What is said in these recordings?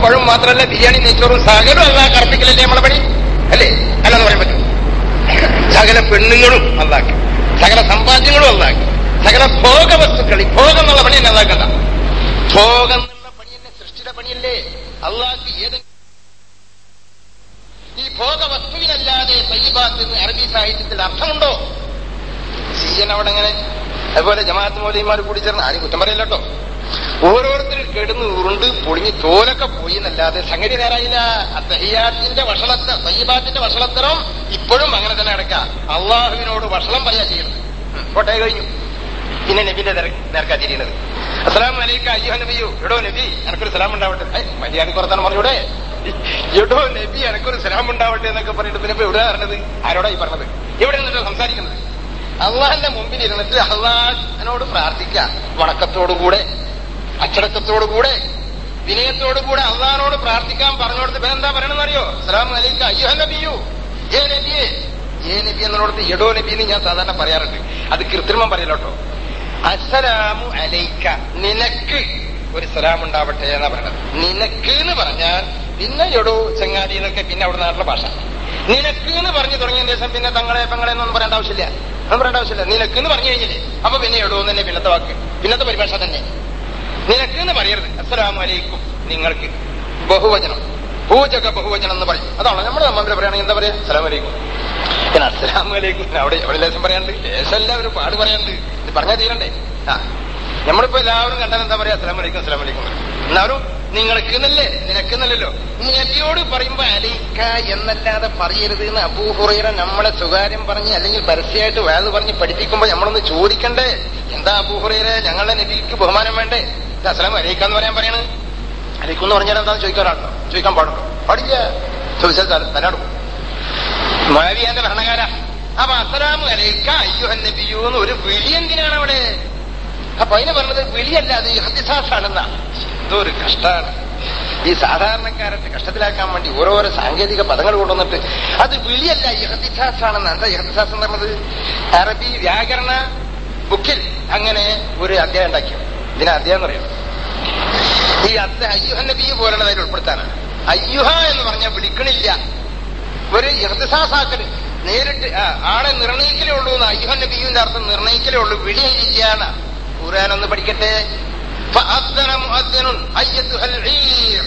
പഴവും മാത്രമല്ല ബിരിയാണി നെയ്ച്ചോറും സകലും അള്ളാഹ് കർപ്പിക്കലല്ലേ നമ്മളെ പണി അല്ലേ അല്ലെന്ന് പറയാൻ പറ്റും സകല പെണ്ണുങ്ങളും അള്ളാക്കി സകല സമ്പാദ്യങ്ങളും അള്ളാക്കി സകല ഭോഗവസ്തുക്കൾ ഈ ഭോഗം എന്നുള്ള പണി തന്നെ അള്ളാക്കണ്ട ഭോഗം എന്നുള്ള പണി തന്നെ സൃഷ്ടിയുടെ പണിയല്ലേ അള്ളാഹ് ഏതെങ്കിലും ഈ ഭോഗവസ്തുവിനല്ലാതെ തയ്യബാത്ത് എന്ന് അറബി സാഹിത്യത്തിൽ അർത്ഥമുണ്ടോ സീയൻ അവിടെ അങ്ങനെ അതുപോലെ ജമാഅത്ത് മൗലിമാർ കൂടി ചേർന്ന് ആരും കുറ്റം പറയില്ല കേട്ടോ ഓരോരുത്തർ കിടന്ന് ഉരുണ്ട് പൊളിഞ്ഞ് തോലൊക്കെ പോയി എന്നല്ലാതെ സംഗതി നേരായില്ല തഹിയാത്തിന്റെ വഷളത്ത തയ്യബാത്തിന്റെ വഷളത്തരം ഇപ്പോഴും അങ്ങനെ തന്നെ നടക്കാം അള്ളാഹുവിനോട് വഷളം പറയാ ചെയ്യുന്നത് ഉം, കോട്ടയ കഴിഞ്ഞു പിന്നെ നബിന്റെ നേർക്കാ തിരിയുന്നത് അസ്സലാം അലൈക്ക അയ്യോ നബിയോ എടോ നബി എനക്കൊരു സലാം ഉണ്ടാവട്ടെ ഏയ്, മര്യാദ കുറത്താണ് പറഞ്ഞൂടെ എടോ നബി എനക്കൊരു സലാം ഉണ്ടാവട്ടെ എന്നൊക്കെ പറഞ്ഞിട്ട് പിന്നെ ഇപ്പൊ എവിടെ പറഞ്ഞത് ആരോടാ ഈ പറഞ്ഞത് എവിടെ നിന്നിട്ടോ സംസാരിക്കുന്നത് അള്ളാഹിന്റെ മുമ്പിൽ ഇരുന്നിട്ട് അള്ളാഹിനോട് പ്രാർത്ഥിക്കുക വണക്കത്തോടുകൂടെ അച്ചടക്കത്തോടുകൂടെ വിനയത്തോടുകൂടെ അള്ളഹാനോട് പ്രാർത്ഥിക്കാൻ പറഞ്ഞോടത്ത് പിന്നെ എന്താ പറയണമെന്ന് അറിയോ സലാം അലൈക്ക അയ്യോ നബിയു ഏ നബിയെ ഏ നബി എന്നുള്ളടത്ത് എടോ നബി എന്ന് ഞാൻ സാധാരണ പറയാറുണ്ട് അത് കൃത്രിമം പറയലോട്ടോ അസ്സലാമു അലൈക്ക നിനക്ക് ഒരു സലാം ഉണ്ടാവട്ടെ എന്നാ പറയണത് നിനക്ക് എന്ന് പറഞ്ഞാൽ പിന്നെ എടോ ചങ്ങാതി എന്നൊക്കെ പിന്നെ അവിടെ നാട്ടിലെ ഭാഷ നിനക്ക് എന്ന് പറഞ്ഞു തുടങ്ങിയ ദിവസം പിന്നെ തങ്ങളെ പെങ്ങളെ എന്നൊന്നും പറയേണ്ട ആവശ്യമില്ല ഒന്നും പറയേണ്ട ആവശ്യമില്ല നിനക്ക് എന്ന് പറഞ്ഞു കഴിഞ്ഞില്ലേ അപ്പൊ പിന്നെ എടോ എന്ന് തന്നെ പിന്നത്തെ വാക്ക് പിന്നത്തെ പരിഭാഷ തന്നെ നിനക്ക് എന്ന് പറയരുത് അസ്സലാമു അലൈക്കും നിങ്ങൾക്ക് ബഹുവചനം പൂജക ബഹുവചനം എന്ന് പറയും അതാണോ നമ്മൾ തമ്മിൽ പറയുകയാണെങ്കിൽ എന്താ പറയാ അസ്സലാമു അലൈക്കും പിന്നെ അസ്സലാമു അലൈക്കും പിന്നെ അവിടെ അവിടെ ലേശം പറയാണ്ട് ലേശമല്ല ഒരു പാട് പറയാണ്ട് ഇത് പറഞ്ഞാൽ തീരണ്ടേ ആ നമ്മളിപ്പോ എല്ലാവരും കണ്ടാൽ എന്താ പറയാ അസ്സലാമു അലൈക്കും അസ്സലാമു അലൈക്കും പറയും. എന്നാലും നിങ്ങൾക്ക് എന്നല്ലേ നിനക്കെന്നല്ലല്ലോ നബിയോട് പറയുമ്പോ അലൈക്ക എന്നല്ലാതെ പറയരുത് എന്ന് അബൂഹുറൈറ നമ്മളെ സ്വകാര്യം പറഞ്ഞ് അല്ലെങ്കിൽ പരസ്യമായിട്ട് വേദ പറഞ്ഞ് പഠിപ്പിക്കുമ്പോ നമ്മളൊന്ന് ചോദിക്കണ്ടേ എന്താ അബൂഹുറൈറ ഞങ്ങളുടെ നബിക്ക് ബഹുമാനം വേണ്ടേ ഇത് അസ്സലാമു അലൈക്കാന്ന് പറയാൻ പറയണത് അലൈക്കും എന്ന് പറഞ്ഞാൽ എന്താന്ന് ചോദിക്കാറാണോ ചോദിക്കാൻ പാടുണ്ടോ പാടില്ല ചോദിച്ചാൽ തല- തലയാടും മൊഴവിയാന്റെ ഭരണകാര അപ്പൊ അസ്സലാമു അലൈക്ക അയ്യുഹൻ നബിയു എന്ന് ഒരു വിളി എന്തിനാണ് അവിടെ അപ്പൊ അതിന് പറഞ്ഞത് വിളിയല്ല അത് ഹത്തിസാസാണെന്ന എന്തോ ഒരു കഷ്ടാണ് ഈ സാധാരണക്കാരത്തെ കഷ്ടത്തിലാക്കാൻ വേണ്ടി ഓരോരോ സാങ്കേതിക പദങ്ങൾ കൊണ്ടുവന്നിട്ട് അത് വിളിയല്ല ഇഹത്തിസാസാണെന്ന് എന്താ ഇഹത്തിസാസ് എന്ന് പറഞ്ഞത് അറബി വ്യാകരണ ബുക്കിൽ അങ്ങനെ ഒരു അധ്യായം ഉണ്ടാക്കിയോ ഇതിനെ അധ്യായം എന്ന് പറയുന്നത് ഈ അത്ത അയ്യുഹ നബി പോലുള്ളതിൽ ഉൾപ്പെടുത്താനാണ് അയ്യുഹ എന്ന് പറഞ്ഞാൽ വിളിക്കണില്ല ഒരു ഇർത്തിസാസാക്കല് നേരിട്ട് ആ, ആളെ നിർണയിക്കലേ ഉള്ളൂ എന്ന് അയ്യുഹ നബിയുടെ അർത്ഥം നിർണയിക്കലേ ഉള്ളൂ വിളിയാണ് ഖുർആൻ ഒന്ന് പഠിക്കട്ടെ فأذن مؤذن أيتها العير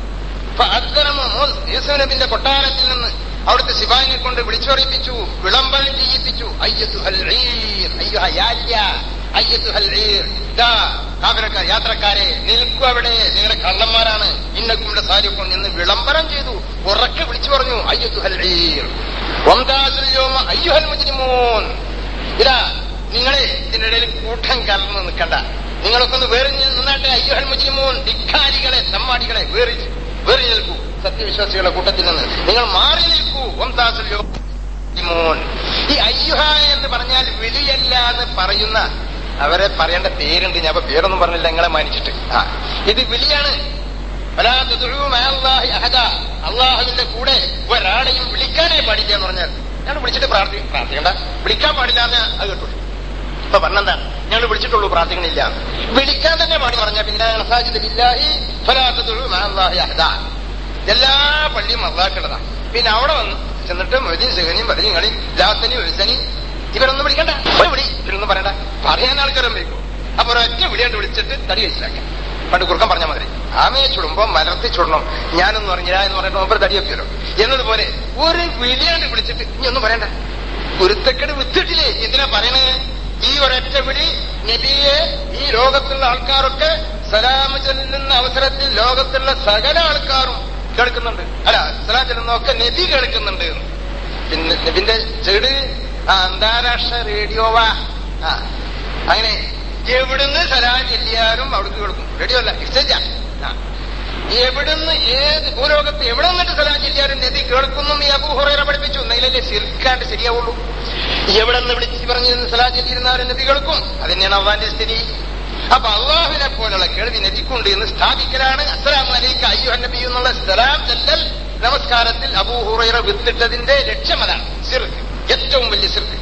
فأذن مؤذن യൂസുഫ് നബിന്റെ കൊട്ടാരത്തിൽ നിന്ന് അവിടുത്തെ സിപാഹിനെ കൊണ്ട് വിളിച്ചുറപ്പിച്ചു വിളംബരം ചെയ്യിപ്പിച്ചു അയ്യത്തുഹൽ ഈർ അയ്യുഹ യാല്യ അയ്യത്തുഹൽ ഈർ ദാ കാവലക്കാർ യാത്രക്കാരെ നിൽക്കൂ അവിടെ നിങ്ങളുടെ കള്ളന്മാരാണ് ഇന്നക്കുമിന്റെ സാരിക്കും എന്ന് വിളംബരം ചെയ്തു ഉറക്കെ വിളിച്ചു പറഞ്ഞു അയ്യത്തുഹൽ ഈർ വംദാസുൽ യൗമ അയ്യുഹൽ മുജ്രിമൂൻ ഇതാ നിങ്ങളെ ഇതിനിടയിൽ കൂട്ടം കലർന്ന് നിൽക്കണ്ട നിങ്ങളൊക്കെ ഒന്ന് വേറി നിന്നാട്ടെ അയ്യുഹൽ മുജ്രിമൂൻ ധിക്കാരികളെ സമ്മാടികളെ വേറി വേറി നിൽക്കൂ സത്യവിശ്വാസികളുടെ കൂട്ടത്തിൽ നിന്ന് നിങ്ങൾ മാറി നിൽക്കൂ വംദാസുൽ യൗമ മുജ്രിമൂൻ. ഈ അയ്യുഹ എന്ന് പറഞ്ഞാൽ വിളിയല്ല എന്ന് പറയുന്ന അവരെ പറയേണ്ട പേരുണ്ട് ഞാൻ അപ്പൊ പേരൊന്നും പറഞ്ഞില്ല നിങ്ങളെ മാനിച്ചിട്ട് ആ ഇത് വിളിയാണ് വലാ തദ്ഉ മഅ അല്ലാഹി അഹദ. അള്ളാഹുവിന്റെ കൂടെ ഒരാളെയും വിളിക്കാനേ പാടില്ല എന്ന് പറഞ്ഞാൽ ഞങ്ങൾ വിളിച്ചിട്ട് പ്രാർത്ഥി പ്രാർത്ഥിക്കണ്ട വിളിക്കാൻ പാടില്ല എന്ന് അത് കേട്ടു ഇപ്പൊ പറഞ്ഞെന്താണ് ഞങ്ങൾ വിളിച്ചിട്ടുള്ളൂ പ്രാർത്ഥിക്കണില്ല വിളിക്കാൻ തന്നെ പാടി പറഞ്ഞ പിന്നെ അസാജിദ് ബില്ലാഹി ഫലാ തദ്ഉ മഅ അല്ലാഹി അഹദ. എല്ലാ പള്ളിയും അള്ളാഹുള്ളതാ പിന്നെ അവിടെ വന്ന് ചെന്നിട്ട് മൊയ്തീൻ സെഹനിയും ബദരിയും ലാത്തനി വെസനി ഇവരൊന്നും വിളിക്കണ്ട ഒരു വിളി ഇവരൊന്നും പറയണ്ട പറയാൻ ആൾക്കാരും വയ്ക്കും അപ്പൊ ഒരൊറ്റ വിളിയാണ്ട് വിളിച്ചിട്ട് തടി വെച്ചിലാക്കാം പണ്ട് കുറുക്കം പറഞ്ഞ മാതിരി ആമയെ ചുടുമ്പോ മലർത്തി ചുടണം ഞാനൊന്നും പറഞ്ഞില്ല എന്ന് പറഞ്ഞിട്ട് മുമ്പ് തടിയൊക്കെ വരും എന്നതുപോലെ ഒരു വിളിയാണ്ട് വിളിച്ചിട്ട് ഇനി ഒന്നും പറയണ്ട കുരുത്തക്കെട് വിത്തിട്ടില്ലേ എന്തിനാ പറയണേ ഈ ഒരൊറ്റ വിളി നബിയെ ഈ ലോകത്തുള്ള ആൾക്കാരൊക്കെ സലാം ചെല്ലുന്ന അവസരത്തിൽ ലോകത്തുള്ള സകല ആൾക്കാരും കേൾക്കുന്നുണ്ട് അല്ല സലാം ചെല്ലുന്നതൊക്കെ നബി കേൾക്കുന്നുണ്ട് പിന്നെ നബിന്റെ ചെട് ആ അന്താരാഷ്ട്ര റേഡിയോവാ ആ അങ്ങനെ എവിടുന്ന് സലാം ചെല്ലിയാലും അവിടേക്ക് കേൾക്കും റേഡിയോ അല്ല എക്സ്ചേഞ്ചാ ആ എവിടുന്ന് ഏത് ഭൂലോകത്ത് എവിടെ നിന്നിട്ട് സലാം ചെല്ലിയാലും നബി കേൾക്കുന്നു ഈ അബൂഹുറ പഠിപ്പിച്ചു എന്നതിലല്ലേ ശിർക്കാണ്ട് ശരിയാവുള്ളൂ എവിടെ നിന്ന് വിളിച്ച് പറഞ്ഞ് സലാം ചെല്ലിയിരുന്നാലും നബി കേൾക്കും അത് തന്നെയാണ് അള്ളാന്റെ സ്ഥിതി അപ്പൊ അള്ളാഹുവിനെ പോലുള്ള കേൾവി നബിക്കുണ്ട് എന്ന് സ്ഥാപിക്കലാണ് അസ്സലാം അലൈക്ക് അയ്യോ നബി എന്നുള്ള സലാം ചെല്ലൽ നമസ്കാരത്തിൽ അബൂഹുറ വിത്തിട്ടതിന്റെ ലക്ഷ്യം അതാണ് സിർക്ക് ഏറ്റവും വലിയ സിർക്ക്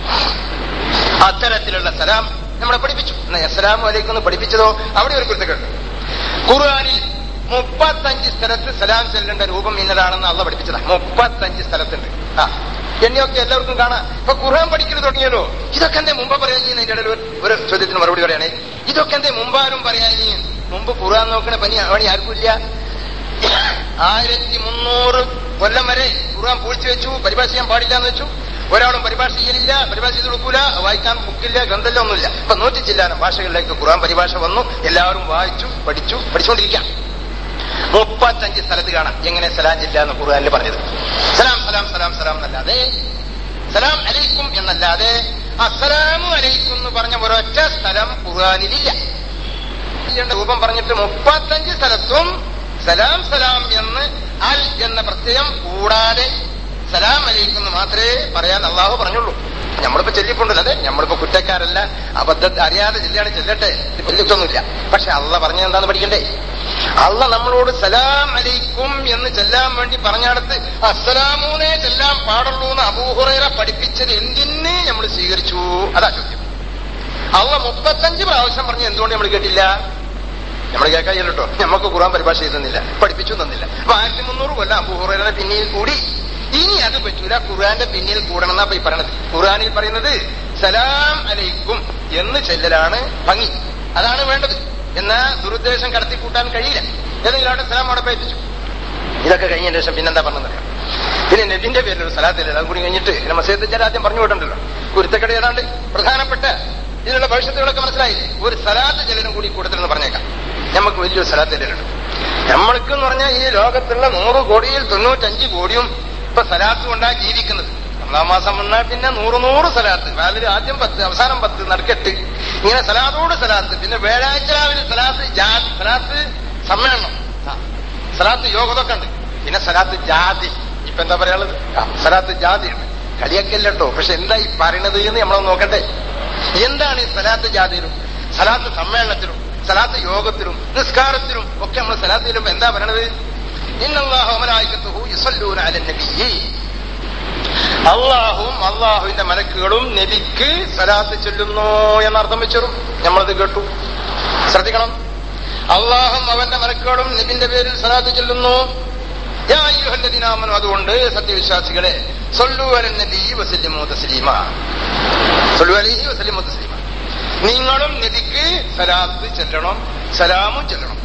അത്തരത്തിലുള്ള സലാം നമ്മളെ പഠിപ്പിച്ചു എന്നാ അസ്സലാമു അലൈക്കും എന്ന് പഠിപ്പിച്ചതോ അവിടെ ഒരു കുരുത്തക്കേട് ഖുർആാനിൽ മുപ്പത് മുപ്പത്തഞ്ച് സ്ഥലത്ത് സലാം ചെല്ലേണ്ട രൂപം ഇന്നതാണെന്ന് അള്ള പഠിപ്പിച്ചതാ മുപ്പത്തഞ്ച് സ്ഥലത്തുണ്ട് ആ എന്നെയൊക്കെ എല്ലാവർക്കും കാണാം ഇപ്പൊ ഖുർആൻ പഠിക്കൽ തുടങ്ങിയല്ലോ ഇതൊക്കെ എന്തേ മുമ്പ് പറയാൻ ചെയ്യുന്ന ഇതിന്റെ ഇടയിൽ ഒരു- ഒരു ചോദ്യത്തിന് മറുപടി പറയണേ ഇതൊക്കെ എന്തേ മുമ്പാരും പറയാൻ ചെയ്യും മുമ്പ് ഖുർആൻ നോക്കണ പനി പണി ആർക്കും ഇല്ല ആയിരത്തി മുന്നൂറ് കൊല്ലം വരെ ഖുർആൻ പൂഴ്ച വെച്ചു പരിഭാഷ ചെയ്യാൻ പാടില്ല എന്ന് വെച്ചു ഒരാളും പരിഭാഷ ചെയ്യലില്ല പരിഭാഷ ചെയ്ത് കൊടുക്കൂല വായിക്കാൻ ബുക്കില്ല ഗ്രന്ഥമില്ല ഒന്നുമില്ല ഇപ്പൊ നൂറ്റി ചില്ലാനം ഭാഷകളിലേക്ക് ഖുർആൻ പരിഭാഷ വന്നു എല്ലാവരും വായിച്ചു പഠിച്ചു പഠിച്ചുകൊണ്ടിരിക്കാം മുപ്പത്തഞ്ച് സ്ഥലത്ത് കാണാം എങ്ങനെ സലാം ജില്ല എന്ന് ഖുർആനിൽ പറഞ്ഞത് സലാം സലാം സലാം സലാം എന്നല്ലാതെ സലാം അലൈക്കും എന്നല്ലാതെ അസ്സലാമു അലൈക്കും എന്ന് പറഞ്ഞ ഒരൊറ്റ സ്ഥലം ഖുർആനിലില്ല ചെയ്യേണ്ട രൂപം പറഞ്ഞിട്ട് മുപ്പത്തഞ്ച് സ്ഥലത്തും സലാം സലാം എന്ന് അൽ എന്ന പ്രത്യയം കൂടാതെ സലാം അലൈക്കും എന്ന് മാത്രമേ പറയാൻ അള്ളാഹു പറഞ്ഞുള്ളൂ നമ്മളിപ്പോ ചെല്ലിക്കൊണ്ടല്ലോ അതെ നമ്മളിപ്പോ കുറ്റക്കാരല്ല അബദ്ധ അറിയാതെ ചെല്ലാണ് ചെല്ലട്ടെ ചെല്ലിട്ടൊന്നുമില്ല പക്ഷെ അള്ള പറഞ്ഞത് എന്താന്ന് പഠിക്കണ്ടേ അള്ള നമ്മളോട് സലാം അലൈക്കും എന്ന് ചെല്ലാൻ വേണ്ടി പറഞ്ഞാടത്ത് അസ്സലാമൂനെ ചെല്ലാൻ പാടുള്ളൂ എന്ന് അബൂഹുറൈറ പഠിപ്പിച്ചത് എന്തിന് നമ്മൾ സ്വീകരിച്ചു അതാ ചോദ്യം അള്ള മുപ്പത്തഞ്ച് പ്രാവശ്യം പറഞ്ഞ് എന്തുകൊണ്ട് നമ്മൾ കേട്ടില്ല നമ്മൾ കേൾക്കാതില്ല കേട്ടോ നമുക്ക് ഖുറാൻ പരിഭാഷ ചെയ്തെന്നില്ല പഠിപ്പിച്ചു തന്നില്ല അപ്പൊ ആയിരത്തി മുന്നൂറ് കൊല്ലം അബൂഹുറയുടെ പിന്നിൽ കൂടി ഇനി അത് പറ്റൂല ഖുറാന്റെ പിന്നിൽ കൂടണം എന്നാ ഈ പറയണത് ഖുറാനിൽ പറയുന്നത് സലാം അലൈക്കും എന്ന് ചെല്ലലാണ് ഭംഗി അതാണ് വേണ്ടത് എന്നാ ദുരുദ്ദേശം കടത്തിക്കൂട്ടാൻ കഴിയില്ല ഏതെങ്കിലും ആളുടെ സലാം അവിടെ പേറ്റിച്ചു ഇതൊക്കെ കഴിഞ്ഞതിന് ശേഷം പിന്നെന്താ പറഞ്ഞത് പിന്നെ നെബിന്റെ പേരിൽ ഒരു സ്ഥലത്തില്ല അതും കൂടി കഴിഞ്ഞിട്ട് പിന്നെ മസീദ് ആദ്യം പറഞ്ഞു വിട്ടുണ്ടല്ലോ കുരുത്തക്കട ഏതാണ്ട് പ്രധാനപ്പെട്ട ഇതിനുള്ള ഭവിഷ്യത്തുകളൊക്കെ മനസ്സിലായില്ലേ ഒരു സലാത്ത് ജലനും കൂടി കൂടുതലെന്ന് പറഞ്ഞേക്കാം നമുക്ക് വലിയൊരു സലാത്ത് ജലനുണ്ട് നമ്മൾക്ക് എന്ന് പറഞ്ഞാൽ ഈ ലോകത്തുള്ള നൂറ് കോടിയിൽ തൊണ്ണൂറ്റഞ്ച് കോടിയും ഇപ്പൊ സലാത്ത് കൊണ്ടാ ജീവിക്കുന്നത് ഒന്നാം മാസം വന്നാൽ പിന്നെ നൂറ് നൂറ് സലാത്ത് വാലിൽ ആദ്യം പത്ത് അവസാനം പത്ത് നറുക്കെട്ട് ഇങ്ങനെ സലാത്തോട് സലാത്ത് പിന്നെ വ്യാഴാഴ്ച രാവിലെ സലാത്ത് ജാ- സലാത്ത് സമ്മേളനം ആ. സലാത്ത് യോഗതൊക്കെ ഉണ്ട് പിന്നെ സലാത്ത് ജാതി ഇപ്പൊ എന്താ പറയാനുള്ളത് ആ, സലാത്ത് ജാതിയുണ്ട് കളിയൊക്കെയല്ലോ പക്ഷെ എന്താ ഈ പറയണത് എന്ന് നമ്മളൊന്ന് നോക്കട്ടെ എന്താണ് ഈ സലാത്ത് ജാതിയിലും സലാത്ത് സമ്മേളനത്തിലും സലാത്ത് യോഗത്തിലും നിസ്കാരത്തിലും ഒക്കെ നമ്മൾ സലാത്ത് ചെല്ലുമ്പോ എന്താ പറയണത് ഇന്നല്ലാഹു അമലായിക്കത്തുഹു യുസല്ലൂന അലൻ നബിയ്യി അള്ളാഹുവും അള്ളാഹുവിന്റെ മലക്കുകളും നബിക്ക് സലാത്ത് ചൊല്ലുന്നു എന്നർത്ഥം വെച്ചോറും നമ്മളത് കേട്ടു ശ്രദ്ധിക്കണം അള്ളാഹും അവന്റെ മലക്കുകളും നബിന്റെ പേരിൽ സലാത്ത് ചൊല്ലുന്നു യാ അയ്യുഹല്ലദീന ആമനു അതുകൊണ്ട് സത്യവിശ്വാസികളെ സൊല്ലു അലൻ നബി വസല്ലിമു തസ്ലീമ സൊല്ലു അലൈഹി വസല്ലിമു തസ്ലീമ നിങ്ങളും നബിക്ക് സലാത്ത് ചെല്ലണം സലാമും ചെല്ലണം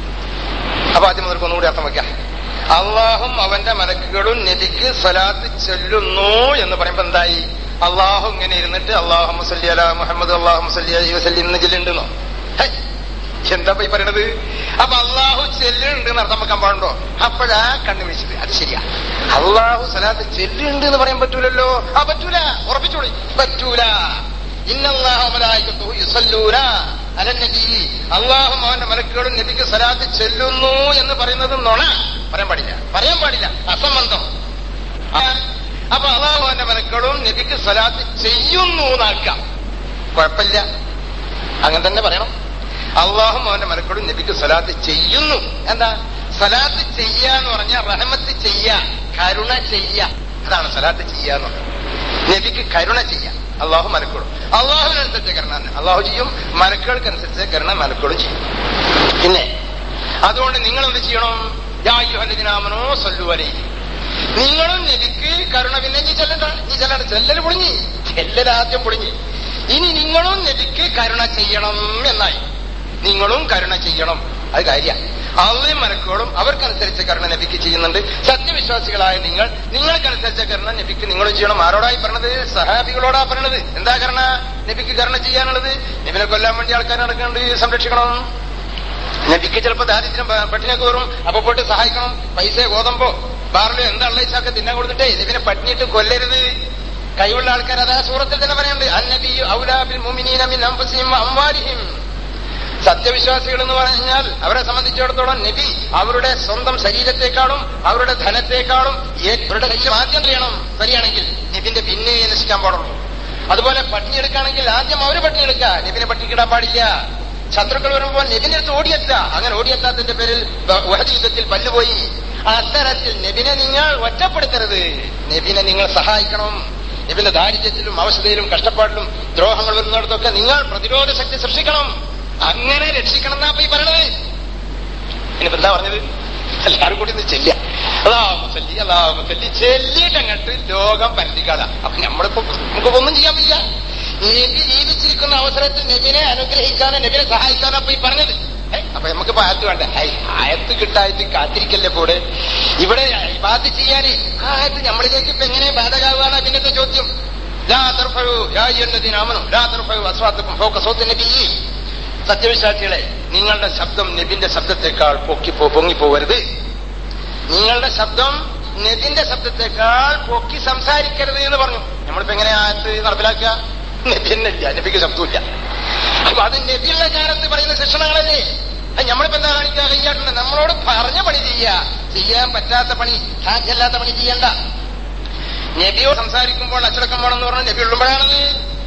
അപ്പൊ ആദ്യം മുതൽക്ക് ഒന്നുകൂടി അർത്ഥം വയ്ക്കാം അള്ളാഹും അവന്റെ മലക്കുകളും നബിക്ക് സ്വലാത്ത് ചൊല്ലുന്നു എന്ന് പറയുമ്പോ എന്തായി അള്ളാഹു ഇങ്ങനെ ഇരുന്നിട്ട് അള്ളാഹു മുസല്ലി അല മുഹമ്മദ് അള്ളാഹു മുസല്ലി അലി വസല്ലി എന്ന് ചെല്ലുണ്ടെന്നോ ഹൈ, എന്താ ഈ പറയണത് അപ്പൊ അള്ളാഹു ചെല്ലുന്നുണ്ട് എന്ന് അർത്ഥം വെക്കാൻ പാടുണ്ടോ അപ്പോഴാ കണ്ണു വിളിച്ചത് അത് ശരിയാ അള്ളാഹു സലാത്ത് ചെല്ലുന്നുണ്ട് എന്ന് പറയാൻ പറ്റൂലല്ലോ ആ പറ്റൂല ഉറപ്പിച്ചോളി പറ്റൂല ഇന്നല്ലാഹു മലായികത്തുഹു യുസല്ലൂന അലൻ നബി അള്ളാഹും അവന്റെ മലക്കുകളും നബിക്ക് സലാത്ത് ചെല്ലുന്നു എന്ന് പറയുന്നത് നുണ പറയാൻ പാടില്ല പറയാൻ പാടില്ല അസംബന്ധം ആ, അപ്പൊ അള്ളാഹു അവന്റെ മലക്കുകളും നബിക്ക് സലാത്ത് ചെയ്യുന്നു എന്നാക്കാം കുഴപ്പമില്ല അങ്ങനെ തന്നെ പറയണം അള്ളാഹും അവന്റെ മലക്കളും നബിക്ക് സലാത്ത് ചെയ്യുന്നു എന്താ സലാത്ത് ചെയ്യുക എന്ന് പറഞ്ഞാൽ റഹമത്ത് ചെയ്യ കരുണ ചെയ്യ അതാണ് സലാത്ത് ചെയ്യുക എന്ന് പറഞ്ഞത് നബിക്ക് കരുണ ചെയ്യാം അള്ളാഹു മലക്കളും അള്ളാഹുവിനനുസരിച്ച് കരുണ തന്നെ. അള്ളാഹു ചെയ്യും മലക്കുകൾക്കനുസരിച്ച് കരുണ മലക്കളും ചെയ്യും പിന്നെ അതുകൊണ്ട് നിങ്ങൾ എന്ത് ചെയ്യണം യാഹല്ലതിനാമനോ സല്ലു അലൈഹി നിങ്ങളും നബിക്ക് കരുണ പിന്നെ നീ ചെല്ലണ്ട നീ ചെല്ലണ്ട ചെല്ലൽ പൊളിഞ്ഞി ചെല്ലൽ ആദ്യം പൊളിഞ്ഞി ഇനി നിങ്ങളും നബിക്ക് കരുണ ചെയ്യണം എന്നായി നിങ്ങളും കരുണ ചെയ്യണം അത് കാര്യ അള്ളയും മലക്കുകളും അവർക്കനുസരിച്ച് കരുണ നബിക്ക് ചെയ്യുന്നുണ്ട് സത്യവിശ്വാസികളായ നിങ്ങൾ നിങ്ങൾക്കനുസരിച്ച കരുണ നബിക്ക് നിങ്ങളും ചെയ്യണം ആരോടായി പറഞ്ഞത് സഹാബികളോടാ പറഞ്ഞത് എന്താ കരുണ നബിക്ക് കരുണ ചെയ്യാനുള്ളത് നബിനെ കൊല്ലാൻ വേണ്ടി ആൾക്കാർ നടക്കുന്നുണ്ട് സംരക്ഷിക്കണം നബിക്ക് ചിലപ്പോ ദാരിദ്ര്യം പ- പട്ടിണിയൊക്കെ വരും അപ്പൊ പോയിട്ട് സഹായിക്കണം പൈസ ഗോതമ്പോ ബാറിലോ എന്താ ഉള്ളച്ചാക്കെ തിന്നാൻ കൊടുത്തിട്ടേ നബിനെ പട്ടിണിയിട്ട് കൊല്ലരുത് കൈയുള്ള ആൾക്കാർ അതാ സൂറത്തിൽ തന്നെ പറയുന്നുണ്ട് അന്നബി ഔലാബിൽ മുമിനീന മിൻ അൻഫുസിഹിം വ അംവാലിഹിം സത്യവിശ്വാസികൾ എന്ന് പറഞ്ഞാൽ അവരെ സംബന്ധിച്ചിടത്തോളം നബി അവരുടെ സ്വന്തം ശരീരത്തെക്കാളും അവരുടെ ധനത്തെക്കാളും ഏ- അവരുടെ കയ്യിൽ ആദ്യം ചെയ്യണം ശരിയാണെങ്കിൽ നബിന്റെ പിന്നെ നശിക്കാൻ പാടുള്ളൂ അതുപോലെ പട്ടിണി എടുക്കുകയാണെങ്കിൽ ആദ്യം അവര് പട്ടിണി എടുക്കുക നബിനെ പട്ടിണിക്കിടാൻ പാടില്ല ശത്രുക്കൾ വരുമ്പോൾ നബിന്റെ അടുത്ത് ഓടിയെത്ത അങ്ങനെ ഓടിയെത്താത്തതിന്റെ പേരിൽ ബ- ഉഹദ് യുദ്ധത്തിൽ പല്ലുപോയി അത്തരത്തിൽ നബിനെ നിങ്ങൾ ഒറ്റപ്പെടുത്തരുത് നബിനെ നിങ്ങൾ സഹായിക്കണം നബിന്റെ ദാരിദ്ര്യത്തിലും അവസ്ഥയിലും കഷ്ടപ്പാടിലും ദ്രോഹങ്ങൾ വരുന്നിടത്തൊക്കെ നിങ്ങൾ പ്രതിരോധ ശക്തി സൃഷ്ടിക്കണം അങ്ങനെ രക്ഷിക്കണം എന്നാ ഇപ്പൊ ഈ പറയണത് ഇനിയിപ്പോ എന്താ പറഞ്ഞത് എല്ലാവരും കൂടി ഒന്ന് ചെല്ലുക അതാവുമ്പോ ചെല്ലി അതാവുമ്പോ ചെല്ലി ചെല്ലിയിട്ട് അങ്ങോട്ട് ലോകം പരത്തിക്കാത അപ്പൊ നമ്മളിപ്പോ നമുക്ക് ഒന്നും ചെയ്യാൻ വയ്യ നബി ജീവിച്ചിരിക്കുന്ന അവസരത്തിൽ നബിനെ അനുഗ്രഹിക്കാനോ നബിനെ സഹായിക്കാനോ അപ്പൊ ഈ പറഞ്ഞത് ഏ, അപ്പൊ നമുക്ക് ആയത്ത് വേണ്ട ഹൈ ആയത്ത് കിട്ടായിട്ട് കാത്തിരിക്കല്ലേ കൂടെ ഇവിടെ ബാധ ചെയ്യാൻ ആ ആയത്ത് നമ്മളിലേക്ക് ഇപ്പൊ എങ്ങനെ ബാധകാവുകയാണ് പിന്നത്തെ ചോദ്യം ലാ തർഫഴു യാ അയ്യുഹല്ലദീന ലാ തർഫഴു അസ്വാത്തക്കും ഫൗക സൗത്തി നബിയ്യി സത്യവിശ്വാസികളെ നിങ്ങളുടെ ശബ്ദം നബിന്റെ ശബ്ദത്തെക്കാൾ പൊക്കിപ്പോ പൊങ്ങിപ്പോവരുത് നിങ്ങളുടെ ശബ്ദം നബിന്റെ ശബ്ദത്തെക്കാൾ പൊക്കി സംസാരിക്കരുത് എന്ന് പറഞ്ഞു നമ്മളിപ്പോ എങ്ങനെ ആയത്ത് നടപ്പിലാക്കുക നബി തന്നെ ഇല്ല നബിക്ക് ശബ്ദമില്ല അപ്പൊ അത് നബിയുടെ കാലത്ത് പറയുന്ന ശിക്ഷണങ്ങളല്ലേ അത് നമ്മളിപ്പോ എന്താ കാണിക്കുക കയ്യാട്ടുണ്ട് നമ്മളോട് പറഞ്ഞ പണി ചെയ്യുക ചെയ്യാൻ പറ്റാത്ത പണി സാധ്യമല്ലാത്ത പണി ചെയ്യണ്ട നബിയോട് സംസാരിക്കുമ്പോൾ അച്ചടക്കം വേണമെന്ന് പറഞ്ഞാൽ നബി ഉള്ളുമ്പോഴാണത്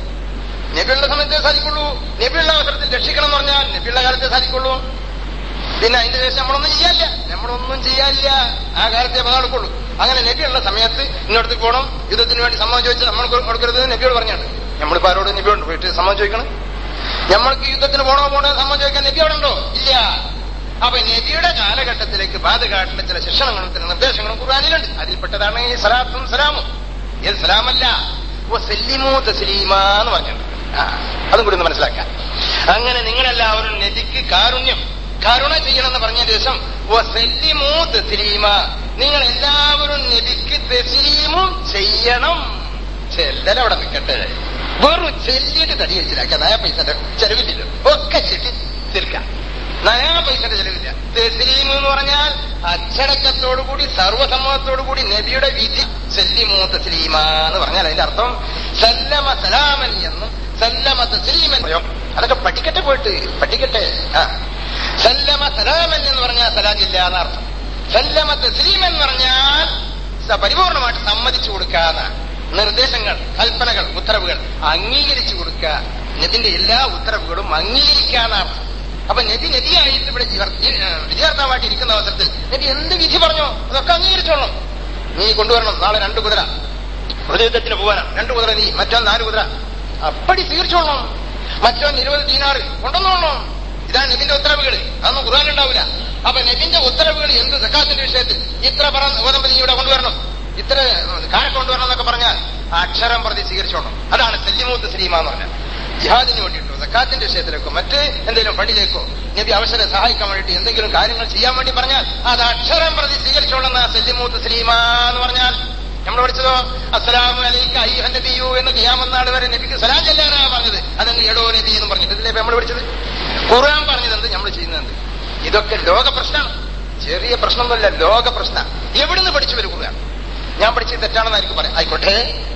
നബിയുള്ള സമയത്തേ സാധിക്കുള്ളൂ നബിയുള്ള അവസരത്തിൽ രക്ഷിക്കണം എന്ന് പറഞ്ഞാൽ നബിയുള്ള കാലത്തെ സാധിക്കുള്ളൂ പിന്നെ അതിന്റെ ശേഷം നമ്മളൊന്നും ചെയ്യാനില്ല നമ്മളൊന്നും ചെയ്യാനില്ല ആ കാലത്തെ പതാളക്കുള്ളൂ അങ്ങനെ നബിയുള്ള സമയത്ത് ഇന്നടത്ത് പോകണം യുദ്ധത്തിന് വേണ്ടി സമ്മതം ചോദിച്ചാൽ നമ്മൾ കൊടുക്കരുത് നബിയോട് പറഞ്ഞാണ് നമ്മളിപ്പോ ആരോട് നബിയോട് പോയിട്ട് സമ്മതം ചോദിക്കണം നമ്മൾക്ക് യുദ്ധത്തിന് പോണോ പോണോ സമ്മതം ചോദിക്കാൻ നബി അവിടെ ഉണ്ടോ ഇല്ല അപ്പൊ നബിയുടെ കാലഘട്ടത്തിലേക്ക് ബാധകാട്ടിലെ ചില ശിക്ഷണങ്ങളും ചില നിർദ്ദേശങ്ങളും ഖുർആാനിലുണ്ട് അതിൽപ്പെട്ടതാണ് ഈ സലാത്തും സലാമും ഇത് സലാമല്ല സല്ലിമോ തസ്ലീമ എന്ന് പറഞ്ഞിട്ടുണ്ട് ആ, അതും കൂടി ഒന്ന് മനസ്സിലാക്കാം അങ്ങനെ നിങ്ങളെല്ലാവരും നബിക്ക് കാരുണ്യം കരുണ ചെയ്യണമെന്ന് പറഞ്ഞ ശേഷം വസല്ലിമൂ തസ്ലീമ നിങ്ങൾ എല്ലാവരും നബിക്ക് തസ്ലീമും ചെയ്യണം ചെല്ലൽ അവിടെ നിൽക്കട്ടെ വെറും ചെല്ലിട്ട് തടി വെച്ചിലാക്കുക നയ പൈസന്റെ ചെലവില്ലല്ലോ ഒക്കെ ചെല്ലി തീർക്കാം നയാ പൈസന്റെ ചെലവില്ല തെസ്ലീം എന്ന് പറഞ്ഞാൽ അച്ചടക്കത്തോടുകൂടി സർവസമ്മതത്തോടുകൂടി നബിയുടെ വിധി സല്ലിമോ തസ്ലീമ എന്ന് പറഞ്ഞാൽ അതിന്റെ അർത്ഥം സല്ലമ സലാമൻ എന്നും സല്ലമ തസ്ലീമൻ പറയും. അതൊക്കെ പഠിക്കട്ടെ പോയിട്ട് പഠിക്കട്ടെ ആ സല്ലമ സലാമൻ എന്ന് പറഞ്ഞാൽ സലാമില്ല എന്നർത്ഥം സല്ലമ തസ്ലീം എന്ന് പറഞ്ഞാൽ സ- പരിപൂർണമായിട്ട് സമ്മതിച്ചു കൊടുക്കാന്ന നിർദ്ദേശങ്ങൾ കൽപ്പനകൾ ഉത്തരവുകൾ അംഗീകരിച്ചു കൊടുക്കുക നബിന്റെ എല്ലാ ഉത്തരവുകളും അംഗീകരിക്കാന്നർത്ഥം അപ്പൊ നബി നബിയായിട്ട് ഇവിടെ ജീവർ- ജീ- ഏ, വിജയാർത്ഥമായിട്ട് ഇരിക്കുന്ന അവസരത്തിൽ നബി എന്ത് വിധി പറഞ്ഞോ അതൊക്കെ അംഗീകരിച്ചോളണം നീ കൊണ്ടുവരണം നാളെ രണ്ട് കുതിര ഒരു യുദ്ധത്തിന് പോകാനാണ് രണ്ട് കുതിര നീ മറ്റോ നാല് കുതിര അപ്പടി സ്വീകരിച്ചോളണം മറ്റോ ഇരുപത് ദീനാറ് കൊണ്ടുവന്നോളണം ഇതാണ് നബിന്റെ ഉത്തരവുകൾ അതൊന്നും ഖുർആൻ ഉണ്ടാവില്ല അപ്പൊ നബിന്റെ ഉത്തരവുകൾ എന്ത് സക്കാത്തിന്റെ വിഷയത്തിൽ ഇത്ര പറ ഗോതമ്പ് നീ ഇവിടെ കൊണ്ടുവരണം ഇത്ര കാര കൊണ്ടുവരണം എന്നൊക്കെ പറഞ്ഞാൽ അക്ഷരം പ്രതി സ്വീകരിച്ചോണം അതാണ് സല്യമൂത്ത് ശ്രീമ എന്ന് പറഞ്ഞാൽ ജിഹാദിന് വേണ്ടിയിട്ടോ സക്കാത്തിന്റെ വിഷയത്തിലേക്കോ മറ്റ് എന്തെങ്കിലും പണിയിലേക്കോ നബി അവസരം സഹായിക്കാൻ വേണ്ടിയിട്ട് എന്തെങ്കിലും കാര്യങ്ങൾ ചെയ്യാൻ വേണ്ടി പറഞ്ഞാൽ അത് അക്ഷരം പ്രതി സ്വീകരിച്ചോളുന്ന സല്യമൂത്ത് ശ്രീമ എന്ന് പറഞ്ഞാൽ നമ്മൾ പഠിച്ചതോ അസ്സലാമു അലൈക്ക അയ്യുഹൻ നബിയു എന്ന് കിയാമന്നാട് വരെ നബിക്ക് സലാം ചെല്ലാനാ പറഞ്ഞത് അതങ്ങ് എടോ നബി എന്ന് പറഞ്ഞിട്ട് ഇതിലെ നമ്മൾ പഠിച്ചത് ഖുർആൻ പറഞ്ഞത് എന്ത് നമ്മൾ ചെയ്യുന്നത് ഇതൊക്കെ ലോക പ്രശ്നമാണ് ചെറിയ പ്രശ്നമൊന്നുമല്ല ലോക പ്രശ്നം എവിടുന്ന് പഠിച്ചു വരും ഖുർആൻ ഞാൻ പഠിച്ചത് തെറ്റാണെന്ന് എനിക്ക് പറയാം ആയിക്കോട്ടെ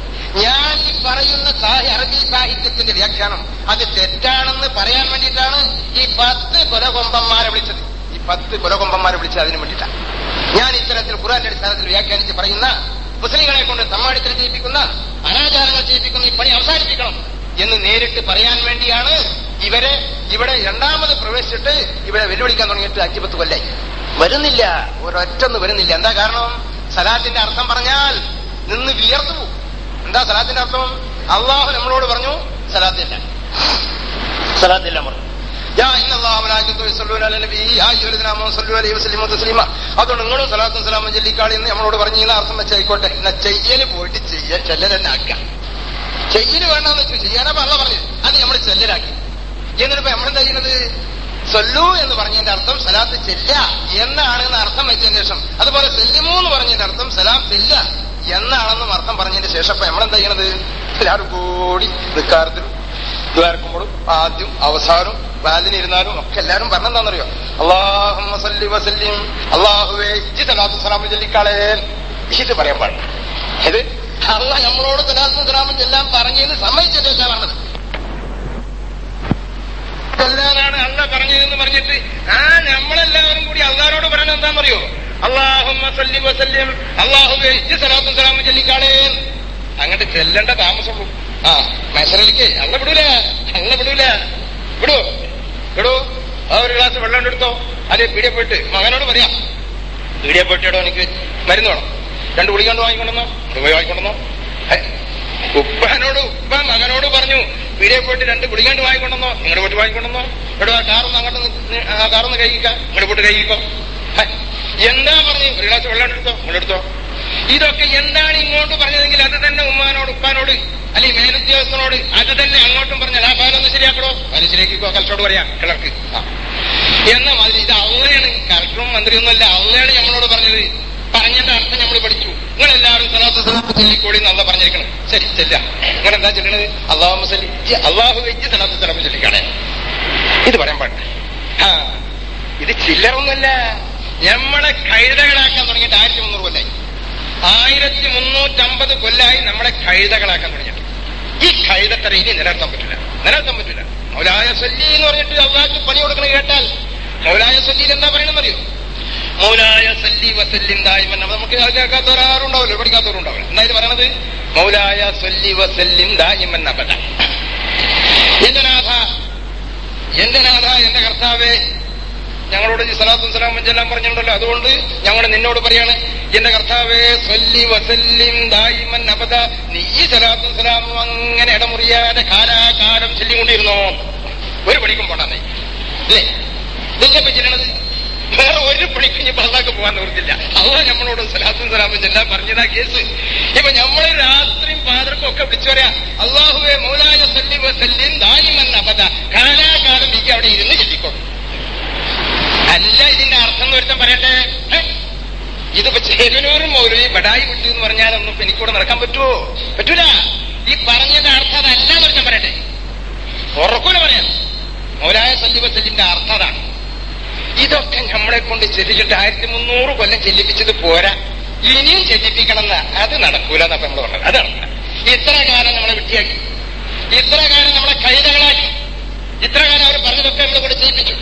ഞാൻ ഈ പറയുന്ന സാഹി അറബി സാഹിത്യത്തിന്റെ വ്യാഖ്യാനം അത് തെറ്റാണെന്ന് പറയാൻ വേണ്ടിയിട്ടാണ് ഈ പത്ത് കൊലകൊമ്പന്മാരെ വിളിച്ചത് ഈ പത്ത് കൊലകൊമ്പന്മാരെ വിളിച്ചത് അതിന് വേണ്ടിയിട്ടാണ് ഞാൻ ഇത്തരത്തിൽ ഖുറാന്റെ അടിസ്ഥാനത്തിൽ വ്യാഖ്യാനിച്ച് പറയുന്ന മുസ്ലിങ്ങളെ കൊണ്ട് തമ്മാടിത്തരം ചെയ്യിപ്പിക്കുന്ന അനാചാരങ്ങൾ ചെയ്യിപ്പിക്കുന്ന ഈ പണി അവസാനിപ്പിക്കണം എന്ന് നേരിട്ട് പറയാൻ വേണ്ടിയാണ് ഇവരെ ഇവിടെ രണ്ടാമത് പ്രവേശിച്ചിട്ട് ഇവിടെ വെല്ലുവിളിക്കാൻ തുടങ്ങിയിട്ട് അഞ്ചു പത്ത് കൊല്ലായി വരുന്നില്ല ഒരൊറ്റൊന്ന് വരുന്നില്ല എന്താ കാരണം സലാത്തിന്റെ അർത്ഥം പറഞ്ഞാൽ നിന്ന് വിയർത്തു പോകും എന്താ സലാത്തിന്റെ അർത്ഥം അള്ളാഹു നമ്മളോട് പറഞ്ഞു സലാത്തില്ല സലാത്തില്ല പറഞ്ഞു യാ ഇന്നല്ലാഹു മലായികത്തു യസല്ലൂന അലൻ നബി യാ അയ്യുഹല്ലദീന ആമനു സല്ലു അലൈഹി വസല്ലിമു തസ്ലീമ അതുകൊണ്ട് നിങ്ങളും സലാത്തും സലാമും ചൊല്ലിക്കാളി എന്ന് നമ്മളോട് പറഞ്ഞു ഈ അർത്ഥം വെച്ചായിക്കോട്ടെ എന്നാ ചെയ്യല് പോയിട്ട് ചെയ്യ ചെല്ലലെന്നെ ആക്കുക ചെയ്യല് വേണ്ടെന്ന് വെച്ചു ചെയ്യാനാ പറഞ്ഞ പറഞ്ഞത് അത് നമ്മൾ ചെല്ലലാക്കി എന്നിട്ടിപ്പോ നമ്മളെന്താ ചെയ്യുന്നത് സൊല്ലു എന്ന് പറഞ്ഞതിന്റെ അർത്ഥം സലാത്ത് ചെല്ല എന്നാണ് എന്ന് അർത്ഥം വെച്ചതിന് ശേഷം അതുപോലെ സെല്ലിമു എന്ന് പറഞ്ഞതിന്റെ അർത്ഥം സലാം ചെല്ല എന്നാണെന്നും അർത്ഥം പറഞ്ഞതിന് ശേഷം ഇപ്പൊ നമ്മളെന്താ ചെയ്യണത് എല്ലാവരും കൂടി നിൽക്കാരത്തിലും ദ്വാരക്കുമ്പോഴും ആദ്യം അവസാനം വാലിനിരുന്നാലും ഒക്കെ എല്ലാവരും പറഞ്ഞെന്താണെന്നറിയോ അള്ളാഹുമ്മ സല്ലി വസല്ലിം അള്ളാഹുവേ ഇജ്ജി സലാത്തു സലാമു ചൊല്ലിക്കാളേ ഇത് പറയാൻ പാടില്ല ഇത് അള്ള നമ്മളോട് സലാത്തും സലാമും ചെല്ലാൻ പറഞ്ഞതിന് സമ്മതിച്ചല്ലേ പറഞ്ഞത് കൊല്ലാനാണ് അള്ള പറഞ്ഞതെന്ന് പറഞ്ഞിട്ട് ആ നമ്മളെല്ലാവരും കൂടി അള്ളാരോട് പറയണത് എന്താണെന്നറിയോ അള്ളാഹുമ്മ സല്ലി വസല്ലിം അള്ളാഹുവേ ഇജ്ജി സലാത്തും സലാമും ചൊല്ലിക്കാളേ അങ്ങോട്ട് ചെല്ലേണ്ട താമസമുള്ളൂ ആ മൈസറിലേക്ക് അള്ള വിടൂല അള്ള വിടൂല വിടൂ വിടൂ ആ ഒരു ഗ്ലാസ് വെള്ളം എടുത്തോ അല്ലെ പീടിയെ പോയിട്ട് മകനോട് പറയാം പീടിയെ പോയിട്ട് ഇടോ എനിക്ക് മരുന്ന് വേണം രണ്ട് ഗുളിക കൊണ്ട് വാങ്ങിക്കൊണ്ടെന്നോ ഇത് പോയി വാങ്ങിക്കൊണ്ടെന്നോ ഹേ, ഉപ്പനോട് ഉപ്പ മകനോട് പറഞ്ഞു പീടിയെ പോയിട്ട് രണ്ട് ഗുളിക കൊണ്ട് വാങ്ങിക്കൊണ്ടെന്നോ നിങ്ങളുടെ പോയിട്ട് വാങ്ങിക്കൊണ്ടെന്നോ എടോ ആ കാറൊന്ന് അങ്ങോട്ട് നി- ആ കാറൊന്ന് കഴിക്കാം ഇങ്ങോട്ട് പോയിട്ട് കഴിക്കോ എന്താ പറഞ്ഞു ഒരു ഗ്ലാസ് വെള്ളം എടുത്തോ എടുത്തോ ഇതൊക്കെ എന്താണ് ഇങ്ങോട്ട് പറഞ്ഞതെങ്കിൽ അത് തന്നെ ഉമ്മാനോട് ഉപ്പാനോട് അല്ലെങ്കിൽ മേലുദ്യോഗസ്ഥനോട് അത് തന്നെ അങ്ങോട്ടും പറഞ്ഞാൽ ആ പാലൊന്ന് ശരിയാക്കണോ അത് ശരിയാക്കിക്കോ കലക്ടറോട് പറയാം കിളർക്ക് ആ എന്ന മാതിരി ഇത് അവളയാണ് കലക്ടറും മന്ത്രിയൊന്നുമല്ല അവളയാണ് നമ്മളോട് പറഞ്ഞത് പറഞ്ഞതിന്റെ അർത്ഥം നമ്മൾ പഠിച്ചു നിങ്ങൾ എല്ലാവരും സലാത്ത് സലാത്ത് ചൊല്ലിക്കോടി എന്നല്ല പറഞ്ഞിരിക്കണം ശരി ചെല്ല നിങ്ങൾ എന്താ ചൊല്ലണത് അള്ളാഹു മസലി അള്ളാഹു വെച്ച് സലാത്ത് സലാത്ത് ചൊല്ലിക്കാണേ ഇത് പറയാൻ പാടില്ല ആ ഇത് ചില്ലറൊന്നുമല്ല നമ്മളെ കഴുതകളാക്കാൻ തുടങ്ങിയിട്ട് ആയിരത്തി മുന്നൂറ് കൊല്ലായി ആയിരത്തി മുന്നൂറ്റമ്പത് കൊല്ലായി നമ്മളെ കഴുതകളാക്കാൻ തുടങ്ങിയിട്ട് ഈ കഴുതത്തര ഇനി നിലനിർത്താൻ പറ്റില്ല നിലനിർത്താൻ പറ്റില്ല മൗലായ സല്ലി എന്ന് പറഞ്ഞിട്ട് അള്ളാഹ്ക്ക് പണി കൊടുക്കണ കേട്ടാൽ മൗലായ സല്ലിയിൽ എന്താ പറയണമെന്നറിയോ മൗലായ സല്ലി വസല്ലിൻ ദായിമൻ അപ്പൊ നമുക്ക് അത് കേൾക്കാത്തവരാറുണ്ടാവില്ല പഠിക്കാത്തവരുണ്ടാവില്ല എന്താ ഇത് പറയണത് മൗലായ സല്ലി വസല്ലിൻ ദായിമൻ അബദ എന്റെ നാഥ എന്റെ നാഥ എന്റെ കർത്താവേ ഞങ്ങളോട് ഈ സലാത്തും സലാമും ചെല്ലാൻ പറഞ്ഞിട്ടുണ്ടല്ലോ അതുകൊണ്ട് ഞങ്ങൾ നിന്നോട് പറയാണ് എന്റെ കർത്താവേ സല്ലി വസല്ലിം ദായിമൻ അബദ നീ ഈ സലാത്തും സലാമും അങ്ങനെ ഇടമുറിയാതെ കാലാകാലം ചൊല്ലിക്കൊണ്ടിരുന്നോ ഒരു പണിക്കും പോണ്ടാന്നേ അല്ലേ ഇതൊക്കെ ഇപ്പൊ ചെല്ലണത് വേറെ ഒരു പണിക്കും ഇനി പള്ളാക്ക് പോകാൻ നിവർത്തില്ല അല്ല നമ്മളോട് സലാത്തും സലാമും ചെല്ലാൻ പറഞ്ഞതാ കേസ് ഇപ്പൊ നമ്മള് രാത്രിയും പാതർക്കും ഒക്കെ വിളിച്ചു പറയാ അള്ളാഹുവെ മൗലായ സല്ലി വസല്ലിം ദായിമൻ അബദ കാലാകാലം നീ അവിടെ ഇരുന്ന് ചെല്ലിക്കോളും അല്ല ഇതിന്റെ അർത്ഥം എന്ന് ഒരുത്തം പറയട്ടെ ഹേ? ഇതിപ്പോ ചേരുവനൂറും മൗലവി ബടായി വിട്ടു എന്ന് പറഞ്ഞാലൊന്നും ഇപ്പൊ എനിക്കൂടെ നടക്കാൻ പറ്റുമോ പറ്റൂല ഈ പറഞ്ഞതിന്റെ അർത്ഥം അതല്ല എന്ന് ഒരുത്തം പറയട്ടെ ഉറക്കൂല പറയാം മൗലായ സല്ലിബസല്ലിന്റെ അർത്ഥം അതാണ് ഇതൊക്കെ നമ്മളെ കൊണ്ട് ചെല്ലിച്ചിട്ട് ആയിരത്തി മുന്നൂറ് കൊല്ലം ചെല്ലിപ്പിച്ചത് പോരാ ഇനിയും ചെല്ലിപ്പിക്കണം എന്നാ അത് നടക്കൂല എന്നപ്പോ നമ്മൾ പറഞ്ഞത് അത് നടക്കില്ല ഇത്ര കാലം നമ്മളെ വിട്ടിയാക്കി ഇത്ര കാലം നമ്മളെ കൈതകളാക്കി ഇത്ര കാലം അവർ പറഞ്ഞതൊക്കെ നമ്മളെ കൊണ്ട് ചെയ്യിപ്പിച്ചു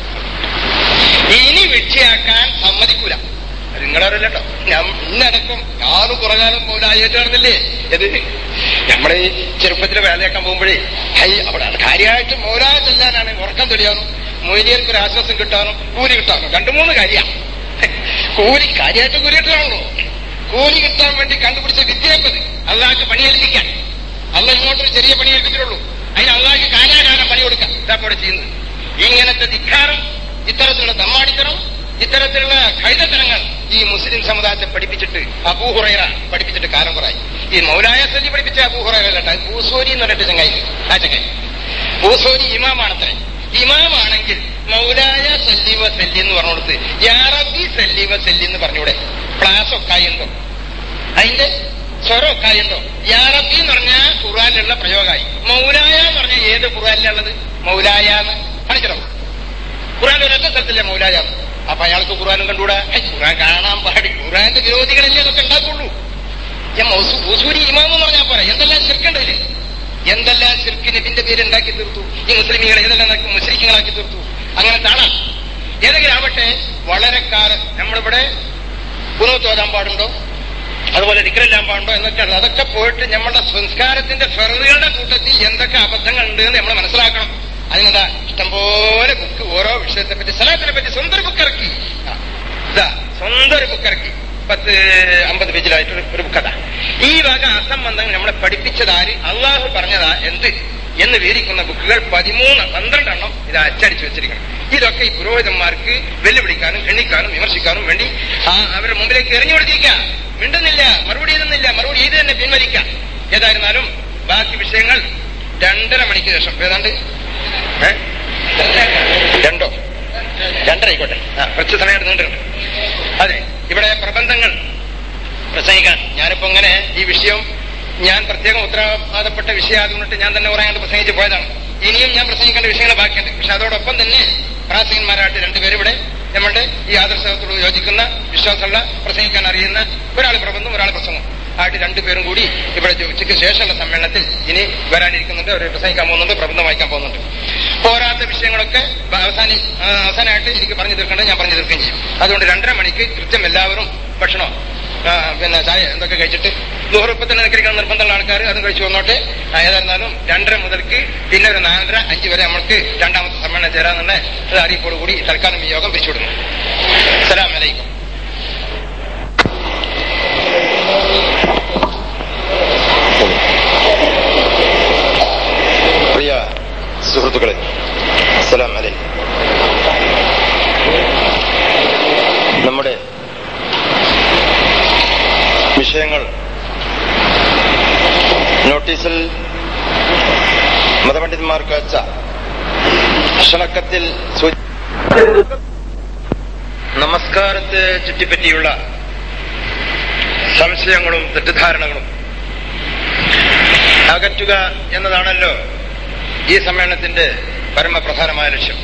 ഇനി വിക്ഷയാക്കാൻ സമ്മതിക്കൂല അത് നിങ്ങളറിയില്ലട്ടോ ഞാൻ ഇന്നടക്കം ഞാനും കുറെ കാലം മൗലായിട്ട് നടന്നില്ലേ ഇത് നമ്മളെ ഈ ചെറുപ്പത്തിലെ വേലയാക്കാൻ പോകുമ്പോഴേ ഹൈ അവിടെ കാര്യമായിട്ട് മൗലാ ചെല്ലാനാണ് ഉറക്കം തെളിയാനും മൊയ്ലിയർക്ക് ഒരു ആശ്വാസം കിട്ടാനും കൂലി കിട്ടാനും രണ്ടു മൂന്ന് കാര്യ കൂലി കാര്യമായിട്ട് കൂലി കിട്ടാണല്ലോ കൂലി കിട്ടാൻ വേണ്ടി കണ്ടുപിടിച്ച വിദ്യാഭ്യാസം അള്ളാഹ്ക്ക് പണിയേൽപ്പിക്കാൻ അള്ള ഇങ്ങോട്ടൊരു ചെറിയ പണി ഏൽപ്പിച്ചിട്ടുള്ളൂ അതിന് അള്ളാഹ്ക്ക് കാലാകാലം പണി കൊടുക്കാം ഇതാ ഇവിടെ ചെയ്യുന്നത് ഇങ്ങനത്തെ ധിക്കാരം ഇത്തരത്തിലുള്ള ദമ്മാടിത്തരം ഇത്തരത്തിലുള്ള കൈതത്തരങ്ങൾ ഈ മുസ്ലിം സമുദായത്തെ പഠിപ്പിച്ചിട്ട് അബൂഹുറൈറ പഠിപ്പിച്ചിട്ട് കാലം കുറയായി ഈ മൗലായ സല്ലി പഠിപ്പിച്ച അബൂഹുറൈറല്ല ഭൂസോരി എന്ന് പറഞ്ഞിട്ട് ചങ്ങായി ആ ചങ്ങായി ഭൂസോരി ഇമാമാണത്രേ ഇമാമാണെങ്കിൽ മൗലായ സല്ലി വ സല്ലി എന്ന് പറഞ്ഞു കൊടുത്ത് യാറബി സല്ലി വ സല്ലി എന്ന് പറഞ്ഞൂടെ ക്ലാസ് ഒക്കെ ഉണ്ടോ അതിന്റെ സ്വരം ഒക്കെ ഉണ്ടോ യാറബി എന്ന് പറഞ്ഞാൽ ഖുർആാനിലുള്ള പ്രയോഗമായി മൗലായ എന്ന് പറഞ്ഞാൽ ഏത് ഖുർആാനിലുള്ളത് മൗലായ എന്ന് കാണിച്ചോ ഖുർആൻ ഒരൊറ്റ സ്ഥലത്തില്ലേ മൗലായ അപ്പൊ അയാൾക്ക് ഖുർആാനും കണ്ടുകൂടാ ഹൈ, ഖുർആൻ കാണാൻ പാടി ഖുർആന്റെ വിരോധികളല്ലേ അതൊക്കെ ഉണ്ടാക്കുള്ളൂ ഞാൻ മൗസു- ഭൂസൂരി ഇമാം എന്ന് പറഞ്ഞാൽ പോരാ എന്തെല്ലാം ശിർക്കുണ്ടല്ലേ എന്തെല്ലാം ശിർക്ക് നബിന്റെ പേര് ഉണ്ടാക്കി തീർത്തു ഈ മുസ്ലിമികളെ ഏതെല്ലാം നടക്കും മുസ്ലിങ്ങളാക്കി തീർത്തു അങ്ങനെ കാണാം ഏതെങ്കിലും ആവട്ടെ വളരെ കാലം നമ്മളിവിടെ കുന്നത്തോതാൻ പാടുണ്ടോ അതുപോലെ ഡിഗ്രെല്ലാം പാടുണ്ടോ എന്നൊക്കെ ഉള്ളത് അതൊക്കെ പോയിട്ട് നമ്മളുടെ സംസ്കാരത്തിന്റെ ഫെറുകളുടെ കൂട്ടത്തിൽ എന്തൊക്കെ അബദ്ധങ്ങൾ ഉണ്ട് എന്ന് നമ്മൾ മനസ്സിലാക്കണം അതിനെന്താ ഇഷ്ടംപോലെ ബുക്ക് ഓരോ വിഷയത്തെ പറ്റി സ്ഥലത്തിനെ പറ്റി സ്വന്തം ബുക്ക് ഇറക്കി ആ, ഇതാ സ്വന്തം ഒരു ബുക്ക് ഇറക്കി പത്ത് അമ്പത് പേജിലായിട്ട് ഒരു- ഒരു ബുക്കതാ ഈ വക അസംബന്ധങ്ങൾ നമ്മളെ പഠിപ്പിച്ചതാര് അള്ളാഹു പറഞ്ഞതാ എന്ത് എന്ന് വിവരിക്കുന്ന ബുക്കുകൾ പതിമൂന്ന് പന്ത്രണ്ടെണ്ണം ഇത് അച്ചടിച്ചു വെച്ചിരിക്കണം ഇതൊക്കെ ഈ പുരോഹിതന്മാർക്ക് വെല്ലുവിളിക്കാനും ഖണ്ഡിക്കാനും വിമർശിക്കാനും വേണ്ടി ആ അവരുടെ മുമ്പിലേക്ക് എറിഞ്ഞു കൊടുത്തിരിക്കാം മിണ്ടുന്നില്ല മറുപടി എഴുതുന്നില്ല മറുപടി ചെയ്ത് തന്നെ പിൻവലിക്കാം ഏതായിരുന്നാലും ബാക്കി വിഷയങ്ങൾ രണ്ടര മണിക്ക് ശേഷം ഏതാണ്ട് ഏ? രണ്ടോ രണ്ടര ആയിക്കോട്ടെ ആ കുറച്ച് സമയം നീണ്ടിട്ടുണ്ട് അതെ ഇവിടെ പ്രബന്ധങ്ങൾ പ്രസംഗിക്കാൻ ഞാനിപ്പോ ഇങ്ങനെ ഈ വിഷയം ഞാൻ പ്രത്യേകം ഉത്തരവാദപ്പെട്ട വിഷയമായതുകൊണ്ടിട്ട് ഞാൻ തന്നെ പറയാണ്ട് പ്രസംഗിച്ച് പോയതാണ് ഇനിയും ഞാൻ പ്രസംഗിക്കേണ്ട വിഷയങ്ങൾ ബാക്കിയുണ്ട് പക്ഷെ അതോടൊപ്പം തന്നെ പ്രാസംഗന്മാരായിട്ട് രണ്ടുപേരും ഇവിടെ നമ്മളുടെ ഈ ആദർശത്തോട് യോജിക്കുന്ന വിശ്വാസമുള്ള പ്രസംഗിക്കാൻ അറിയുന്ന ഒരാൾ പ്രബന്ധം ഒരാൾ പ്രസംഗം ആയിട്ട് രണ്ടുപേരും കൂടി ഇവിടെ ഉച്ചയ്ക്ക് ശേഷമുള്ള സമ്മേളനത്തിൽ ഇനി വരാനിരിക്കുന്നുണ്ട് അവർ പ്രസംഗിക്കാൻ പോകുന്നുണ്ട് പ്രബന്ധം വായിക്കാൻ പോകുന്നുണ്ട് പോരാത്ത വിഷയങ്ങളൊക്കെ അവസാനം ആ, അവസാനമായിട്ട് എനിക്ക് പറഞ്ഞു തീർക്കേണ്ടത് ഞാൻ പറഞ്ഞു തീർക്കുകയും ചെയ്യും അതുകൊണ്ട് രണ്ടര മണിക്ക് കൃത്യം എല്ലാവരും ഭക്ഷണം ആ, പിന്നെ ചായ എന്തൊക്കെ കഴിച്ചിട്ട് നൂറുപ്പത്തിൽ നിൽക്കുന്ന നിർബന്ധമുള്ള ആൾക്കാർ അതും കഴിച്ചു വന്നോട്ടെ ആ, ഏതായിരുന്നാലും രണ്ടര മുതൽക്ക് പിന്നെ ഒരു നാലര അഞ്ച് വരെ നമ്മൾക്ക് രണ്ടാമത്തെ സമ്മേളനം ചേരാന്നുള്ള ഒരു അറിയിപ്പോട് കൂടി തൽക്കാലം ഈ യോഗം പിരിച്ചുവിടുന്നു സലാം അലൈക്കും പ്രിയ സുഹൃത്തുക്കളെ സലാം അലൈക്കും നമ്മുടെ നോട്ടീസിൽ മതപണ്ഡിതന്മാർക്ക് അയച്ച ക്ഷണക്കത്തിൽ സൂചി- നമസ്കാരത്തെ ചുറ്റിപ്പറ്റിയുള്ള സംശയങ്ങളും തെറ്റിദ്ധാരണകളും അകറ്റുക എന്നതാണല്ലോ ഈ സമ്മേളനത്തിന്റെ പരമപ്രധാനമായ ലക്ഷ്യം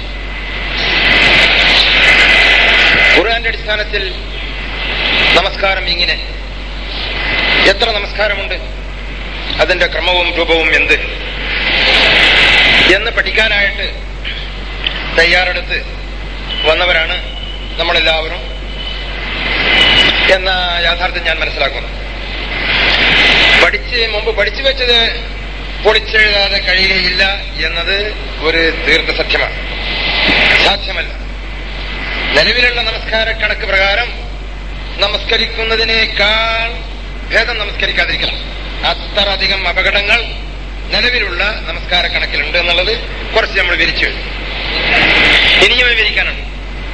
ഖുർആന്റെ അടിസ്ഥാനത്തിൽ നമസ്കാരം ഇങ്ങനെ എത്ര നമസ്കാരമുണ്ട് അതിന്റെ ക്രമവും രൂപവും എന്ത് എന്ന് പഠിക്കാനായിട്ട് തയ്യാറെടുത്ത് വന്നവരാണ് നമ്മളെല്ലാവരും എന്ന യാഥാർത്ഥ്യം ഞാൻ മനസ്സിലാക്കുന്നു പഠിച്ച് മുമ്പ് പഠിച്ചു വെച്ചത് പൊളിച്ചെഴുതാതെ കഴിയുകയില്ല എന്നത് ഒരു തീർത്ഥ സത്യമാണ് സാധ്യമല്ല നിലവിലുള്ള നമസ്കാര കണക്ക് പ്രകാരം നമസ്കരിക്കുന്നതിനേക്കാൾ ഭേദം നമസ്കരിക്കാതിരിക്കണം അത്ര അധികം അപകടങ്ങൾ നിലവിലുള്ള നമസ്കാര കണക്കിലുണ്ട് എന്നുള്ളത് കുറച്ച് നമ്മൾ വിരിച്ചു ഇനിയും വിവരിക്കാനുണ്ട്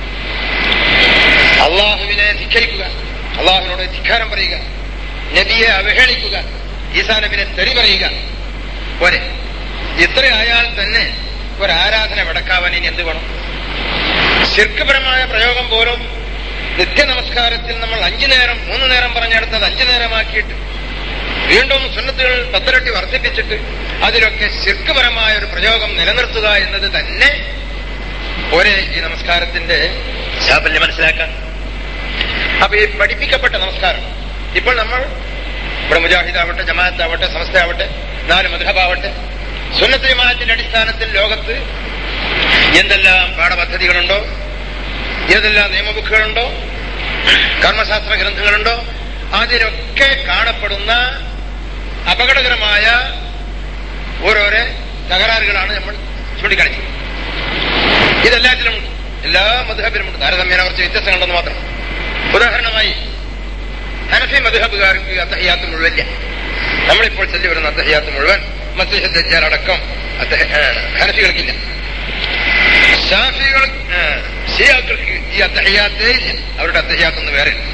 അള്ളാഹുവിനെ ധിക്കരിക്കുക അള്ളാഹുവിനോട് ധിക്കാരം പറയുക നബിയെ അവഹേളിക്കുക ഈസാ നബിനെ തെറി പറയുക പോരെ ഇത്രയായാൽ തന്നെ ഒരു ആരാധന വിടക്കാവാൻ ഇനി എന്ത് വേണം ശിർക്കപരമായ പ്രയോഗം പോലും നിത്യനമസ്കാരത്തിൽ നമ്മൾ അഞ്ചു നേരം മൂന്ന് നേരം പറഞ്ഞെടുത്തത് അഞ്ചു നേരമാക്കിയിട്ട് വീണ്ടും സുന്നത്തുകൾ പത്തിരട്ടി വർദ്ധിപ്പിച്ചിട്ട് അതിലൊക്കെ ശിർക്കപരമായ ഒരു പ്രയോഗം നിലനിർത്തുക എന്നത് തന്നെ ഒരേ ഈ നമസ്കാരത്തിന്റെ ചാപല്യം മനസ്സിലാക്കാൻ അപ്പൊ ഈ പഠിപ്പിക്കപ്പെട്ട നമസ്കാരം ഇപ്പോൾ നമ്മൾ ഇവിടെ മുജാഹിദാവട്ടെ ജമാഅത്താവട്ടെ സമസ്തയാവട്ടെ നാല് മധുഹബാവട്ടെ സുന്നത്ത് ജമാഅത്തിന്റെ അടിസ്ഥാനത്തിൽ ലോകത്ത് എന്തെല്ലാം പാഠപദ്ധതികളുണ്ടോ ഏതെല്ലാം നിയമബുക്കുകളുണ്ടോ കർമ്മശാസ്ത്ര ഗ്രന്ഥങ്ങളുണ്ടോ അതിലൊക്കെ കാണപ്പെടുന്ന അപകടകരമായ ഓരോരോ തകരാറുകളാണ് നമ്മൾ ചൂണ്ടിക്കാണിച്ചത് ഇതെല്ലാത്തിലുമുണ്ട് എല്ലാ മധുഹബിലുമുണ്ട് താരതമ്യേന കുറച്ച് വ്യത്യസ്തങ്ങളുണ്ടെന്ന് മാത്രം ഉദാഹരണമായി ഹനഫി മധുഹബുകാർക്ക് അത്തഹ്യാത്ത് മുഴുവല്ല നമ്മളിപ്പോൾ ചൊല്ലി വരുന്ന അത്തഹ്യാത്ത് മുഴുവൻ മസ്ജിദ് ദജ്ജാൽ അടക്കം അത്തഹ- ആ, ഹനഫികൾക്കില്ല ഷാഫികൾ ആ, ഷിയാക്കൾക്ക് ഈ അത്തഹ്യാത്തേ ഇല്ല അവരുടെ അത്തഹ്യാത്തൊന്നും വേറെ ഇല്ല.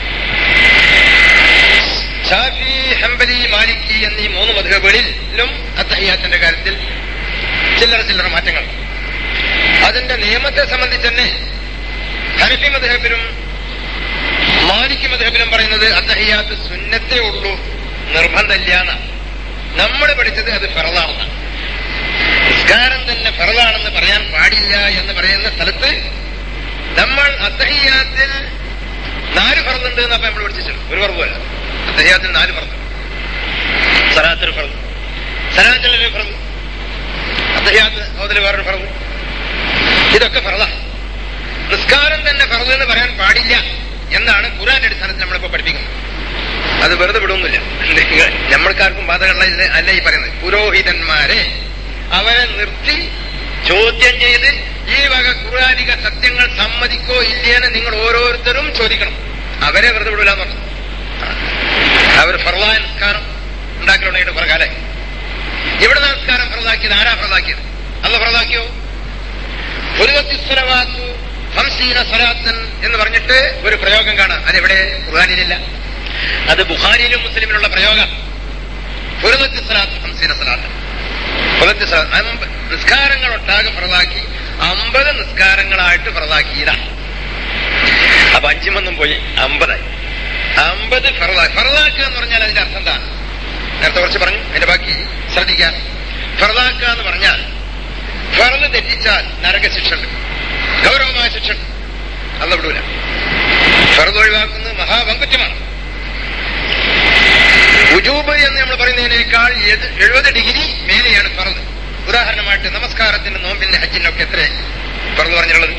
ഷാഫി ഹംബലി മാലിക്കി എന്നീ മൂന്ന് മധുഹബുകളിലും അത്തഹ്യാത്തിന്റെ കാര്യത്തിൽ ചില്ലറ ചില്ലറ മാറ്റങ്ങൾ അതിന്റെ നിയമത്തെ സംബന്ധിച്ച് തന്നെ ഹനഫി മധുഹബിലും മാലിക് മധുഹബിലും പറയുന്നത് അത്തഹയ്യാത്ത് സുന്നത്തേ ഉള്ളൂ നിർബന്ധമില്ല എന്നാണ് നമ്മൾ പഠിച്ചത് അത് ഫറലാണെന്നാണ് നിസ്കാരം തന്നെ ഫറലാണെന്ന് പറയാൻ പാടില്ല എന്ന് പറയുന്ന സ്ഥലത്ത് നമ്മൾ അത്തഹയ്യാത്തിൽ നാല് ഫറലുണ്ട് എന്നപ്പോ നമ്മൾ പഠിച്ചിട്ടുണ്ട് ഒരു ഫറവുമല്ല അത്തഹയ്യാത്തിൽ നാല് ഫറലുണ്ട് സലാത്തൊരു ഫറവ് സലാത്തിലൊരു ഫറവ് അത്തഹ്യാത്ത് അതിൽ വേറൊരു ഫറവ് ഇതൊക്കെ ഫറലാണ് നിസ്കാരം തന്നെ ഫറവ് എന്ന് പറയാൻ പാടില്ല എന്നാണ് ഖുറാന്റെ അടിസ്ഥാനത്തിൽ നമ്മളിപ്പോ പഠിപ്പിക്കുന്നത് അത് വെറുതെ വിടുന്നില്ല നമ്മൾക്കാർക്കും ബാധകളില്ല അല്ല ഈ പറയുന്നത് പുരോഹിതന്മാരെ അവരെ നിർത്തി ചോദ്യം ചെയ്ത് ഈ വക ഖുറാനിക സത്യങ്ങൾ സമ്മതിക്കോ ഇല്ലയെന്ന് നിങ്ങൾ ഓരോരുത്തരും ചോദിക്കണം അവരെ വെറുതെ വിടില്ല എന്ന് പറഞ്ഞു അവർ ഫർലായ നിസ്കാരം ഉണ്ടാക്കലുണ്ടായിട്ട് കുറെ കാലായി ഇവിടെ നമസ്കാരം ഫറലാക്കിയത് ആരാ ഫറലാക്കിയത് അല്ല ഫറലാക്കിയോ പുരുവത്തിസ്വരവാത്തു ഹംസീന സ്വലാത്തൻ എന്ന് പറഞ്ഞിട്ട് ഒരു പ്രയോഗം കാണാം അതെവിടെ ഖുർആാനിലില്ല അത് ബുഖാരിയിലും മുസ്ലിമിലുള്ള പ്രയോഗം പുരുവത്തി സ്വലാത്ത് ഹംസീന സ്വലാത്തൻ പുലത്തി നിസ്കാരങ്ങൾ ഒട്ടാകെ ഫറലാക്കി അമ്പത് നിസ്കാരങ്ങളായിട്ട് ഫറലാക്കിയതാണ് അപ്പൊ അഞ്ചുമൊന്നും പോയി അമ്പതായി അമ്പത് ഫറലാക്കി ഫറലാക്കുക എന്ന് പറഞ്ഞാൽ അതിന്റെ അർത്ഥം എന്താണ് നേരത്തെ കുറച്ച് പറഞ്ഞു അതിന്റെ ബാക്കി ശ്രദ്ധിക്കാൻ ഫറലാക്കുക എന്ന് പറഞ്ഞാൽ ഫറല് തെറ്റിച്ചാൽ നരകശിക്ഷ ഉണ്ട് ഗൗരവമായ ശിക്ഷ ഉണ്ട് അല്ല വിടൂല ഫറത് ഒഴിവാക്കുന്നത് മഹാപങ്കുറ്റമാണ് ഉജൂബ് എന്ന് നമ്മൾ പറയുന്നതിനേക്കാൾ എഴുപത് ഡിഗ്രി മേലെയാണ് ഫറത് ഉദാഹരണമായിട്ട് നമസ്കാരത്തിന്റെ നോമ്പിന്റെ ഹജ്ജിനൊക്കെ എത്ര ഫറത് പറഞ്ഞിട്ടുള്ളത്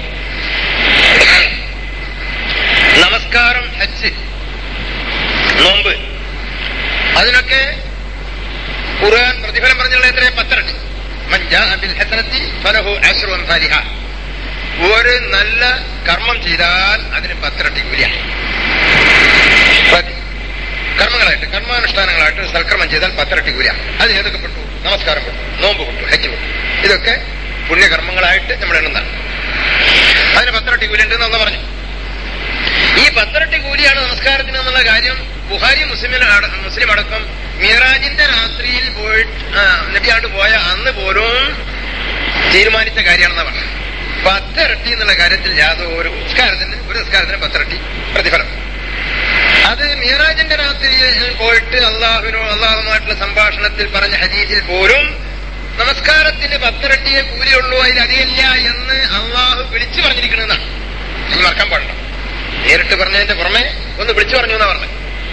നമസ്കാരം ഹജ്ജ് നോമ്പ് അതിനൊക്കെ ഖുർആൻ പ്രതിഫലം പറഞ്ഞുള്ള എത്ര പന്ത്രണ്ട് മഞ്ചാ ബിൽ ഹസനത്തി ഫലഹു അശ്രു അംസാലിഹ ഒരു നല്ല കർമ്മം ചെയ്താൽ അതിന് പത്തിരട്ടി കൂലിയാണ് പ്രതി കർമ്മങ്ങളായിട്ട് കർമാനുഷ്ഠാനങ്ങളായിട്ട് സൽക്കർമ്മം ചെയ്താൽ പത്തിരട്ടി കൂലിയാണ് അത് ഏതൊക്കെ പെട്ടു നമസ്കാരം പെട്ടു നോമ്പ് പെട്ടു ഹജ്ജ് പെട്ടു ഇതൊക്കെ പുണ്യകർമ്മങ്ങളായിട്ട് നമ്മൾ എണ്ണുന്നതാണ് അതിന് പത്തിരട്ടി കൂലി ഉണ്ട് എന്ന് പറഞ്ഞു ഈ പത്തിരട്ടി കൂലിയാണ് നമസ്കാരത്തിന് എന്നുള്ള കാര്യം ബുഹാരി മുസ്ലിം മുസ്ലിം അടക്കം മിറാജിന്റെ രാത്രിയിൽ പോയിട്ട് ആ, നബിയാണ്ട് പോയ അന്ന് പോലും തീരുമാനിച്ച കാര്യമാണെന്നാ പറഞ്ഞത് പത്തിരട്ടി എന്നുള്ള കാര്യത്തിൽ യാതൊരു നിസ്കാരത്തിന് ഒരു നിസ്കാരത്തിന് പത്തിരട്ടി പ്രതിഫലം അത് മിറാജിന്റെ രാത്രിയിൽ പോയിട്ട് അള്ളാഹുവിനോ അള്ളാഹുമായിട്ടുള്ള സംഭാഷണത്തിൽ പറഞ്ഞ ഹദീസിൽ പോലും നമസ്കാരത്തിന് പത്തിരട്ടിയെ കൂലിയുള്ളൂ അതിലധികമില്ല എന്ന് അള്ളാഹു വിളിച്ചു പറഞ്ഞിരിക്കണമെന്നാണ് നിങ്ങൾ മറക്കാൻ പാടില്ല നേരിട്ട് പറഞ്ഞതിന്റെ പുറമെ ഒന്ന് വിളിച്ചു പറഞ്ഞു എന്നാ പറഞ്ഞത്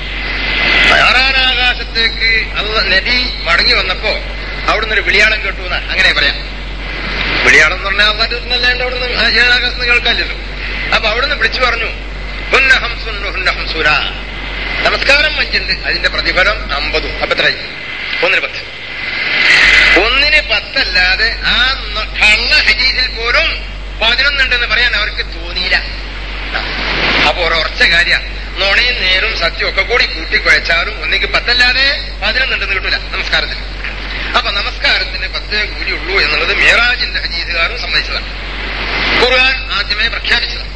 ആറാനാകാശത്തേക്ക് അല്ല നബി മടങ്ങി വന്നപ്പോ അവിടുന്ന് ഒരു വിളിയാളം കേട്ടു എന്നാ അങ്ങനെ പറയാം വിളിയാളം എന്ന് പറഞ്ഞാൽ അള്ളാന്റെ അല്ലാണ്ട് അവിടുന്ന് ഏഴാകാശത്ത് കേൾക്കാനില്ലല്ലോ അപ്പൊ അവിടുന്ന് വിളിച്ചു പറഞ്ഞു ഹുന്ന ഹംസുൻ ഹുന്ന ഹംസുര നമസ്കാരം അഞ്ചുണ്ട് അതിന്റെ പ്രതിഫലം അമ്പതും അപ്പൊ എത്രയായി ഒന്നിന് പത്ത് ഒന്നിന് പത്തല്ലാതെ ആ ന- കള്ള ഹജീസിൽ പോലും പതിനൊന്നുണ്ടെന്ന് പറയാൻ അവർക്ക് തോന്നിയില്ല അപ്പൊ ഒരു ഉറച്ച കാര്യ നുണയും നേരും സത്യവും ഒക്കെ കൂടി കൂട്ടിക്കുഴച്ചാലും ഒന്നിക്ക് പത്തല്ലാതെ പതിനൊന്നുണ്ടെന്ന് കിട്ടൂല നമസ്കാരത്തിന് അപ്പൊ നമസ്കാരത്തിന് പത്തേ കൂലിയുള്ളൂ എന്നുള്ളത് മേറാജിന്റെ ഹജീസുകാരും സമ്മതിച്ചതാണ് ഖുർആൻ ആദ്യമേ പ്രഖ്യാപിച്ചതാണ്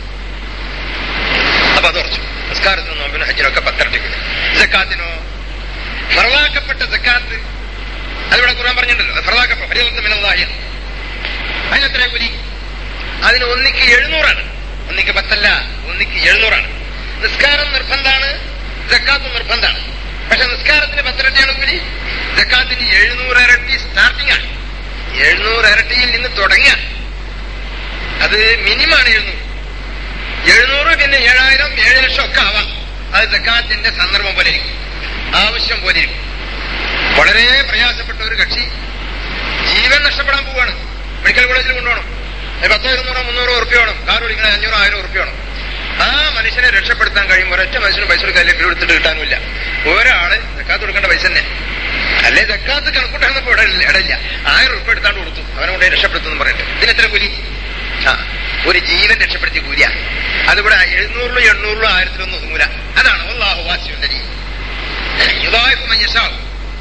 അപ്പൊ അത് ഉറച്ചു നമസ്കാരത്തിന് നോമ്പിന് ഹജ്ജിനൊക്കെ പത്തരട്ടി കൂലി ജക്കാത്തിനോ ഫറലാക്കപ്പെട്ട ജക്കാത്ത് അതിവിടെ ഖുർആൻ പറഞ്ഞിട്ടുണ്ടല്ലോ ഫറലാക്കപ്പെട്ട ഫരീലത്ത് മിനല്ലാഹി അതിനെത്ര കൂലി അതിന് ഒന്നിക്ക് എഴുന്നൂറാണ് ഒന്നിക്ക് പത്തല്ല ഒന്നിക്ക് എഴുന്നൂറാണ് നിസ്കാരം നിർബന്ധാണ് ജക്കാത്ത് നിർബന്ധാണ് പക്ഷെ നിസ്കാരത്തിന് പത്തിരട്ടിയാണ് കൂലി ജക്കാത്തിന് എഴുന്നൂറ് ഇരട്ടി സ്റ്റാർട്ടിംഗ് ആണ് എഴുന്നൂറ് ഇരട്ടിയിൽ നിന്ന് തുടങ്ങുക അത് മിനിമാണ് എഴുന്നൂറ് എഴുന്നൂറ് പിന്നെ ഏഴായിരം ഏഴ് ലക്ഷം ഒക്കെ ആവാം അത് ജക്കാത്തിന്റെ സന്ദർഭം പോലെ ഇരിക്കും ആവശ്യം പോലെ ഇരിക്കും വളരെ പ്രയാസപ്പെട്ട ഒരു കക്ഷി ജീവൻ നഷ്ടപ്പെടാൻ പോവാണ് മെഡിക്കൽ കോളേജിൽ കൊണ്ടുപോകണം അത് പത്തോ ഇരുന്നൂറോ മുന്നൂറോ ഉറുപ്പ്യ വേണം കാർ ഓടിക്കണ അഞ്ഞൂറോ ആയിരം ഉറുപ്പ്യ വേണം ആ മനുഷ്യനെ രക്ഷപ്പെടുത്താൻ കഴിയും ഒരൊറ്റ മനുഷ്യന് പൈസ കൊടുക്കാൻ അല്ലെങ്കിൽ എടുത്തിട്ട് കിട്ടാനുമില്ല ഒരാള് ജക്കാത്ത് കൊടുക്കേണ്ട പൈസ തന്നെ അല്ലേ ജക്കാത്ത് കണക്കൂട്ടാണെന്ന് ഇപ്പൊ ഇടയില്ല ഇടയില്ല ആയിരം ഉറുപ്പ്യ എടുത്താണ്ട് കൊടുത്തു അവനെ കൊണ്ടേ രക്ഷപ്പെടുത്തുന്നു പറഞ്ഞിട്ട് ഇതിന് എത്ര കൂലി ആ ഒരു ജീവൻ രക്ഷപ്പെടുത്തിയ കൂലിയ അതിവിടെ എഴുന്നൂറിലും എണ്ണൂറിലും ആയിരത്തിലൊന്നും ഒതുങ്ങൂല അതാണ് അള്ളാഹു വാസ്യുന്നരി യുദായിഫ് മഞ്ഞഷാവും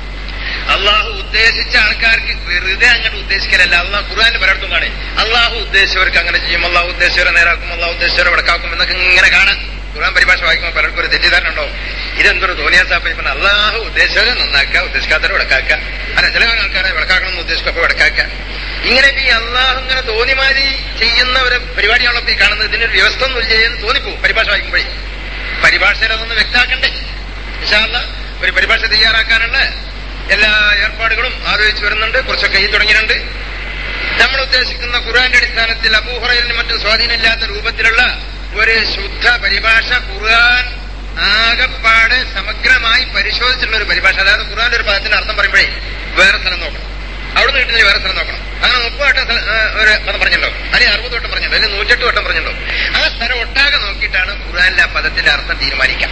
അള്ളാഹു ഉദ്ദേശിച്ച ആൾക്കാർക്ക് വെറുതെ അങ്ങോട്ട് ഉദ്ദേശിക്കലല്ല അള്ളാഹ് ഖുർആാന്റെ പലയിടത്തും കാണേ അള്ളാഹു ഉദ്ദേശിച്ചവർക്ക് അങ്ങനെ ചെയ്യും അള്ളാഹു ഉദ്ദേശിച്ചവരെ നേരാക്കും അള്ളാഹു ഉദ്ദേശിച്ചവരെ വടക്കാക്കും എന്നൊക്കെ ഇങ്ങനെ കാണാൻ ഖുർആൻ പരിഭാഷ വായിക്കുമ്പോൾ പലർക്കും ഒരു തെറ്റിദ്ധാരണ ഉണ്ടാവും ഇതെന്തൊരു തോന്നിയാ സാപ്പ ഇപ്പൊ അള്ളാഹു ഉദ്ദേശിച്ചവരെ നന്നാക്കുക ഉദ്ദേശിക്കാത്തവരെ വടക്കാക്കുക അല്ല ചില ആൾക്കാരെ വടക്കാക്കണം എന്ന് ഉദ്ദേശിക്കും അപ്പൊ വടക്കാക്കുക ഇങ്ങനെ ഈ അള്ളാഹു ഇങ്ങനെ തോന്നിമാതിരി ചെയ്യുന്ന ഒരു പരിപാടിയാണല്ലോ ഇപ്പൊ ഈ കാണുന്നത് ഇതിനൊരു വ്യവസ്ഥ ഒന്നുമില്ല എന്ന് തോന്നിപ്പോവും പരിഭാഷ വായിക്കുമ്പോഴേ പരിഭാഷയിൽ അതൊന്ന് വ്യക്താക്കണ്ടേ വിശാല ഒരു പരിഭാഷ തയ്യാറാക്കാനുള്ള എല്ലാ ഏർപ്പാടുകളും ആലോചിച്ച് വരുന്നുണ്ട് കുറച്ചൊക്കെ ഈ തുടങ്ങിയിട്ടുണ്ട് നമ്മൾ ഉദ്ദേശിക്കുന്ന ഖുർആന്റെ അടിസ്ഥാനത്തിൽ അബൂഹറയിലും മറ്റും സ്വാധീനമില്ലാത്ത രൂപത്തിലുള്ള ഒരു ശുദ്ധ പരിഭാഷ ഖുർആൻ ആകപ്പാടെ സമഗ്രമായി പരിശോധിച്ചിട്ടുള്ള ഒരു പരിഭാഷ അതായത് ഖുർആന്റെ ഒരു പദത്തിന്റെ അർത്ഥം പറയുമ്പോഴേ വേറെ സ്ഥലം നോക്കണം അവിടുന്ന് കിട്ടുന്ന വേറെ സ്ഥലം നോക്കണം അങ്ങനെ മുപ്പത് വട്ടം സ്ഥല- ആ, ഒരു പദം പറഞ്ഞിട്ടുണ്ടോ അല്ലെങ്കിൽ അറുപത് വട്ടം പറഞ്ഞിട്ടുണ്ടോ അല്ലെങ്കിൽ നൂറ്റെട്ട് വട്ടം പറഞ്ഞിട്ടുണ്ടോ ആ സ്ഥലം ഒട്ടാകെ നോക്കിയിട്ടാണ് ഖുർആനിലെ ആ പദത്തിന്റെ അർത്ഥം തീരുമാനിക്കാം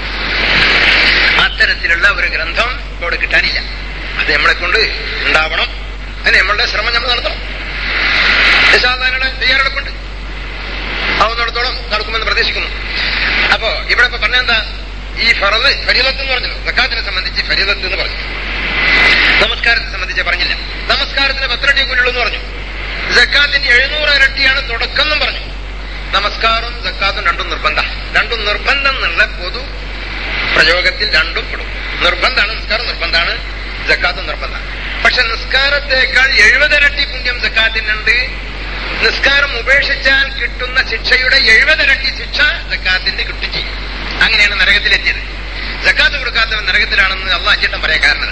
അത്തരത്തിലുള്ള ഒരു ഗ്രന്ഥം ഇവിടെ കിട്ടാനില്ല അത് നമ്മളെ കൊണ്ട് ഉണ്ടാവണം അതിന് നമ്മളുടെ ശ്രമം നമ്മൾ നടത്തണം നിശാദാനയുടെ തയ്യാറെടുപ്പുണ്ട് ആവുന്നിടത്തോളം നടക്കുമെന്ന് പ്രതീക്ഷിക്കുന്നു അപ്പോ ഇവിടെ ഇപ്പൊ പറഞ്ഞെന്താ ഈ ഫറദ് ഫരീലത്ത് എന്ന് പറഞ്ഞല്ലോ സക്കാത്തിനെ സംബന്ധിച്ച് ഫരീലത്ത് എന്ന് പറഞ്ഞു നമസ്കാരത്തെ സംബന്ധിച്ച് പറഞ്ഞില്ല നമസ്കാരത്തിന് പത്തിരട്ടി കൂലുള്ളൂ എന്ന് പറഞ്ഞു ജക്കാത്തിന്റെ എഴുന്നൂറ് ഇരട്ടിയാണ് തുടക്കം എന്നും പറഞ്ഞു നമസ്കാരവും ജക്കാത്തും രണ്ടും നിർബന്ധ രണ്ടും നിർബന്ധം എന്നുള്ള പൊതു പ്രയോഗത്തിൽ രണ്ടും പെടും നിർബന്ധമാണ് നിസ്കാരം നിർബന്ധമാണ് ജക്കാത്തും നിർബന്ധം പക്ഷെ നിസ്കാരത്തെക്കാൾ എഴുപതിരട്ടി പുണ്യം ജക്കാത്തിനുണ്ട് നിസ്കാരം ഉപേക്ഷിച്ചാൽ കിട്ടുന്ന ശിക്ഷയുടെ എഴുപതിരട്ടി ശിക്ഷ ജക്കാത്തിന് കിട്ടും ചെയ്യും അങ്ങനെയാണ് നരകത്തിലെത്തിയത് ജക്കാത്ത് കൊടുക്കാത്തവൻ നരകത്തിലാണെന്ന് അള്ള അഞ്ചെട്ടം പറയാൻ കാരണം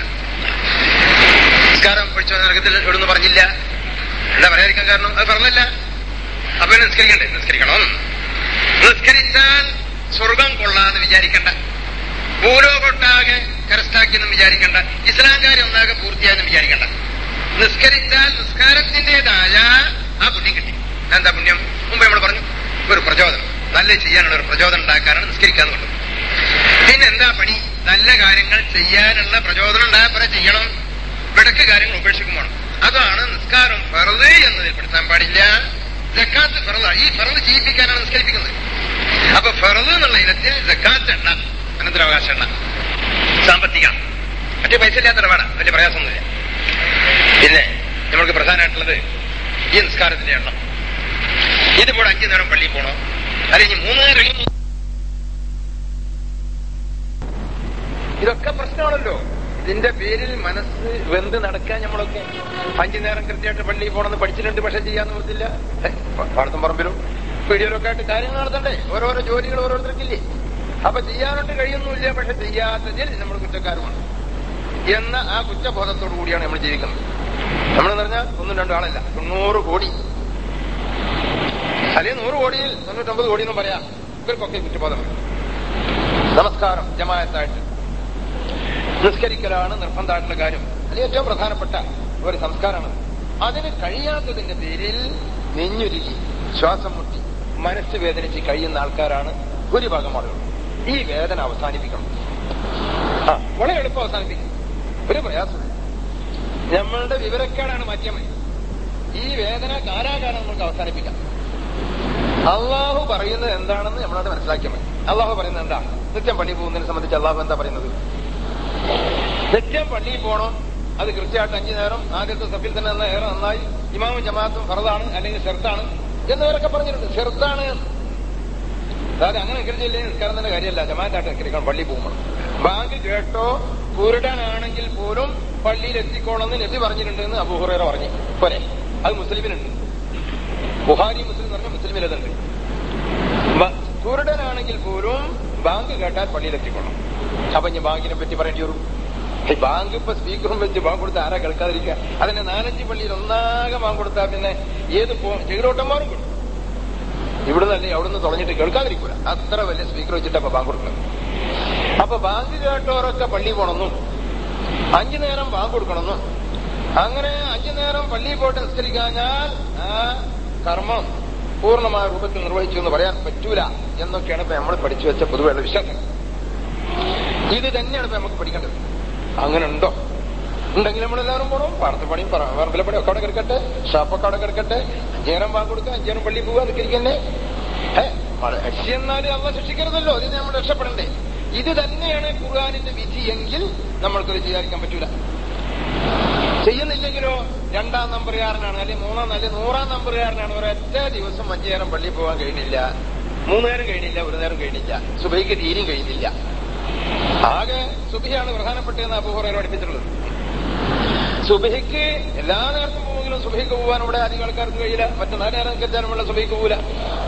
നിസ്കാരം പൊഴിച്ചോ നരകത്തിൽ ഇവിടുന്ന് പറഞ്ഞില്ല എന്താ പറയാതിരിക്കാൻ കാരണം അത് പറഞ്ഞില്ല അപ്പൊ ഇനി നിസ്കരിക്കണ്ടേ നിസ്കരിക്കണം നിസ്കരിച്ചാൽ സ്വർഗം കൊള്ളാന്ന് വിചാരിക്കണ്ട ഭൂലോകൊട്ടാകെ കരസ്ഥാക്കിയെന്നും വിചാരിക്കണ്ട ഇസ്ലാം കാര്യം ഒന്നാകെ പൂർത്തിയായെന്നും വിചാരിക്കണ്ട നിസ്കരിച്ചാൽ നിസ്കാരത്തിന്റേതായ ആ പുണ്യം കിട്ടി എന്താ പുണ്യം മുമ്പ് നമ്മൾ പറഞ്ഞു ഒരു പ്രചോദനം നല്ല ചെയ്യാനുള്ള ഒരു പ്രചോദനം ഉണ്ടാക്കാനാണ് നിസ്കരിക്കാന്ന് പറഞ്ഞു പിന്നെ എന്താ പണി നല്ല കാര്യങ്ങൾ ചെയ്യാനുള്ള പ്രചോദനം ഉണ്ടായപ്പോലെ ചെയ്യണം വിടക്ക് കാര്യങ്ങൾ ഉപേക്ഷിക്കും വേണം അതാണ് നിസ്കാരം ഫറത് എന്നതിൽ പെടുത്താൻ പാടില്ല ജക്കാത്ത് ഫറല ഈ ഫറത് ചെയ്യിപ്പിക്കാനാണ് നിസ്കരിപ്പിക്കുന്നത് അപ്പൊ ഫറത് എന്നുള്ള ഇനത്തിൽ ജക്കാത്ത് എണ്ണ അനന്തരാവകാശ എണ്ണ സാമ്പത്തിക മറ്റു പൈസ ഇല്ലാത്ത ഇടപാടാ വലിയ പ്രയാസമൊന്നുമില്ല പിന്നെ നമ്മൾക്ക് പ്രധാനമായിട്ടുള്ളത് ഈ നിസ്കാരത്തിന്റെ എണ്ണം ഇതിപ്പോൾ അഞ്ചു നേരം പള്ളിയിൽ പോണോ അല്ലെങ്കിൽ മൂന്ന് നേരം ഇതൊക്കെ പ്രശ്നമാണല്ലോ ഇത് ഇതിന്റെ പേരിൽ മനസ്സ് വെന്ത് നടക്കാൻ നമ്മളൊക്കെ അഞ്ചു നേരം കൃത്യമായിട്ട് പള്ളിയിൽ പോകണമെന്ന് പഠിച്ചിട്ടുണ്ട് പക്ഷെ ചെയ്യാൻ നിവർത്തില്ല ഹെ, പ- പാടത്തും പറമ്പിലും പീടികയിലൊക്കെ ആയിട്ട് കാര്യങ്ങൾ നടത്തണ്ടേ ഓരോരോ ജോലികൾ ഓരോരുത്തർക്കില്ലേ അപ്പൊ ചെയ്യാനായിട്ട് കഴിയുന്നില്ല പക്ഷെ ചെയ്യാത്തതിൽ നമ്മൾ കുറ്റക്കാരുമാണ് എന്ന ആ കുറ്റബോധത്തോടു കൂടിയാണ് നമ്മൾ ജീവിക്കുന്നത് നമ്മളെന്ന് പറഞ്ഞാൽ ഒന്നും രണ്ടും ആളല്ല തൊണ്ണൂറ് കോടി അല്ലെങ്കിൽ നൂറ് കോടിയിൽ തൊണ്ണൂറ്റൊമ്പത് കോടി എന്നും പറയാം ഇവർക്കൊക്കെ കുറ്റബോധം വരും നമസ്കാരം ജമായത്തായിട്ട് നിസ്കരിക്കലാണ് നിർബന്ധമായിട്ടുള്ള കാര്യം അത് ഏറ്റവും പ്രധാനപ്പെട്ട ഒരു സംസ്കാരമാണ് അതിന് കഴിയാത്തതിന്റെ പേരിൽ നെഞ്ഞുരുകി ശ്വാസം മുട്ടി മനസ്സ് വേദനിച്ച് കഴിയുന്ന ആൾക്കാരാണ് ഭൂരിഭാഗം ആളുകൾ ഈ വേദന അവസാനിപ്പിക്കണം ആ വളരെ എളുപ്പം അവസാനിപ്പിക്കും ഒരു പ്രയാസമില്ല നമ്മളുടെ വിവരക്കേടാണ് മാറ്റിയാൽ മതി ഈ വേദന കാലാകാലം നമുക്ക് അവസാനിപ്പിക്കാം അള്ളാഹു പറയുന്നത് എന്താണെന്ന് നമ്മളത് മനസ്സിലാക്കിയാൽ മതി അള്ളാഹു പറയുന്നത് എന്താണ് നിത്യം പള്ളി പോകുന്നതിനെ സംബന്ധിച്ച് അള്ളാഹു എന്താ പറയുന്നത് നിത്യം പള്ളിയിൽ പോകണം അത് കൃത്യമായിട്ട് അഞ്ചു നേരം ആദ്യത്തെ സഫിൽ തന്നെ നന്ന- ഏറെ നന്നായി ഇമാമും ജമാഅത്തും ഫറദാണ് അല്ലെങ്കിൽ ഷെർത്താണ് എന്നിവരൊക്കെ പറഞ്ഞിട്ടുണ്ട് ഷെർത്താണ് അതായത് അങ്ങനെ നിൽക്കുന്നില്ലെങ്കിൽ നിസ്കാരം തന്നെ കാര്യമല്ല ജമാഅത്തായിട്ട് നിൽക്കണം പള്ളി പോകുമ്പോൾ ബാങ്ക് കേട്ടോ കുരുടനാണെങ്കിൽ പോലും പള്ളിയിൽ എത്തിക്കോണമെന്ന് നബി പറഞ്ഞിട്ടുണ്ടെന്ന് അബൂഹുറേറ പറഞ്ഞു പോരെ അത് മുസ്ലിമിനുണ്ട് ബുഹാരി മുസ്ലിം എന്ന് പറഞ്ഞ മുസ്ലിമിൽ അതുണ്ട് ബ- കുരുടനാണെങ്കിൽ പോലും ബാങ്ക് കേട്ടാൽ പള്ളിയിൽ എത്തിക്കണം അപ്പൊ ഞാൻ ബാങ്കിനെ പറ്റി പറയേണ്ടി വരും ഈ ബാങ്ക് ഇപ്പൊ സ്പീക്കറും വെച്ച് ബാങ്ക് കൊടുത്ത് ആരാ കേൾക്കാതിരിക്കുക അതിന് നാലഞ്ച് പള്ളിയിൽ ഒന്നാകെ ബാങ്ക് കൊടുത്താൽ പിന്നെ ഏത് പോ ചെകിലോട്ടന്മാരും കൊടുക്കും ഇവിടുന്ന് അല്ലേ അവിടുന്ന് തുളഞ്ഞിട്ട് കേൾക്കാതിരിക്കൂല അത്ര വലിയ സ്പീക്കർ വെച്ചിട്ടാ ഇപ്പൊ ബാങ്ക് കൊടുക്കുന്നത് അപ്പൊ ബാങ്ക് കേട്ടവരൊക്കെ പള്ളി പോണെന്നും അഞ്ചു നേരം ബാങ്ക് കൊടുക്കണമെന്നും അങ്ങനെ അഞ്ചു നേരം പള്ളിയിൽ പോയിട്ട് നിസ്കരിക്കാഞ്ഞാൽ ആ കർമ്മം പൂർണ്ണമായ രൂപത്തിൽ നിർവഹിച്ചു എന്ന് പറയാൻ പറ്റൂല എന്നൊക്കെയാണ് ഇപ്പൊ നമ്മൾ പഠിച്ചു വെച്ച പൊതുവെയുള്ള വിശ്വാസം ഇത് തന്നെയാണ് ഇപ്പൊ നമുക്ക് പഠിക്കേണ്ടത് അങ്ങനെ ഉണ്ടോ ഉണ്ടെങ്കിൽ നമ്മളെല്ലാവരും പോകണം പാടത്ത് പണിയും പറമ്പിലെ പണിയും ഒക്കെ അവിടെ കിടക്കട്ടെ ഷാപ്പൊക്കെ അവിടെ കിടക്കട്ടെ അഞ്ചേരം ബാങ്ക് കൊടുക്കുക അഞ്ചേരം പള്ളി പോവുക നിൽക്കിരിക്കന്നെ രക്ഷ എന്നാലും അമ്മ ശിക്ഷിക്കരുതല്ലോ അതിന് നമ്മൾ രക്ഷപ്പെടണ്ടേ ഇത് തന്നെയാണ് ഖുർആാനിന്റെ വിധി എങ്കിൽ നമ്മൾക്കത് ചെയ്യാതിരിക്കാൻ പറ്റൂല ചെയ്യുന്നില്ലെങ്കിലോ രണ്ടാം നമ്പറുകാരനാണ് അല്ലെങ്കിൽ മൂന്നാം അല്ലെങ്കിൽ നൂറാം നമ്പറുകാരനാണ് ഒരൊറ്റ ദിവസം അഞ്ചു നേരം പള്ളിയിൽ പോകാൻ കഴിഞ്ഞില്ല മൂന്ന് നേരം കഴിഞ്ഞില്ല ഒരു നേരം കഴിഞ്ഞില്ല സുബൈക്ക് തീരും കഴിഞ്ഞില്ല ആകെ സുബിയാണ് പ്രധാനപ്പെട്ടതെന്ന് അപൂർവം പഠിപ്പിച്ചിട്ടുള്ളത് സുബഹിക്ക് എല്ലാ നേരത്തും പോകുമെങ്കിലും സുബഹിക്ക് പോകാൻ ഇവിടെ അധികം ആൾക്കാർക്ക് കഴിയില്ല മറ്റു നാല് നേരം കരുതാനുമുള്ള സുബഹിക്ക് പോകില്ല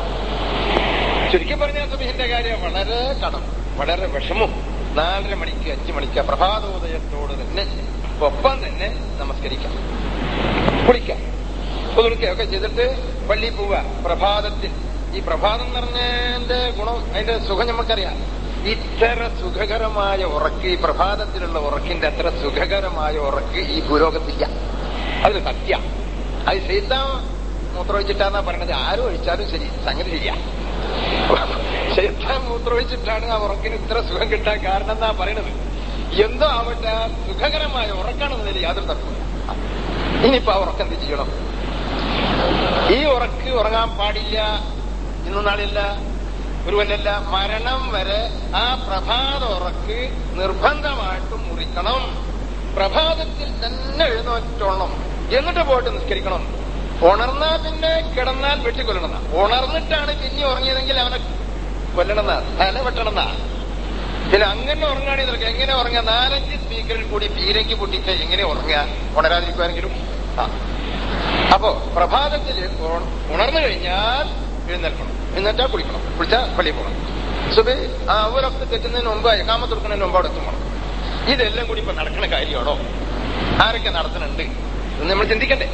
ചുരുക്കി പറഞ്ഞാൽ സുബഹിന്റെ കാര്യം വളരെ കടം വളരെ വിഷമം നാലര മണിക്ക് അഞ്ചു മണിക്ക് പ്രഭാതോദയത്തോട് തന്നെ ഒപ്പം തന്നെ നമസ്കരിക്കാം കുളിക്കാം കുളിക്കുകയൊക്കെ ചെയ്തിട്ട് പള്ളിയിൽ പോവുക പ്രഭാതത്തിൽ ഈ പ്രഭാതം എന്ന് പറഞ്ഞതിന്റെ ഗുണം അതിന്റെ സുഖം നമുക്കറിയാം ഇത്ര സുഖകരമായ ഉറക്ക് ഈ പ്രഭാതത്തിലുള്ള ഉറക്കിന്റെ അത്ര സുഖകരമായ ഉറക്ക് ഈ ഭൂലോകത്തില്ല അത് സത്യ അത് ചെയ്താ മൂത്രമൊഴിച്ചിട്ടാന്നാ പറയണത് ആരും ഒഴിച്ചാലും ശരി സംഗതി ശരിയാ ശൈത്താൻ മൂത്രമൊഴിച്ചിട്ടാണ് ആ ഉറക്കിന് ഇത്ര സുഖം കിട്ടാൻ കാരണം എന്നാ പറയണത് എന്തോ ആവട്ടെ ആ സുഖകരമായ ഉറക്കാണെന്നതിൽ യാതൊരു തർക്കമില്ല ഇനിയിപ്പോ ആ ഉറക്കം എന്ത് ചെയ്യണം ഈ ഉറക്ക് ഉറങ്ങാൻ പാടില്ല ഇന്നും നാളില്ല ഒരുവല്ലല്ല മരണം വരെ ആ പ്രഭാത ഉറക്ക് നിർബന്ധമായിട്ടും മുറിക്കണം പ്രഭാതത്തിൽ തന്നെ എഴുന്നേറ്റോളണം എന്നിട്ട് പോയിട്ട് നിസ്കരിക്കണം ഉണർന്നാ പിന്നെ കിടന്നാൽ വെട്ടിക്കൊല്ലണം ഉണർന്നിട്ടാണ് പിന്നെ ഉറങ്ങിയതെങ്കിൽ അവനെ കൊല്ലണമെന്നാ തല വെട്ടണമെന്നാ പിന്നെ അങ്ങനെ ഉറങ്ങുകയാണെങ്കിൽ നിനക്ക് എങ്ങനെ ഉറങ്ങുക നാലഞ്ച് സ്പീക്കറിൽ കൂടി പീരയ്ക്ക് പൊട്ടിച്ച് എങ്ങനെ ഉറങ്ങുക ഉണരാതിരിക്കുവാനെങ്കിലും ആ അപ്പോ പ്രഭാതത്തിൽ ഉ- ഉണർന്നു കഴിഞ്ഞാൽ എഴുന്നേൽക്കണം എന്നിട്ടാ കുളിക്കണം കുളിച്ചാൽ പള്ളിയിൽ പോകണം സുബി ആ അവരൊക്കെ തെറ്റുന്നതിന് മുമ്പ് എക്കാമത്ത് കൊടുക്കുന്നതിന് മുമ്പ് അവിടെ എത്തുമ്പോൾ ഇതെല്ലാം കൂടി ഇപ്പൊ നടക്കണ കാര്യമാണോ ആരൊക്കെ നടത്തുന്നുണ്ട് എന്ന് നമ്മൾ ചിന്തിക്കണ്ടേ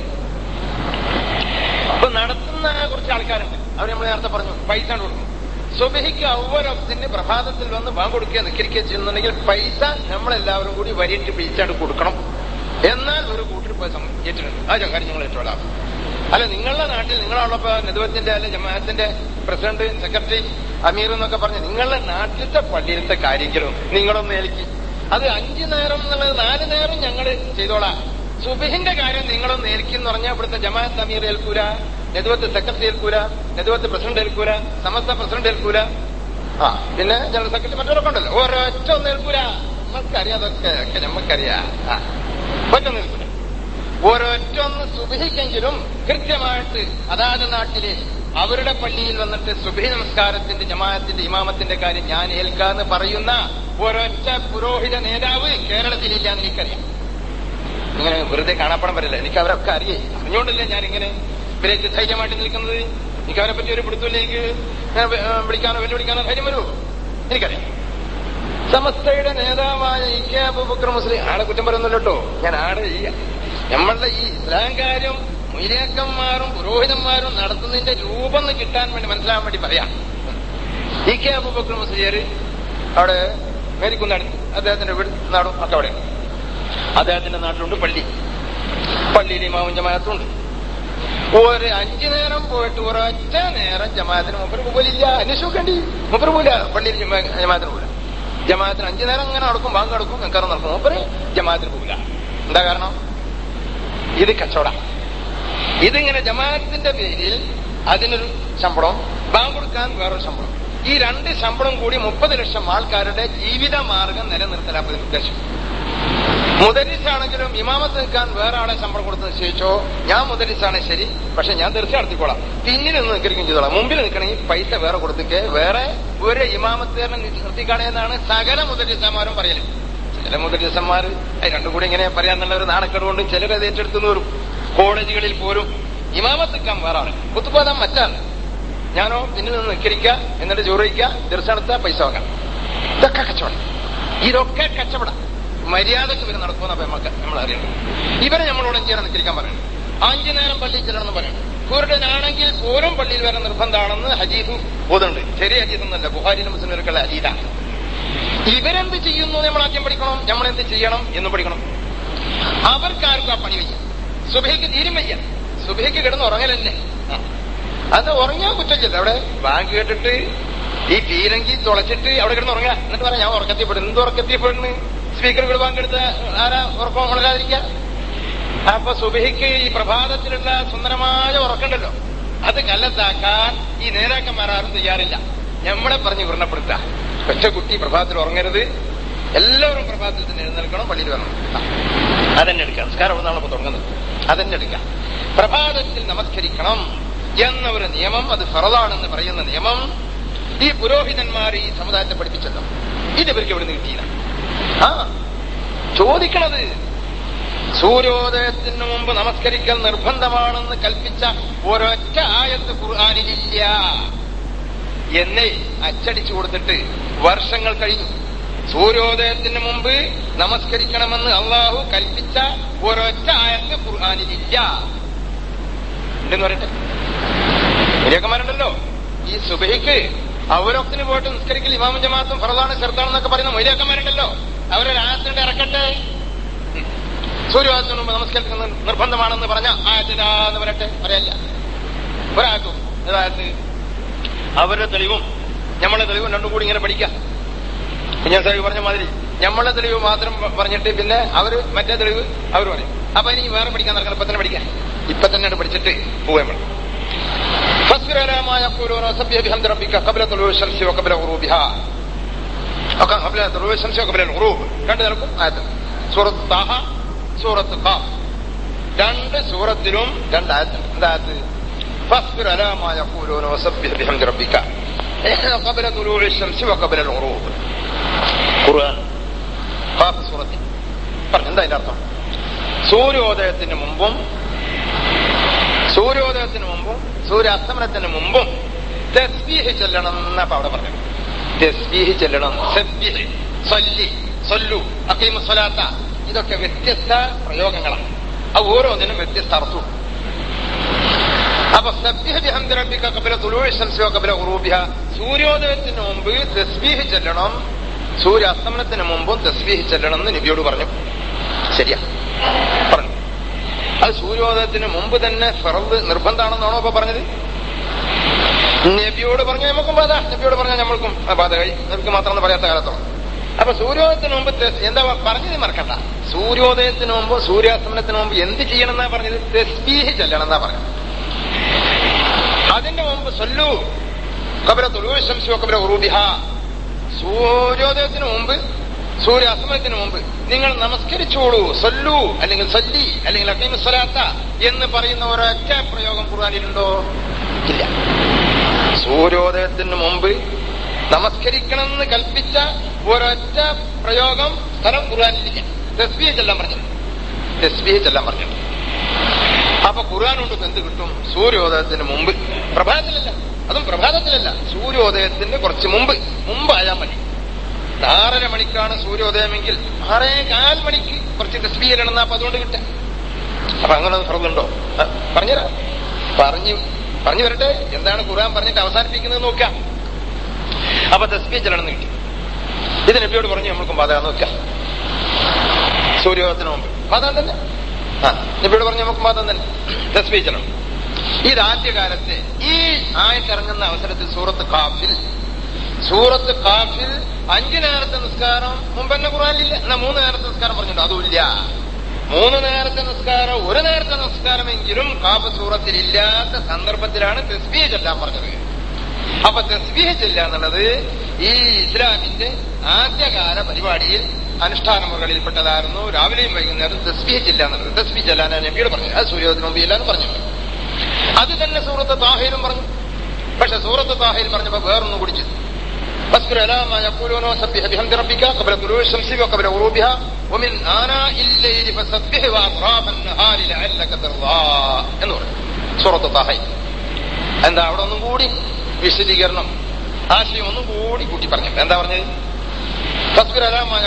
അപ്പൊ നടത്തുന്ന കുറച്ച് ആൾക്കാരുണ്ട് അവർ നമ്മൾ നേരത്തെ പറഞ്ഞു പൈസ കൊണ്ട് കൊടുക്കും സുബഹിക്ക് അവരൊത്തിന് പ്രഭാതത്തിൽ വന്ന് ബാങ്ക് കൊടുക്കുക നിക്കരിക്കുക ചെയ്യുന്നുണ്ടെങ്കിൽ പൈസ നമ്മളെല്ലാവരും കൂടി വരിയിട്ട് പിടിച്ചാണ്ട് കൊടുക്കണം എന്നാൽ ഒരു കൂട്ടർ ഇപ്പൊ ഏറ്റിട്ടുണ്ട് ആ കാര്യം നിങ്ങൾ ഏറ്റോളാം അല്ല നിങ്ങളുടെ നാട്ടിൽ നിങ്ങളുള്ളപ്പോ നെതുവത്തിന്റെ അല്ലെ ജമാഅത്തിന്റെ പ്രസിഡന്റ് സെക്രട്ടറി അമീർ എന്നൊക്കെ പറഞ്ഞ് നിങ്ങളുടെ നാട്ടിലത്തെ പള്ളിയിലത്തെ കാര്യങ്ങളും നിങ്ങളൊന്ന് ഏൽക്കി അത് അഞ്ചു നേരം എന്നുള്ളത് നാല് നേരം ഞങ്ങൾ ചെയ്തോളാം സുബഹിന്റെ കാര്യം നിങ്ങളൊന്ന് ഏൽക്കിന്ന് പറഞ്ഞാൽ ഇവിടുത്തെ ജമാഅത്ത് അമീർ ഏൽക്കൂല നെതുവത്ത് സെക്രട്ടറി ഏൽക്കൂല നെതുവത്ത് പ്രസിഡന്റ് ഏൽക്കൂല സമസ്ത പ്രസിഡന്റ് ഏൽക്കൂല ആ പിന്നെ ജനറൽ സെക്രട്ടറി മറ്റവരൊക്കെ ഉണ്ടല്ലോ ഒരൊറ്റ ഒന്നും ഏൽക്കൂല നമുക്കറിയാം അതൊക്കെ ഒക്കെ നമുക്കറിയാം ആ ഒറ്റ നിൽക്കൂല ഒരൊറ്റ ഒന്ന് സുബഹിക്കെങ്കിലും കൃത്യമായിട്ട് അതാത് നാട്ടിലെ അവരുടെ പള്ളിയിൽ വന്നിട്ട് സുബഹി നമസ്കാരത്തിന്റെ ജമാഅത്തിന്റെ ഇമാമത്തിന്റെ കാര്യം ഞാൻ ഏൽക്കാന്ന് പറയുന്ന ഒരൊറ്റ പുരോഹിത നേതാവ് കേരളത്തിലില്ല എന്ന് എനിക്കറിയാം ഇങ്ങനെ വെറുതെ കാണാപ്പണം വരില്ല എനിക്ക് അവരൊക്കെ അറിയേ അറിഞ്ഞുകൊണ്ടല്ലേ ഞാൻ ഇങ്ങനെ ഇവരേക്ക് ധൈര്യമായിട്ട് നിൽക്കുന്നത് എനിക്ക് അവരെ പറ്റി ഒരു പിടുത്തമില്ല എനിക്ക് ഞാൻ വി- ആ, വിളിക്കാനോ വെല്ലുവിളിക്കാനോ ധൈര്യം വരുമോ എനിക്കറിയാം സമസ്തയുടെ നേതാവായ ഇ കെ അബൂബക്കർ മുസ്ലിം ആളെ കുറ്റം പറയുന്നില്ല കേട്ടോ ഞാൻ ആടെ ഈ നമ്മളുടെ ഈ ഇസ്ലാം കാര്യം മുയിലേക്കന്മാരും പുരോഹിതന്മാരും നടത്തുന്നതിന്റെ രൂപം ഒന്ന് കിട്ടാൻ വേണ്ടി മനസ്സിലാകാൻ വേണ്ടി പറയാം ഇ കെ അബൂബക്കർ മുസ്ലിയർ അവിടെ മേരിക്കുന്നാണ് അദ്ദേഹത്തിന്റെ വീട് നാടും ഒക്കെ അവിടെയാണ് അദ്ദേഹത്തിന്റെ നാട്ടിലുണ്ട് പള്ളി പള്ളിയിൽ ഇമാവും ജമാഅത്തുണ്ട് ഒരു അഞ്ചു നേരം പോയിട്ട് ഒരൊറ്റ നേരം ജമാഅത്തിന് മുപ്പര് പോലില്ല അന്വേഷിക്കേണ്ടി മുപ്പര് പോല പള്ളിയിൽ ജമാ- ജമാഅത്തിന് പോല ജമാഅത്തിന് അഞ്ചു നേരം അങ്ങനെ നടക്കും ബാങ്ക് നടക്കും നിൽക്കാറ് നടക്കും മുപ്പര് ജമാഅത്തിന് പോകില്ല എന്താ കാരണം ഇത് കച്ചവടം ഇതിങ്ങനെ ജമാഅത്തിന്റെ പേരിൽ അതിനൊരു ശമ്പളം ബാങ്ക് കൊടുക്കാൻ വേറൊരു ശമ്പളം ഈ രണ്ട് ശമ്പളം കൂടി മുപ്പത് ലക്ഷം ആൾക്കാരുടെ ജീവിത മാർഗം നിലനിർത്തലാണ് ഇതിന്റെ ഉദ്ദേശം മുദരിസാണെങ്കിലും ഇമാമത്ത് നിൽക്കാൻ വേറെ ആളെ ശമ്പളം കൊടുത്ത് നിശ്ചയിച്ചോ ഞാൻ മുദരിസാണ് ശരി പക്ഷെ ഞാൻ തീർച്ചയായും നടത്തിക്കോളാം പിന്നിൽ നിന്ന് നിൽക്കുകയും ചെയ്തോളാം മുമ്പിൽ നിൽക്കണമെങ്കിൽ പൈസ വേറെ കൊടുത്തിക്ക് വേറെ ഒരു ഇമാമത്തേറിനെ നിർത്തിക്കാണെന്നാണ് സകല മുദരിസന്മാരും പറയല് ചില മുദരിസന്മാർ രണ്ടും കൂടി ഇങ്ങനെ പറയാന്നുള്ള ഒരു നാണക്കേട് കൊണ്ട് ചിലരത് ഏറ്റെടുത്തു വരും കോളേജുകളിൽ പോലും ഇമാമത്ത് നിൽക്കാൻ വേറെ ആള് കുത്തുപോതാൻ മറ്റാള് ഞാനോ പിന്നിൽ നിന്ന് നിൽക്കരിക്കുക എന്നിട്ട് ചോറിക്കുക ദർശനത്തെ പൈസ വാങ്ങാം ഇതൊക്കെ കച്ചവടം ഇതൊക്കെ കച്ചവടം മര്യാദക്ക് ഇവർ നടക്കുമെന്ന നമുക്ക് നമ്മൾ അറിയണം ഇവരെ നമ്മളോട് എന്ത് ചെയ്യണം നിൽക്കാൻ പറയണം അഞ്ചു നേരം പള്ളിയിൽ ചെല്ലണമെന്ന് പറയണം കുരുടനാണെങ്കിൽ പോലും പള്ളിയിൽ വരാൻ നിർബന്ധമാണെന്ന് ഹജീദ് ഓതുണ്ട് ചെറിയ ഹജീദ് എന്നല്ല ബുഹാരിനും മുസ്ലിമർക്കുള്ള ഹജീദാണ് ഇവരെന്ത് ചെയ്യുന്നു നമ്മൾ ആദ്യം പഠിക്കണം നമ്മൾ എന്ത് ചെയ്യണം എന്ന് പഠിക്കണം അവർക്കാർക്കും ആ പണി വയ്യ സുബൈക്ക് തീരും വയ്യ സുബൈക്ക് കിടന്ന് ഉറങ്ങലല്ലേ ആ. അത് ഉറങ്ങിയാ കുറ്റമില്ല അവിടെ ബാങ്ക് കേട്ടിട്ട് ഈ പീരങ്കി തുളച്ചിട്ട് അവിടെ കിടന്ന് ഉറങ്ങാ എന്നിട്ട് പറയാം ഞാൻ ഉറക്കത്തിപ്പെടുന്നു എന്ത് ഉറക്കത്തിപ്പെടുന്നു സ്പീക്കറുകൾ ബാങ്ക് എടുത്ത ആരാ ഉറക്കം ഉണരാതിരിക്കുക അപ്പൊ സുബഹിക്ക് ഈ പ്രഭാതത്തിലുള്ള സുന്ദരമായ ഉറക്കണ്ടല്ലോ അത് കല്ലത്താക്കാൻ ഈ നേതാക്കന്മാരാരും തയ്യാറില്ല നമ്മളെ പറഞ്ഞ് വ്രണപ്പെടുത്തുക ഒറ്റ കുട്ടി പ്രഭാതത്തിൽ ഉറങ്ങരുത് എല്ലാവരും പ്രഭാതത്തിൽ തന്നെ എഴുന്നേൽക്കണം പള്ളിയിൽ വരണം ആ. അതന്നെ എടുക്കാം നമസ്കാരം അവിടെ നിന്നാണ് തുടങ്ങുന്നത് അതന്നെ എടുക്കാം പ്രഭാതത്തിൽ നമസ്കരിക്കണം എന്ന ഒരു നിയമം അത് ഫറലാണെന്ന് പറയുന്ന നിയമം ഈ പുരോഹിതന്മാർ ഈ സമുദായത്തെ പഠിപ്പിച്ചല്ലോ ഇത് ഇവർക്ക് എവിടെ നിന്ന് കിട്ടിയതാണ് ആ ചോദിക്കണത് സൂര്യോദയത്തിന് മുമ്പ് നമസ്കരിക്കൽ നിർബന്ധമാണെന്ന് കൽപ്പിച്ച ഒരൊറ്റ ആയത്ത് ഖുർആാനിലില്ല എന്നേ അച്ചടിച്ചു കൊടുത്തിട്ട് വർഷങ്ങൾ കഴിഞ്ഞു സൂര്യോദയത്തിന് മുമ്പ് നമസ്കരിക്കണമെന്ന് അള്ളാഹു കൽപ്പിച്ച ഒരൊറ്റ ആയത്ത് ഖുർആാനിലില്ല ഉണ്ടെന്ന് പറയട്ടെ മൊയ്ലിയാക്കന്മാരുണ്ടല്ലോ ഈ സുബഹിക്ക് അവരൊക്കിന് പോയിട്ട് നിസ്കരിക്കൽ ഇമാമും ജമാഅത്തും ഫറദാണ് ചെറുതാണെന്നൊക്കെ പറയുന്ന മൊയ്ലിയാക്കന്മാരുണ്ടല്ലോ അവരൊരു ആയത്തിന്റെ ഇറക്കട്ടെ ഉം. സൂര്യോദയത്തിന് മുമ്പ് നമസ്കരിക്കുന്നത് നിർബന്ധമാണെന്ന് പറഞ്ഞ ആയത്തിനാന്ന് പറയട്ടെ പറയല്ല ഒരാൾക്കും അതായത് അവരുടെ തെളിവും നമ്മളെ തെളിവും രണ്ടും കൂടി ഇങ്ങനെ പഠിക്കാം ഞാൻ സാഹിബ് പറഞ്ഞ മാതിരി നമ്മളെ തെളിവ് മാത്രം പ- പറഞ്ഞിട്ട് പിന്നെ അവര് മറ്റേ തെളിവ് അവർ പറയും അപ്പൊ എനിക്ക് വേറെ പഠിക്കാൻ നടക്കണം ഇപ്പൊ തന്നെ പഠിക്കാൻ ഇപ്പൊ തന്നെ പഠിച്ചിട്ട് പോവാൻ വേണം فاصبر على ما يقولون وسبح بحمد ربك قبل طلوع الشمس وقبل غروبها ഒക്കെ قبل طلوع الشمس وقبل الغروب രണ്ട് നിലക്കും ആയത്ത് സൂറത്ത് താഹ സൂറത്ത് ഖാഫ് രണ്ട് സൂറത്തിലും രണ്ടായത്ത് എന്തായത്ത് فاصبر على ما يقولون وسبح بحمد ربك قبل طلوع الشمس وقبل الغروب ഖുർആൻ ഖാഫ് സൂറത്തിൽ പറഞ്ഞു എന്താ അതിന്റെ അർത്ഥം സൂര്യോദയത്തിന് മുമ്പും സൂര്യോദയത്തിന് മുമ്പും സൂര്യാസ്തമനത്തിന് മുമ്പും തസ്ബീഹ് ചെല്ലണം എന്നപ്പോ അവിടെ പറഞ്ഞു തസ്ബീഹ് ചെല്ലണം സബ്ബിഹ് സല്ലി സല്ലു അക്കീമു സ്വലാത്ത ഇതൊക്കെ വ്യത്യസ്ത പ്രയോഗങ്ങളാണ് അത് ഓരോന്നിനും വ്യത്യസ്ത അർത്ഥവും അപ്പൊ സബ്ബിഹ് ബിഹംദി റബ്ബിക ഖബല തുലൂഇ ശംസി വ ഖബല ഗുറൂബിഹ സൂര്യോദയത്തിന് മുമ്പ് തസ്ബീഹ് ചെല്ലണം സൂര്യാസ്തമനത്തിന് മുമ്പും തസ്ബീഹ് ചെല്ലണം എന്ന് നബിയോട് പറഞ്ഞു ശരിയാ പറഞ്ഞു അത് സൂര്യോദയത്തിന് മുമ്പ് തന്നെ ഫറദ് നിർബന്ധമാണെന്നാണോ അപ്പൊ പറഞ്ഞത് നബിയോട് പറഞ്ഞ നമുക്കും ബാധ നബിയോട് പറഞ്ഞാൽ നമ്മൾക്കും ബാധകായി നബിക്ക് മാത്രം പറയാത്ത കാലത്തോളം അപ്പൊ സൂര്യോദയത്തിന് മുമ്പ് തെ- എന്താ പറഞ്ഞത് മറക്കണ്ട സൂര്യോദയത്തിന് മുമ്പ് സൂര്യാസ്തമനത്തിന് മുമ്പ് എന്ത് ചെയ്യണം എന്നാ പറഞ്ഞത് തെസ്ബീഹ് ചെല്ലണം എന്നാ പറഞ്ഞത് അതിന്റെ മുമ്പ് സൊല്ലു കബര തുലൂ ശംസു കബര ഉറൂബിഹ സൂര്യോദയത്തിന് മുമ്പ് സൂര്യാസ്തമനത്തിന് മുമ്പ് നിങ്ങൾ നമസ്കരിച്ചോളൂ സൊല്ലു അല്ലെങ്കിൽ സല്ലി അല്ലെങ്കിൽ അക്കീമു സ്വലാത്ത എന്ന് പറയുന്ന ഒരൊറ്റ പ്രയോഗം ഖുർആാനിലുണ്ടോ ഇല്ല സൂര്യോദയത്തിന് മുമ്പ് നമസ്കരിക്കണമെന്ന് കൽപ്പിച്ച ഒരൊറ്റ പ്രയോഗം സ്ഥലം ഖുർആാനിലില്ല തസ്ബിയെ ചെല്ലാൻ പറഞ്ഞിട്ടുണ്ട് തസ്ബിയെ ചെല്ലാൻ പറഞ്ഞിട്ടുണ്ട് അപ്പൊ ഖുർആൻ കൊണ്ട് എന്ത് കിട്ടും സൂര്യോദയത്തിന് മുമ്പ് പ്രഭാതത്തിലല്ല അതും പ്രഭാതത്തിലല്ല സൂര്യോദയത്തിന് കുറച്ച് മുമ്പ് മുമ്പായാൽ മതി ആറര മണിക്കാണ് സൂര്യോദയമെങ്കിൽ ആറേ കാൽ മണിക്ക് കുറച്ച് തസ്ബി ചെല്ലണം അപ്പൊ അതുകൊണ്ട് കിട്ടാം അപ്പൊ അങ്ങനെ ഫറന്നുണ്ടോ പറഞ്ഞുതരാം പറഞ്ഞു പറഞ്ഞു വരട്ടെ എന്താണ് ഖുർആൻ പറഞ്ഞിട്ട് അവസാനിപ്പിക്കുന്നത് നോക്കാം അപ്പൊ തസ്ബി ചെല്ലണം കിട്ടി ഇത് നബിയോട് പറഞ്ഞു നമ്മൾക്കും ബാധകം നോക്കാം സൂര്യോദയത്തിന് മുമ്പ് ബാധകം തന്നെ ആ നബിയോട് പറഞ്ഞു നമുക്ക് ബാധകം തന്നെ തസ്ബി ചെല്ലണം ഇത് ആദ്യകാലത്ത് ഈ ആയത്തിറങ്ങുന്ന അവസരത്തിൽ സൂറത്ത് കാഫിൽ സൂറത്ത് കാഫിൽ അഞ്ചു നേരത്തെ നിസ്കാരം മുമ്പ് തന്നെ ഖുറാനിലില്ല എന്നാ മൂന്ന് നേരത്തെ നിസ്കാരം പറഞ്ഞിട്ടുണ്ട് അതുമില്ല മൂന്ന് നേരത്തെ നിസ്കാരം ഒരു നേരത്തെ നിസ്കാരമെങ്കിലും കാഫ് സൂറത്തിൽ ഇല്ലാത്ത സന്ദർഭത്തിലാണ് തസ്ബിയെ ചൊല്ലാൻ പറഞ്ഞത് അപ്പൊ തസ്ബിഹ് ചെല്ല എന്നുള്ളത് ഈ ഇസ്ലാമിന്റെ ആദ്യകാല പരിപാടിയിൽ അനുഷ്ഠാന മുറകളിൽപ്പെട്ടതായിരുന്നു രാവിലെയും വൈകുന്നേരം തസ്ബിഹ് ചെല്ല എന്നുള്ളത് തസ്ബി ചെല്ലാനാണ് നബിയോട് പറഞ്ഞത് അത് സൂര്യോദയം മുമ്പ് ഇല്ലാന്ന് പറഞ്ഞു അത് തന്നെ സൂറത്ത് താഹയിലും പറഞ്ഞു പക്ഷെ സൂറത്ത് താഹയിൽ പറഞ്ഞപ്പോ വേറൊന്നും കൂടി ചെയ്തു واذكر على ما يقولون وسبح بحمد ربك قبل طلوع الشمس وقبل غروبها ومن آناء الليل فسبح وأطراف النهار لعلك ترضى എന്ന് പറഞ്ഞു സൂറത്ത് താഹയിൽ എന്താ അവിടെ ഒന്നും കൂടി വിശദീകരണം ആശയം ഒന്നും കൂടി കൂട്ടി പറഞ്ഞു എന്താ പറഞ്ഞത് തസ്ബിർ അലാമായ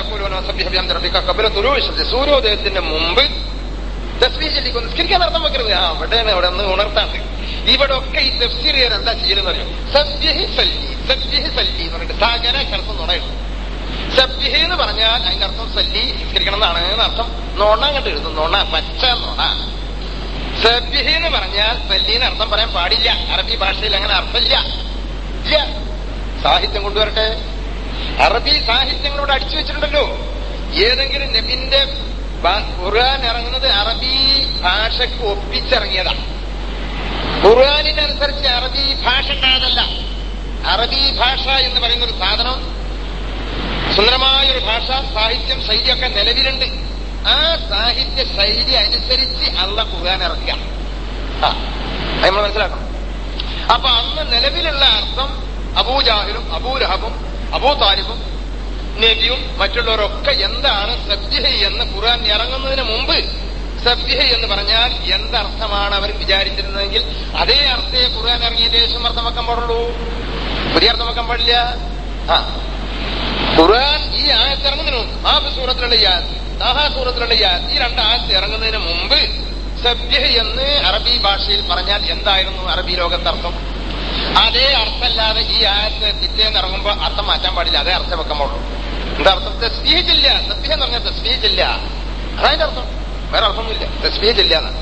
സൂര്യോദയത്തിന്റെ മുമ്പ് തസ്ബീഹ് ചൊല്ലിക്കോ നിസ്കരിക്കാൻ അർത്ഥം വെക്കരുത് ആ അവിടെ അവിടെ ഒന്ന് ഉണർത്താണ്ട് ഇവിടെ ഒക്കെ ഈ തഫ്സീറിയർ എന്താ ചെയ്യലെന്ന് അറിയാം സബ്യഹി സല്ലി സബ്യഹി സല്ലി എന്ന് പറഞ്ഞിട്ട് സകല കർത്തം നുണയുണ്ട് സബ്യഹി എന്ന് പറഞ്ഞാൽ അതിന്റെ അർത്ഥം സല്ലി നിസ്കരിക്കണം എന്നാണ് എന്നർത്ഥം നോണ കണ്ട് എഴുതും നോണ പച്ച നോണ സബ്യഹി എന്ന് പറഞ്ഞാൽ സല്ലിന്ന് അർത്ഥം പറയാൻ പാടില്ല അറബി ഭാഷയിൽ അങ്ങനെ അർത്ഥമില്ല ഇല്ല സാഹിത്യം കൊണ്ടുവരട്ടെ അറബി സാഹിത്യങ്ങളോട് അടിച്ചു വെച്ചിട്ടുണ്ടല്ലോ ഏതെങ്കിലും നബിന്റെ ഖുർആൻ ഇറങ്ങുന്നത് അറബി ഭാഷയ്ക്ക് ഒപ്പിച്ചിറങ്ങിയതാണ് ഖുർആാനിനനുസരിച്ച് അറബി ഭാഷ ഉണ്ടായതല്ല അറബി ഭാഷ എന്ന് പറയുന്ന ഒരു സാധനം സുന്ദരമായൊരു ഭാഷ സാഹിത്യം ശൈലിയൊക്കെ നിലവിലുണ്ട് ആ സാഹിത്യ ശൈലി അനുസരിച്ച് അള്ള ഖുർആൻ ഇറക്കുക ആ അത് നമ്മൾ മനസ്സിലാക്കണം അപ്പൊ അന്ന് നിലവിലുള്ള അർത്ഥം അബൂജാഹിലും അബൂലഹബും അബൂ താലിബും നബിയും മറ്റുള്ളവരൊക്കെ എന്താണ് സബ്ജിഹ എന്ന് ഖുർആൻ ഇറങ്ങുന്നതിന് മുമ്പ് സബ്ജിഹ എന്ന് പറഞ്ഞാൽ എന്തർത്ഥമാണ് അവർ വിചാരിച്ചിരുന്നതെങ്കിൽ അതേ അർത്ഥയെ ഖുർആൻ ഇറങ്ങിയതിന് ശേഷം അർത്ഥം വെക്കാൻ പാടുള്ളൂ പുതിയ അർത്ഥം വെക്കാൻ പാടില്ല ആ ഖുർആൻ ഈ ആയത്ത് ഇറങ്ങുന്നതിന് മുമ്പ് ആ സൂറത്തിലുള്ള ഈ ആയത്ത് താഹാ സൂറത്തിലുള്ള ഈ ആയത്ത് ഈ രണ്ട് ആയത്ത് ഇറങ്ങുന്നതിന് മുമ്പ് സബ്ജിഹ എന്ന് അറബി ഭാഷയിൽ പറഞ്ഞാൽ എന്തായിരുന്നു അറബി ലോകത്തർത്ഥം അതേ അർത്ഥമല്ലാതെ ഈ ആയത്ത് പിറ്റേന്ന് ഇറങ്ങുമ്പോ അർത്ഥം മാറ്റാൻ പാടില്ല അതേ അർത്ഥം വെക്കാൻ പാടുള്ളൂ എന്താ അർത്ഥം തസ്ബീഹില്ല തസ്ബീഹ് എന്ന് പറഞ്ഞാൽ തസ്ബീഹില്ല അതതിന്റെ അർത്ഥം വേറെ അർത്ഥമൊന്നുമില്ല തസ്ബീഹില്ല എന്നാണ്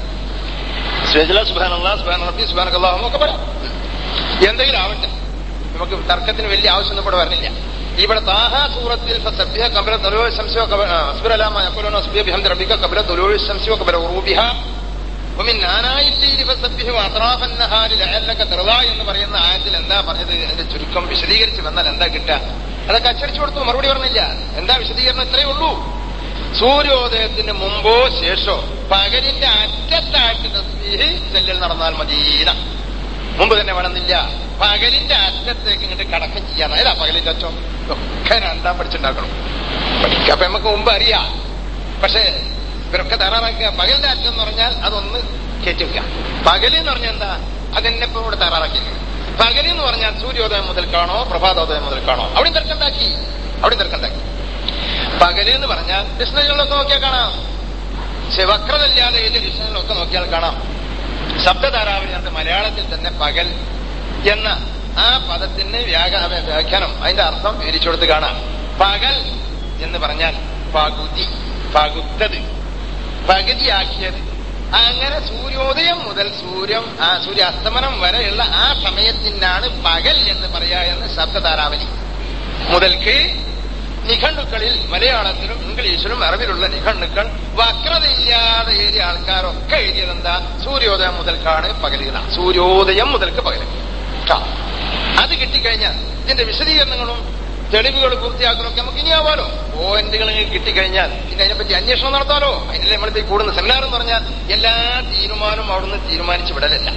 ഒക്കെ പറയാം എന്തെങ്കിലും ആവട്ടെ നമുക്ക് തർക്കത്തിന് വലിയ ആവശ്യമൊന്നും ഇവിടെ വരണില്ല ഇവിടെ താഹാ സൂറത്തിൽ സഭ്യ കബല തൊലോ ശംസോ അസ്ബുരലാമ യഖുലൂന അസ്ബിയ ബിഹംദി റബ്ബിക കബല തൊലോ ശംസോ കബല ഉറൂബിഹ ومن آناء الليل فسبحه وأطراف النهار لعلك ترضى എന്ന് പറയുന്ന ആയത്തിൽ എന്താ പറഞ്ഞത് അതിന്റെ ചുരുക്കം വിശദീകരിച്ച് വന്നാൽ എന്താ കിട്ടുക അതൊക്കെ അച്ചടിച്ചു കൊടുത്തു മറുപടി പറഞ്ഞില്ല എന്താ വിശദീകരണം ഇത്രയേ ഉള്ളൂ സൂര്യോദയത്തിന് മുമ്പോ ശേഷോ പകലിന്റെ അറ്റത്തായിട്ട് തസ്ബീഹ് ചെല്ലൽ നടന്നാൽ മദീന മുമ്പ് തന്നെ വേണമെന്നില്ല പകലിന്റെ അറ്റത്തേക്ക് ഇങ്ങോട്ട് കടക്കം ചെയ്യാൻ ഏതാ പകലിന്റെ അറ്റം ഒക്കെ രണ്ടാം പഠിച്ചുണ്ടാക്കണം പഠിക്കാം അപ്പൊ നമുക്ക് മുമ്പ് അറിയാം പക്ഷേ ഇവരൊക്കെ തയ്യാറാക്കുക പകലിന്റെ അറ്റം എന്ന് പറഞ്ഞാൽ അതൊന്ന് കയറ്റി വെക്കാം പകല് എന്ന് പറഞ്ഞാൽ എന്താ അതെന്നെ ഇപ്പൊ ഇവിടെ തയ്യാറാക്കിയത് പകല് എന്ന് പറഞ്ഞാൽ സൂര്യോദയം മുതൽക്കാണോ പ്രഭാതോദയം മുതൽക്കാണോ അവിടെ തിരക്കുണ്ടാക്കി അവിടെ തിരക്കുണ്ടാക്കി പകല് എന്ന് പറഞ്ഞാൽ ഡിക്ഷണറികളിലൊക്കെ നോക്കിയാൽ കാണാം പക്ഷെ വക്രതല്ലാതെ ഏത് ഡിക്ഷണറിലൊക്കെ നോക്കിയാൽ കാണാം ശബ്ദധാരാവലിനകത്ത് മലയാളത്തിൽ തന്നെ പകൽ എന്ന ആ പദത്തിന് വ്യാഖ വ്യാഖ്യാനം അതിന്റെ അർത്ഥം വിവരിച്ചു കൊടുത്ത് കാണാം പകൽ എന്ന് പറഞ്ഞാൽ പകുതി പകുത്തത് പകുതിയാക്കിയത് അങ്ങനെ സൂര്യോദയം മുതൽ സൂര്യൻ ആ സൂര്യാസ്തമനം വരെയുള്ള ആ സമയത്തിനാണ് പകൽ എന്ന് പറയാ എന്ന് ശബ്ദധാരാവലി മുതൽക്ക് നിഘണ്ടുക്കളിൽ മലയാളത്തിലും ഇംഗ്ലീഷിലും അറിവിലുള്ള നിഘണ്ടുക്കൾ വക്രതയില്ലാതെ എഴുതിയ ആൾക്കാരൊക്കെ എഴുതിയത് എന്താ സൂര്യോദയം മുതൽക്കാണ് പകലുക സൂര്യോദയം മുതൽക്ക് പകല് അത് കിട്ടിക്കഴിഞ്ഞാൽ ഇതിന്റെ വിശദീകരണങ്ങളും തെളിവുകൾ പൂർത്തിയാക്കലൊക്കെ നമുക്ക് ഇനിയാവാലോ പോയിന്റുകൾ കിട്ടിക്കഴിഞ്ഞാൽ പിന്നെ അതിനെപ്പറ്റി അന്വേഷണം നടത്താലോ അതിനല്ലേ നമ്മളിപ്പോ ഈ കൂടുന്ന സെമിനാർ എന്ന് പറഞ്ഞാൽ എല്ലാ തീരുമാനവും അവിടുന്ന് തീരുമാനിച്ചു വിടലല്ല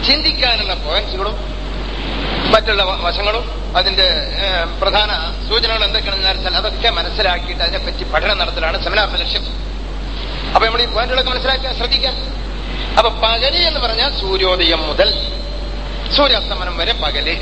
ചിന്തിക്കാനുള്ള പോയിന്റ്സുകളും മറ്റുള്ള വ- വശങ്ങളും അതിന്റെ ഏഹ്, പ്രധാന സൂചനകൾ എന്തൊക്കെയാണെന്ന് വെച്ചാൽ അതൊക്കെ മനസ്സിലാക്കിയിട്ട് അതിനെപ്പറ്റി പഠനം നടത്തലാണ് സെമിനാറിന്റെ ലക്ഷ്യം അപ്പൊ നമ്മൾ ഈ പോയിന്റുകളൊക്കെ മനസ്സിലാക്കാൻ ശ്രദ്ധിക്കാം അപ്പൊ പകല് എന്ന് പറഞ്ഞാൽ സൂര്യോദയം മുതൽ സൂര്യാസ്തമനം വരെ പകല്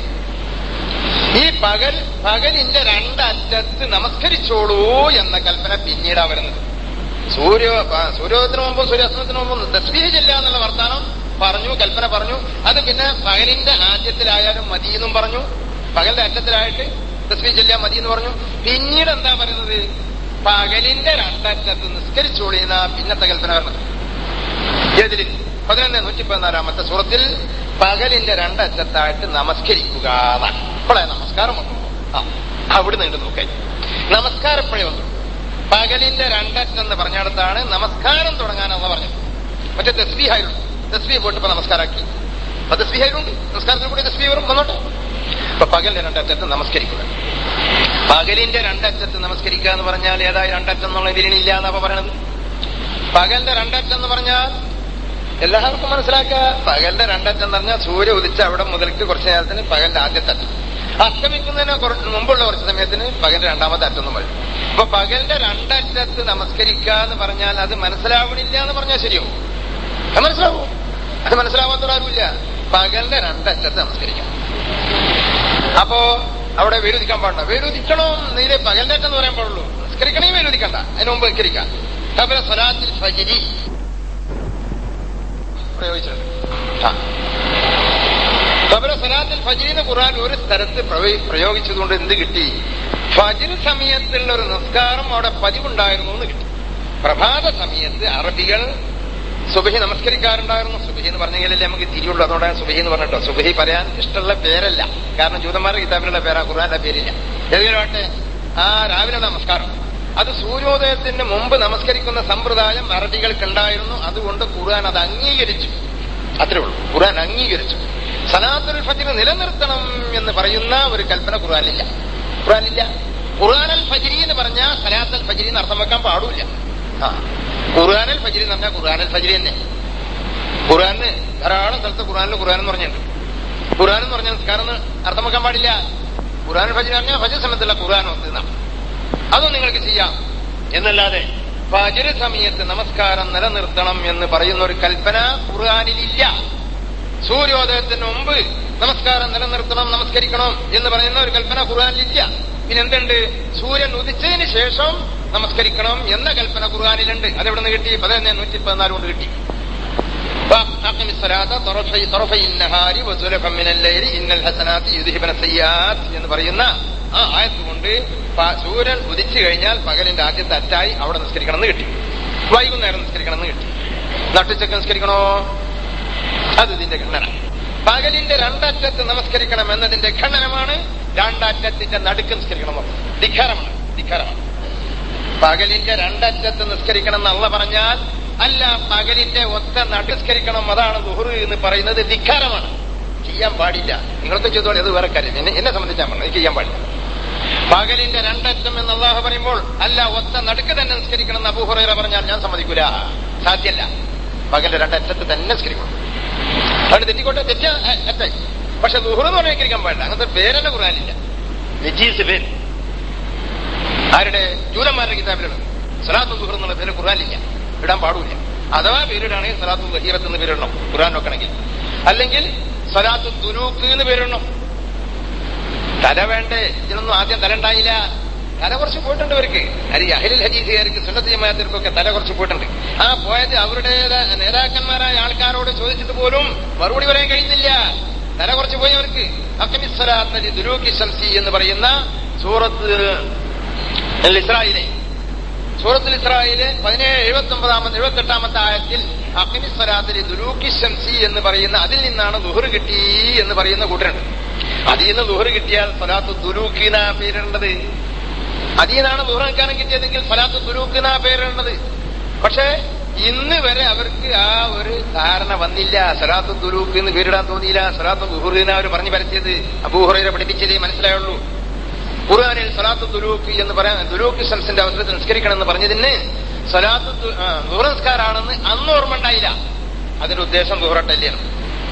ഈ പകൽ പകലിന്റെ രണ്ടറ്റത്ത് നമസ്കരിച്ചോളൂ എന്ന കൽപ്പന പിന്നീടാ വരുന്നത് സൂര്യ പ- സൂര്യോദയത്തിന് മുമ്പും സൂര്യാസ്തമനത്തിന് മുമ്പും തസ്ബീഹ് ചെല്ല എന്നുള്ള വർത്താനം പറഞ്ഞു കൽപ്പന പറഞ്ഞു അത് പിന്നെ പകലിന്റെ ആദ്യത്തിലായാലും മതി എന്നും പറഞ്ഞു പകലിന്റെ അറ്റത്തിലായിട്ട് തസ്ബീഹ് ചെല്ലാൻ മതി എന്ന് പറഞ്ഞു പിന്നീട് എന്താ പറയുന്നത് പകലിന്റെ രണ്ടറ്റത്ത് നിസ്കരിച്ചോളി എന്ന പിന്നത്തെ കൽപ്പന വരുന്നത് ഏതിൽ പതിനൊന്ന് നൂറ്റി പതിനാലാമത്തെ സൂറത്തിൽ പകലിന്റെ രണ്ടറ്റത്തായിട്ട് നമസ്കരിക്കുക എന്നാണ് ഇപ്പോഴേ നമസ്കാരം വന്നു ആ അവിടെ നീണ്ടു നോക്കാൻ നമസ്കാരം എപ്പോഴേ വന്നു പകലിന്റെ രണ്ടറ്റം എന്ന് പറഞ്ഞിടത്താണ് നമസ്കാരം തുടങ്ങാനെന്ന് പറഞ്ഞത് മറ്റേ തസ്ബീഹായിരുന്നു തസ്ബീഹ് പോയിട്ട് ഇപ്പൊ നമസ്കാരാക്കി അപ്പൊ തസ്ബീഹായിട്ടുണ്ട് നമസ്കാരത്തിൽ കൂടി തസ്ബീഹ് വരും വന്നോട്ടെ അപ്പൊ പകലിന്റെ രണ്ടറ്റത്ത് നമസ്കരിക്കുക പകലിന്റെ രണ്ടറ്റത്ത് നമസ്കരിക്കുക എന്ന് പറഞ്ഞാൽ ഏതായി രണ്ടറ്റം എന്നുള്ള ഇതിലില്ല എന്നാ പറയണത് പകലിന്റെ രണ്ടറ്റം എന്ന് പറഞ്ഞാൽ എല്ലാവർക്കും മനസ്സിലാക്കുക പകലിന്റെ രണ്ടറ്റം എന്ന് പറഞ്ഞാൽ സൂര്യ ഉദിച്ച അവിടെ മുതൽക്ക് കുറച്ച് നേരത്തിന് പകലിന്റെ ആദ്യത്തെ അറ്റം അസ്തമിക്കുന്നതിന് കുറച്ച് മുമ്പുള്ള കുറച്ച് സമയത്തിന് പകലിന്റെ രണ്ടാമത്തെ അറ്റം എന്ന് പറയും അപ്പൊ പകലിന്റെ രണ്ടറ്റത്ത് നമസ്കരിക്കുക എന്ന് പറഞ്ഞാൽ അത് മനസ്സിലാവണില്ല എന്ന് പറഞ്ഞാൽ ശരിയോ അത് മനസ്സിലാവും അത് മനസ്സിലാവാത്തൊരാരുമില്ല പകലിന്റെ രണ്ടറ്റത്ത് നമസ്കരിക്കാം അപ്പോ അവിടെ വേരുദിക്കാൻ പാടില്ല വേരുദിക്കണോ നീര് പകലിന്റെ അറ്റം എന്ന് പറയാൻ പാടുള്ളൂ നിസ്കരിക്കണേ വേരുദിക്കണ്ട അതിന് മുമ്പ് നിസ്കരിക്കാം കബല സ്വലാത്തിൽ ഫജിരി പ്രയോഗിച്ചിട്ടുണ്ട് ആ. കബല സ്വലാത്തിൽ ഫജിരി എന്ന് ഖുർആൻ ഒരു സ്ഥലത്ത് പ്രവ- പ്രയോഗിച്ചതുകൊണ്ട് എന്ത് കിട്ടി ഫജിർ സമയത്തുള്ള ഒരു നിസ്കാരം അവിടെ പതിവുണ്ടായിരുന്നു എന്ന് കിട്ടി പ്രഭാത സമയത്ത് അറബികൾ സുബഹി നമസ്കരിക്കാറുണ്ടായിരുന്നു സുബഹി എന്ന് പറഞ്ഞെങ്കിലല്ലേ നമുക്ക് തിരിയുള്ളൂ അതുകൊണ്ടാണ് സുബഹി എന്ന് പറഞ്ഞിട്ടോ സുബഹി പറയാൻ ഇഷ്ടമുള്ള പേരല്ല കാരണം ജൂതന്മാരുടെ കിതാബിലുള്ള പേരാ ഖുർആന്റെ പേരില്ല ഏതെങ്കിലുമാട്ടെ ആ രാവിലെ നമസ്കാരം അത് സൂര്യോദയത്തിന് മുമ്പ് നമസ്കരിക്കുന്ന സമ്പ്രദായം അറബികൾക്ക് ഉണ്ടായിരുന്നു അതുകൊണ്ട് ഖുർആൻ അത് അംഗീകരിച്ചു അത്രേ ഉള്ളൂ ഖുർആൻ അംഗീകരിച്ചു സലാത്തുൽ ഫജിർ നിലനിർത്തണം എന്ന് പറയുന്ന ഒരു കൽപ്പന ഖുർആനില്ല ഖുർആനില്ല ഖുർആനൽ ഫജിരി എന്ന് പറഞ്ഞാൽ സലാത്തുൽ ഫജിരി എന്ന് അർത്ഥം വെക്കാൻ പാടില്ല ആ ഖുർആനൽ ഫജിരി എന്ന് പറഞ്ഞാൽ ഖുർആനൽ ഫജിരി തന്നെ ഖുർആന് ധാരാളം സ്ഥലത്ത് ഖുർആനിൽ ഖുർആൻ എന്ന് പറഞ്ഞിട്ടുണ്ട് ഖുർആൻ എന്ന് പറഞ്ഞാൽ നിസ്കാരം എന്ന് അർത്ഥം വെക്കാൻ പാടില്ല ഖുർആൻ ഫജിർ പറഞ്ഞാൽ ഫജിർ സമയത്തുള്ള ഖുർആൻ ഒത്തുന്നാണ് അതും നിങ്ങൾക്ക് ചെയ്യാം എന്നല്ലാതെ ഫജിർ സമയത്ത് നമസ്കാരം നിലനിർത്തണം എന്ന് പറയുന്ന ഒരു കൽപ്പന ഖുർആനിലില്ല സൂര്യോദയത്തിന് മുമ്പ് നമസ്കാരം നിലനിർത്തണം നമസ്കരിക്കണം എന്ന് പറയുന്ന ഒരു കൽപ്പന ഖുർആനിലില്ല പിന്നെ എന്തുണ്ട് സൂര്യൻ ഉദിച്ചതിന് ശേഷം നമസ്കരിക്കണം എന്ന കൽപ്പന ഖുർആനിലുണ്ട് അതെവിടെ നിന്ന് കിട്ടി പതിനൊന്ന് നൂറ്റി പതിനാല് കൊണ്ട് കിട്ടി فأقم الصلاة طرفي طرفي النهار وزلفا من الليل إن الحسنات يذهبن السيئات എന്ന് പറയുന്ന ആ ആയത്ത് കൊണ്ട് പ- സൂര്യൻ ഉദിച്ചു കഴിഞ്ഞാൽ പകലിന്റെ ആദ്യത്തെ അറ്റായി അവിടെ നിസ്കരിക്കണം എന്ന് കിട്ടി വൈകുന്നേരം നിസ്കരിക്കണം എന്ന് കിട്ടി നട്ടുച്ചക്ക് നിസ്കരിക്കണോ അത് ഇതിന്റെ ഖണ്ഡന പകലിന്റെ രണ്ടറ്റത്ത് നമസ്കരിക്കണം എന്നതിന്റെ ഖണ്ഡനമാണ് രണ്ടറ്റത്തിന്റെ നടുക്ക് നിസ്കരിക്കണം എന്ന് പറഞ്ഞത്. ധിക്കാരമാണ് ധിക്കാരമാണ് പകലിന്റെ രണ്ടറ്റത്ത് നിസ്കരിക്കണം എന്നല്ല പറഞ്ഞാൽ അല്ല പകലിന്റെ ഒത്ത നടുസ്കരിക്കണം അതാണ് ദുഹറ് എന്ന് പറയുന്നത് ധിക്കാരമാണ് ചെയ്യാൻ പാടില്ല നിങ്ങൾക്ക് ചെയ്തോളെ അത് വേറെ കാര്യം എന്നെ എന്നെ സംബന്ധിച്ചാൽ പറഞ്ഞു എനിക്ക് ചെയ്യാൻ പാടില്ല പകലിന്റെ രണ്ടറ്റം എന്ന് അള്ളാഹു പറയുമ്പോൾ അല്ല ഒത്ത നടുക്ക് തന്നെ നിസ്കരിക്കണം എന്ന് അബൂഹുറൈറ പറഞ്ഞാൽ ഞാൻ സമ്മതിക്കൂല സാധ്യല്ല പകലിന്റെ രണ്ടറ്റത്ത് തന്നെ നിസ്കരിക്കണം അതുകൊണ്ട് തെറ്റിക്കോട്ടെ തെറ്റ അറ്റ പക്ഷെ ദുഹർ എന്ന് പറഞ്ഞാൽ നിസ്കരിക്കാൻ പാടില്ല അങ്ങനത്തെ പേരല്ല ഖുറാനില്ല നജീസ് പേര് ആരുടെ ജൂതന്മാരുടെ കിതാബിലാണ് സലാത്തു ദുഹർ എന്നുള്ള പേര് ഖുറാനില്ല ഇടാൻ പാടില്ല അഥവാ പേരിടാണെങ്കിൽ സലാത്തു വഹീറത്ത് എന്ന് പേരിടണം ഖുറാൻ നോക്കണമെങ്കിൽ അല്ലെങ്കിൽ സലാത്തു ദുരൂക്ക് എന്ന് പേരിടണം തല വേണ്ടേ ഇതിനൊന്നും ആദ്യം തല ഉണ്ടായില്ല തല കുറച്ച് പോയിട്ടുണ്ട് ഇവർക്ക് അരി അഹിലിൽ ഹജീസുകാർക്ക് സുന്നത്ത് ജമാഅത്തിർക്കൊക്കെ തല കുറച്ച് പോയിട്ടുണ്ട് ആ പോയത് അവരുടെ നേതാക്കന്മാരായ ആൾക്കാരോട് ചോദിച്ചിട്ട് പോലും മറുപടി പറയാൻ കഴിയുന്നില്ല തല കുറച്ച് പോയി അവർക്ക് അക്കമിസ്വലാത്തലി ദുരൂക്കി ശംസി എന്ന് പറയുന്ന സൂറത്ത് അൽ ഇസ്രായിലെ സൂറത്തുൽ ഇസ്രായിലെ പതിനേഴ് എഴുപത്തി ഒമ്പതാമത്തെ എഴുപത്തി എട്ടാമത്തെ ആയത്തിൽ അഖിമിസ്വലാത്തിലെ ദുരൂക്കി ശംസി എന്ന് പറയുന്ന അതിൽ നിന്നാണ് ദുഹർ കിട്ടി എന്ന് പറയുന്ന കൂട്ടരുണ്ട് അതിൽ നിന്ന് ദുഹർ കിട്ടിയാൽ സ്വലാത്ത് ദുരൂക്കിന പേരിടേണ്ടത് അതിൽ നിന്നാണ് ദുഹർ നിൽക്കാനും കിട്ടിയതെങ്കിൽ സ്വലാത്ത് ദുരൂക്കിന പേരിടേണ്ടത് പക്ഷേ ഇന്ന് വരെ അവർക്ക് ആ ഒരു ധാരണ വന്നില്ല സലാത്ത് ദുരൂക്ക് എന്ന് പേരിടാൻ തോന്നിയില്ല സലാത്ത് ദുഹുറിന അവർ പറഞ്ഞു പരത്തിയത് അബൂഹുറൈനെ പഠിപ്പിച്ചതേ മനസ്സിലായുള്ളൂ ഖുർആാനിൽ സലാത്ത് ദുരൂക്ക് എന്ന് പറയാൻ ദുരൂക്ക് ശംസിന്റെ അവസരത്തിൽ നിസ്കരിക്കണം എന്ന് പറഞ്ഞതിന് സലാത്ത് ദു- ആ, ദുഹർ നിസ്കാരാണെന്ന് അന്ന് ഓർമ്മ ഉണ്ടായില്ല അതിന്റെ ഉദ്ദേശം ദുഹറട്ടല്ലാണ്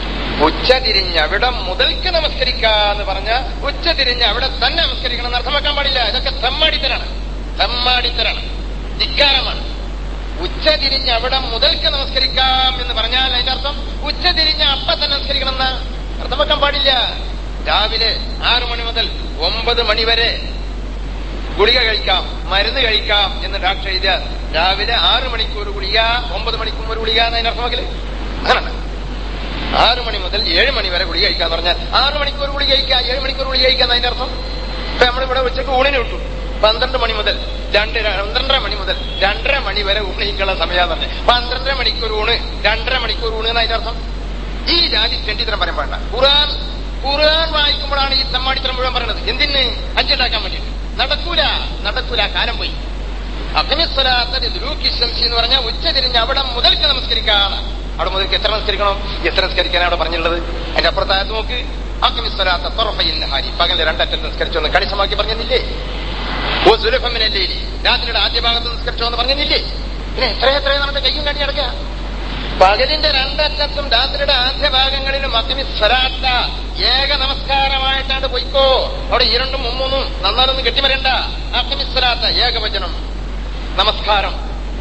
ഉച്ച തിരിഞ്ഞ് അവിടെ മുതൽക്ക് നമസ്കരിക്കാന്ന് പറഞ്ഞ ഉച്ച തിരിഞ്ഞ് അവിടെ തന്നെ നമസ്കരിക്കണം എന്ന് അർത്ഥം വെക്കാൻ പാടില്ല ഇതൊക്കെ തെമ്മാടിത്തരാണ് തെമ്മാടിത്തരാണ് ധിക്കാരമാണ് ഉച്ച തിരിഞ്ഞ് അവിടെ മുതൽക്ക് നമസ്കരിക്കാം എന്ന് പറഞ്ഞാൽ അതിന്റെ അർത്ഥം ഉച്ച തിരിഞ്ഞ് അപ്പ തന്നെ നമസ്കരിക്കണം എന്ന അർത്ഥം വെക്കാൻ പാടില്ല രാവിലെ ആറു മണി മുതൽ ഒമ്പത് മണി വരെ ഗുളിക കഴിക്കാം മരുന്ന് കഴിക്കാം എന്ന് ഡോക്ടർ എഴുതിയ രാവിലെ ആറു മണിക്കൂർ ഗുളിക ഒമ്പത് മണിക്കൂർ ഒരു ഗുളിക എന്നതിന് അർത്ഥമെങ്കിൽ അങ്ങനെയാണ് ആറു മണി മുതൽ ഏഴ് മണി വരെ ഗുളിക കഴിക്കാന്ന് പറഞ്ഞാൽ ആറു മണിക്കൂർ ഗുളിക കഴിക്കുക ഏഴ് മണിക്കൂർ ഗുളിക കഴിക്കുക എന്നതിന്റെ അർത്ഥം ഇപ്പൊ നമ്മളിവിടെ ഉച്ചക്ക് ഊണിന് വിട്ടു പന്ത്രണ്ട് മണി മുതൽ രണ്ട് പന്ത്രണ്ടര മണി മുതൽ രണ്ടര മണി വരെ ഊണിക്കുള്ള സമയം പറഞ്ഞ് പന്ത്രണ്ടര മണിക്കൂർ ഊണ് രണ്ടര മണിക്കൂർ ഊണ് എന്നതിന്റെ അർത്ഥം ഈ ജാതി ചെണ്ടിത്തരം പറയാൻ പാടില്ല ഖുറാൻ ഖുറാൻ വായിക്കുമ്പോഴാണ് ഈ തമ്മാടിത്തരം മുഴുവൻ പറയുന്നത് എന്തിന് അഞ്ചുണ്ടാക്കാൻ വേണ്ടി നടക്കൂല നടക്കൂല കാലം പോയി അഗ്നിസ്വലാത്തത് ദുരൂക്കിശംസി എന്ന് പറഞ്ഞാൽ ഉച്ച തിരിഞ്ഞ് അവിടെ മുതൽക്ക് നമസ്കരിക്കാം അവിടെ മുതൽക്ക് എത്ര നമസ്കരിക്കണം എത്ര നമസ്കരിക്കാനാണ് അവിടെ പറഞ്ഞിട്ടുള്ളത് അതിന്റെ അപ്പുറത്തായത് നോക്ക് അഗ്നിസ്വലാത്ത തുറഫയിൽ ഹാരി പകലിൽ രണ്ടറ്റം നിസ്കരിച്ചൊന്ന് കണിശമാക്കി പറഞ്ഞില്ലേ ഓ സുലഭമിനല്ലേ രാത്രിയുടെ ആദ്യ ഭാഗത്ത് നിസ്കരിച്ചോ എന്ന് പറഞ്ഞില്ലേ പിന്നെ എത്ര എത്ര നമ്മുടെ കയ്യും കണ്ടി അടക്കുക പകലിന്റെ രണ്ടറ്റത്തും രാത്രിയുടെ ആദ്യ ഭാഗങ്ങളിലും അഗ്നി സ്വരാത്ത ഏക നമസ്കാരമായിട്ടാണ് പൊയ്ക്കോ അവിടെ ഈ രണ്ടും മുമ്മൂന്നും നന്നാലൊന്നും കെട്ടിവരണ്ട അഗ്നി സ്വരാത്ത ഏകവചനം നമസ്കാരം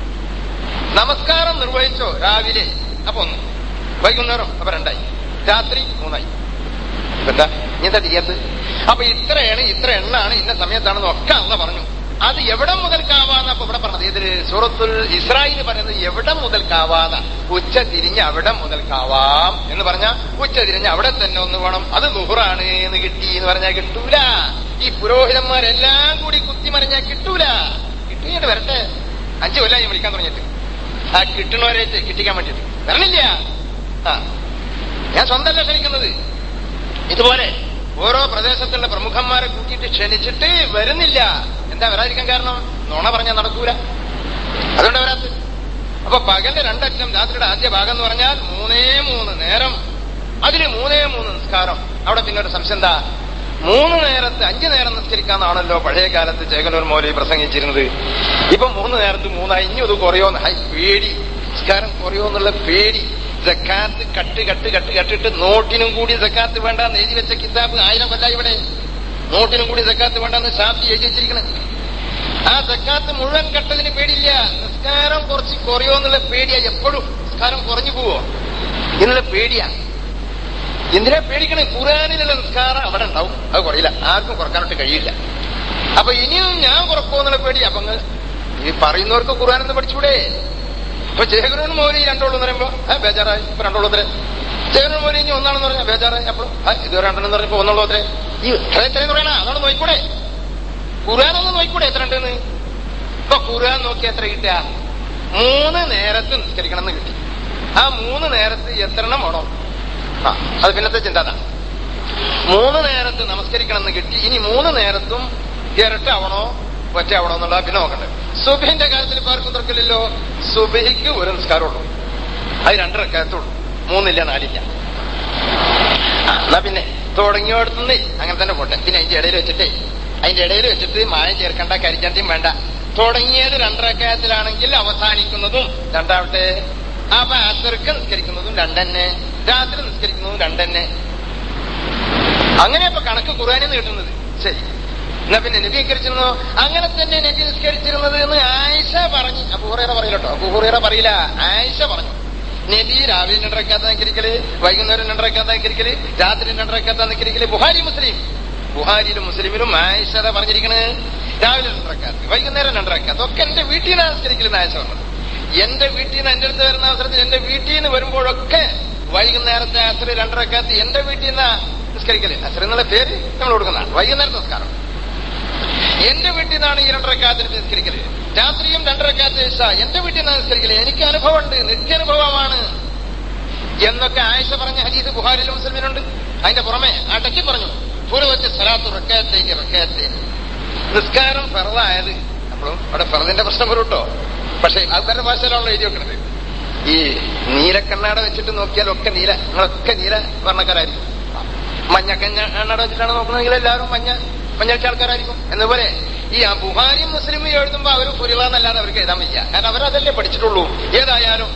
നമസ്കാരം നിർവഹിച്ചോ രാവിലെ അപ്പൊ ഒന്ന് വൈകുന്നേരം അപ്പൊ രണ്ടായി രാത്രി മൂന്നായി എന്താ എന്താ ചെയ്യാത്തത് അപ്പൊ ഇത്രയാണ് ഇത്ര എണ്ണാണ് ഇന്ന സമയത്താണെന്ന് ഒക്കെ അന്ന് പറഞ്ഞു അത് എവിടെ മുതൽക്കാവാന്ന് അപ്പൊ ഇവിടെ പറഞ്ഞത് ഇതില് സൂറത്തുൽ ഇസ്രായേൽ പറയുന്നത് എവിടെ മുതൽക്കാവാന്ന ഉച്ച തിരിഞ്ഞ് അവിടെ മുതൽക്കാവാം എന്ന് പറഞ്ഞ ഉച്ച തിരിഞ്ഞ് അവിടെ തന്നെ ഒന്ന് വേണം അത് നുഹുറാണ് എന്ന് കിട്ടി എന്ന് പറഞ്ഞാൽ കിട്ടൂല ഈ പുരോഹിതന്മാരെല്ലാം കൂടി കുത്തിമറിഞ്ഞാൽ കിട്ടൂല കിട്ടിയിട്ട് വരട്ടെ അഞ്ചു കൊല്ലായി വിളിക്കാൻ തുടങ്ങിയിട്ട് ആ കിട്ടണവരെ കിട്ടിക്കാൻ വേണ്ടിയിട്ട് വരണില്ല ആ ഞാൻ സ്വന്തമല്ല ക്ഷണിക്കുന്നത് ഇതുപോലെ ഓരോ പ്രദേശത്തുള്ള പ്രമുഖന്മാരെ കൂട്ടിയിട്ട് ക്ഷണിച്ചിട്ട് വരുന്നില്ല എന്താ വരാതിരിക്കാൻ കാരണം നുണ പറഞ്ഞാൽ നടക്കൂല അതുകൊണ്ട് വരാത്ത അപ്പൊ പകലിന്റെ രണ്ടറ്റം രാത്രിയുടെ ആദ്യ ഭാഗം എന്ന് പറഞ്ഞാൽ മൂന്നേ മൂന്ന് നേരം അതിന് മൂന്നേ മൂന്ന് നിസ്കാരം അവിടെ പിന്നെ ഒരു സംശയം എന്താ മൂന്ന് നേരത്ത് അഞ്ചു നേരം നിസ്കരിക്കാന്നാണല്ലോ പഴയ കാലത്ത് ചേകനൂർ മൗലവി പ്രസംഗിച്ചിരുന്നത് ഇപ്പൊ മൂന്ന് നേരത്ത് മൂന്നായി ഇനി അത് കുറയോന്ന് ഹൈ പേടി നിസ്കാരം കുറയോ എന്നുള്ള പേടി ജക്കാത്ത് കട്ട് കട്ട് കട്ട് കട്ടിട്ട് നോട്ടിനും കൂടി ജക്കാത്ത് വേണ്ട എഴുതി വെച്ച കിതാബ് ആയിരം കൊല്ല ഇവിടെ നോട്ടിനും കൂടി ജക്കാത്ത് വേണ്ടെന്ന് ഷാഫി എഴുതി വെച്ചിരിക്കണം ആ ജക്കാത്ത് മുഴുവൻ കട്ടതിന് പേടിയില്ല നിസ്കാരം കുറച്ച് കുറയോ എന്നുള്ള പേടിയാ എപ്പോഴും നിസ്കാരം കുറഞ്ഞു പോവോ എന്നുള്ള പേടിയാ എന്തിനാ പേടിക്കണേ ഖുറാനിലുള്ള നിസ്കാരം അവിടെ ഉണ്ടാവും അത് കുറയില്ല ആർക്കും കുറക്കാനൊട്ട് കഴിയില്ല അപ്പൊ ഇനിയും ഞാൻ കുറക്കുമോ എന്നുള്ള പേടി അപ്പൊ അങ്ങ് ഈ പറയുന്നവർക്ക് ഖുറാനെന്ന് പഠിച്ചൂടെ ഇപ്പൊ ജയഗുരുവിന് മോലി രണ്ടോളം എന്ന് പറയുമ്പോ ആ ബേജാറായി ഇപ്പൊ രണ്ടോളം അത്രേ ജയഗുരുവിന് മോലി ഇനി ഒന്നാണെന്ന് പറഞ്ഞാൽ ബേജാറായി അപ്പോൾ ആ ഇത് രണ്ടെണ്ണം പറഞ്ഞപ്പോ ഒന്നുള്ളൂ അത്രേ ഈ എത്ര എത്രയെന്ന് പറയണ അതോട് നോക്കൂടെ ഖുറാനൊന്ന് നോക്കൂടെ എത്ര ഉണ്ടെന്ന് ഇപ്പൊ ഖുറാൻ നോക്കി എത്ര കിട്ടുക മൂന്ന് നേരത്ത് നിസ്കരിക്കണം എന്ന് കിട്ടി ആ മൂന്ന് നേരത്ത് എത്ര എണ്ണം വേണം ആ അത് പിന്നത്തെ ചിന്ത അതാണ് മൂന്ന് നേരത്ത് നമസ്കരിക്കണം എന്ന് കിട്ടി ഇനി മൂന്ന് നേരത്തും ഇരട്ടാവണോ ഒറ്റയാവണോ എന്നുള്ള പിന്നെ നോക്കണ്ടേ സുബഹിന്റെ കാര്യത്തിൽ ഇപ്പൊ ആർക്കും തുറക്കില്ലല്ലോ സുബഹിക്ക് ഒരു നിസ്കാരമുള്ളൂ അത് രണ്ടരക്കാലത്തുള്ളൂ മൂന്നില്ല നാലില്ല ആ, എന്നാ പിന്നെ തുടങ്ങിയോടത്തുനിന്ന് അങ്ങനെ തന്നെ പോട്ടെ പിന്നെ അതിന്റെ ഇടയിൽ വെച്ചിട്ടേ അതിന്റെ ഇടയിൽ വെച്ചിട്ട് മായം ചേർക്കണ്ട കരിച്ചാണ്ടിയും വേണ്ട തുടങ്ങിയത് രണ്ടരക്കാലത്തിലാണെങ്കിൽ അവസാനിക്കുന്നതും രണ്ടാവട്ടെ അപ്പൊ അസർക്ക് നിസ്കരിക്കുന്നതും രണ്ടെന്നെ രാത്രി നിസ്കരിക്കുന്നതും രണ്ടെന്നെ അങ്ങനെ ഇപ്പൊ കണക്ക് ഖുർആാനിൽ കിട്ടുന്നത് ശരി എന്നാ പിന്നെ നബി നിസ്കരിച്ചിരുന്നോ അങ്ങനെ തന്നെ നബി നിസ്കരിച്ചിരുന്നത് എന്ന് ആയിഷ പറഞ്ഞു അബൂഹുറേറ പറയില്ലട്ടോ അബൂഹുറേറ പറയില്ല ആയിഷ പറഞ്ഞു നബി രാവിലെ രണ്ടരക്കാത്ത നിസ്കരിക്കല് വൈകുന്നേരം രണ്ടരക്കാത്ത നിസ്കരിക്കല് രാത്രി രണ്ടരക്കാത്ത നിസ്കരിക്കല് ബുഹാരി മുസ്ലിം ബുഹാരിയിലും മുസ്ലിമിലും ആയിഷത പറഞ്ഞിരിക്കണ് രാവിലെ രണ്ടരക്കാത്ത് വൈകുന്നേരം രണ്ടരക്കാത്ത് ഒക്കെ എന്റെ വീട്ടിൽ നിന്ന് നിസ്കരിക്കലെന്ന് ആയിഷ പറഞ്ഞത് എന്റെ വീട്ടിൽ നിന്ന് എന്റെ അടുത്ത് വരുന്ന അവസരത്തിൽ എന്റെ വീട്ടിൽ നിന്ന് വരുമ്പോഴൊക്കെ വൈകുന്നേരത്തെ അസറ് രണ്ടരക്കാത്ത് എന്റെ വീട്ടിൽ നിന്ന് നിസ്കരിക്കല് അസർ എന്നുള്ള പേര് നമ്മൾ കൊടുക്കുന്ന വൈകുന്നേരത്തെ നിസ്കാരം എന്റെ വീട്ടിൽ നിന്നാണ് ഈ രണ്ടരക്കാത്തിന് നിസ്കരിക്കല് രാത്രിയും രണ്ടരക്കാത്ത് ഇഷ എന്റെ വീട്ടിൽ നിന്നാണ് നിസ്കരിക്കല് എനിക്ക് അനുഭവമുണ്ട് നിത്യാനുഭവമാണ് എന്നൊക്കെ ആയിഷ പറഞ്ഞ ഹദീസ് ബുഹാരിലും മുസ്ലിമിനുണ്ട് അതിന്റെ പുറമെ അടക്കി പറഞ്ഞു പൂർവ്വത്തെ സ്ഥലത്ത് റക്കയത്തേക്ക് റക്കയത്തേക്ക് നിസ്കാരം ഫെറതായത് അപ്പോഴും അവിടെ ഫെറദിന്റെ പ്രശ്നം വരും കേട്ടോ പക്ഷെ ആൾക്കാരുടെ ഭാഷയിലാണല്ലോ എഴുതി വെക്കുന്നത് ഈ നീലക്കണ്ണാട വെച്ചിട്ട് നോക്കിയാൽ ഒക്കെ നീല നിങ്ങളൊക്കെ നീല വർണ്ണക്കാരായിരിക്കും മഞ്ഞ കണ്ണാട വെച്ചിട്ടാണ് നോക്കുന്നതെങ്കിൽ എല്ലാവരും മഞ്ഞ മഞ്ഞളിച്ച ആൾക്കാരായിരിക്കും എന്നപോലെ ഈ ബുഹാരി മുസ്ലിം എഴുതുമ്പോ അവർ ഫുരിള എന്നല്ലാതെ അവർക്ക് എഴുതാൻ വയ്യ കാരണം അവരതല്ലേ പഠിച്ചിട്ടുള്ളൂ ഏതായാലും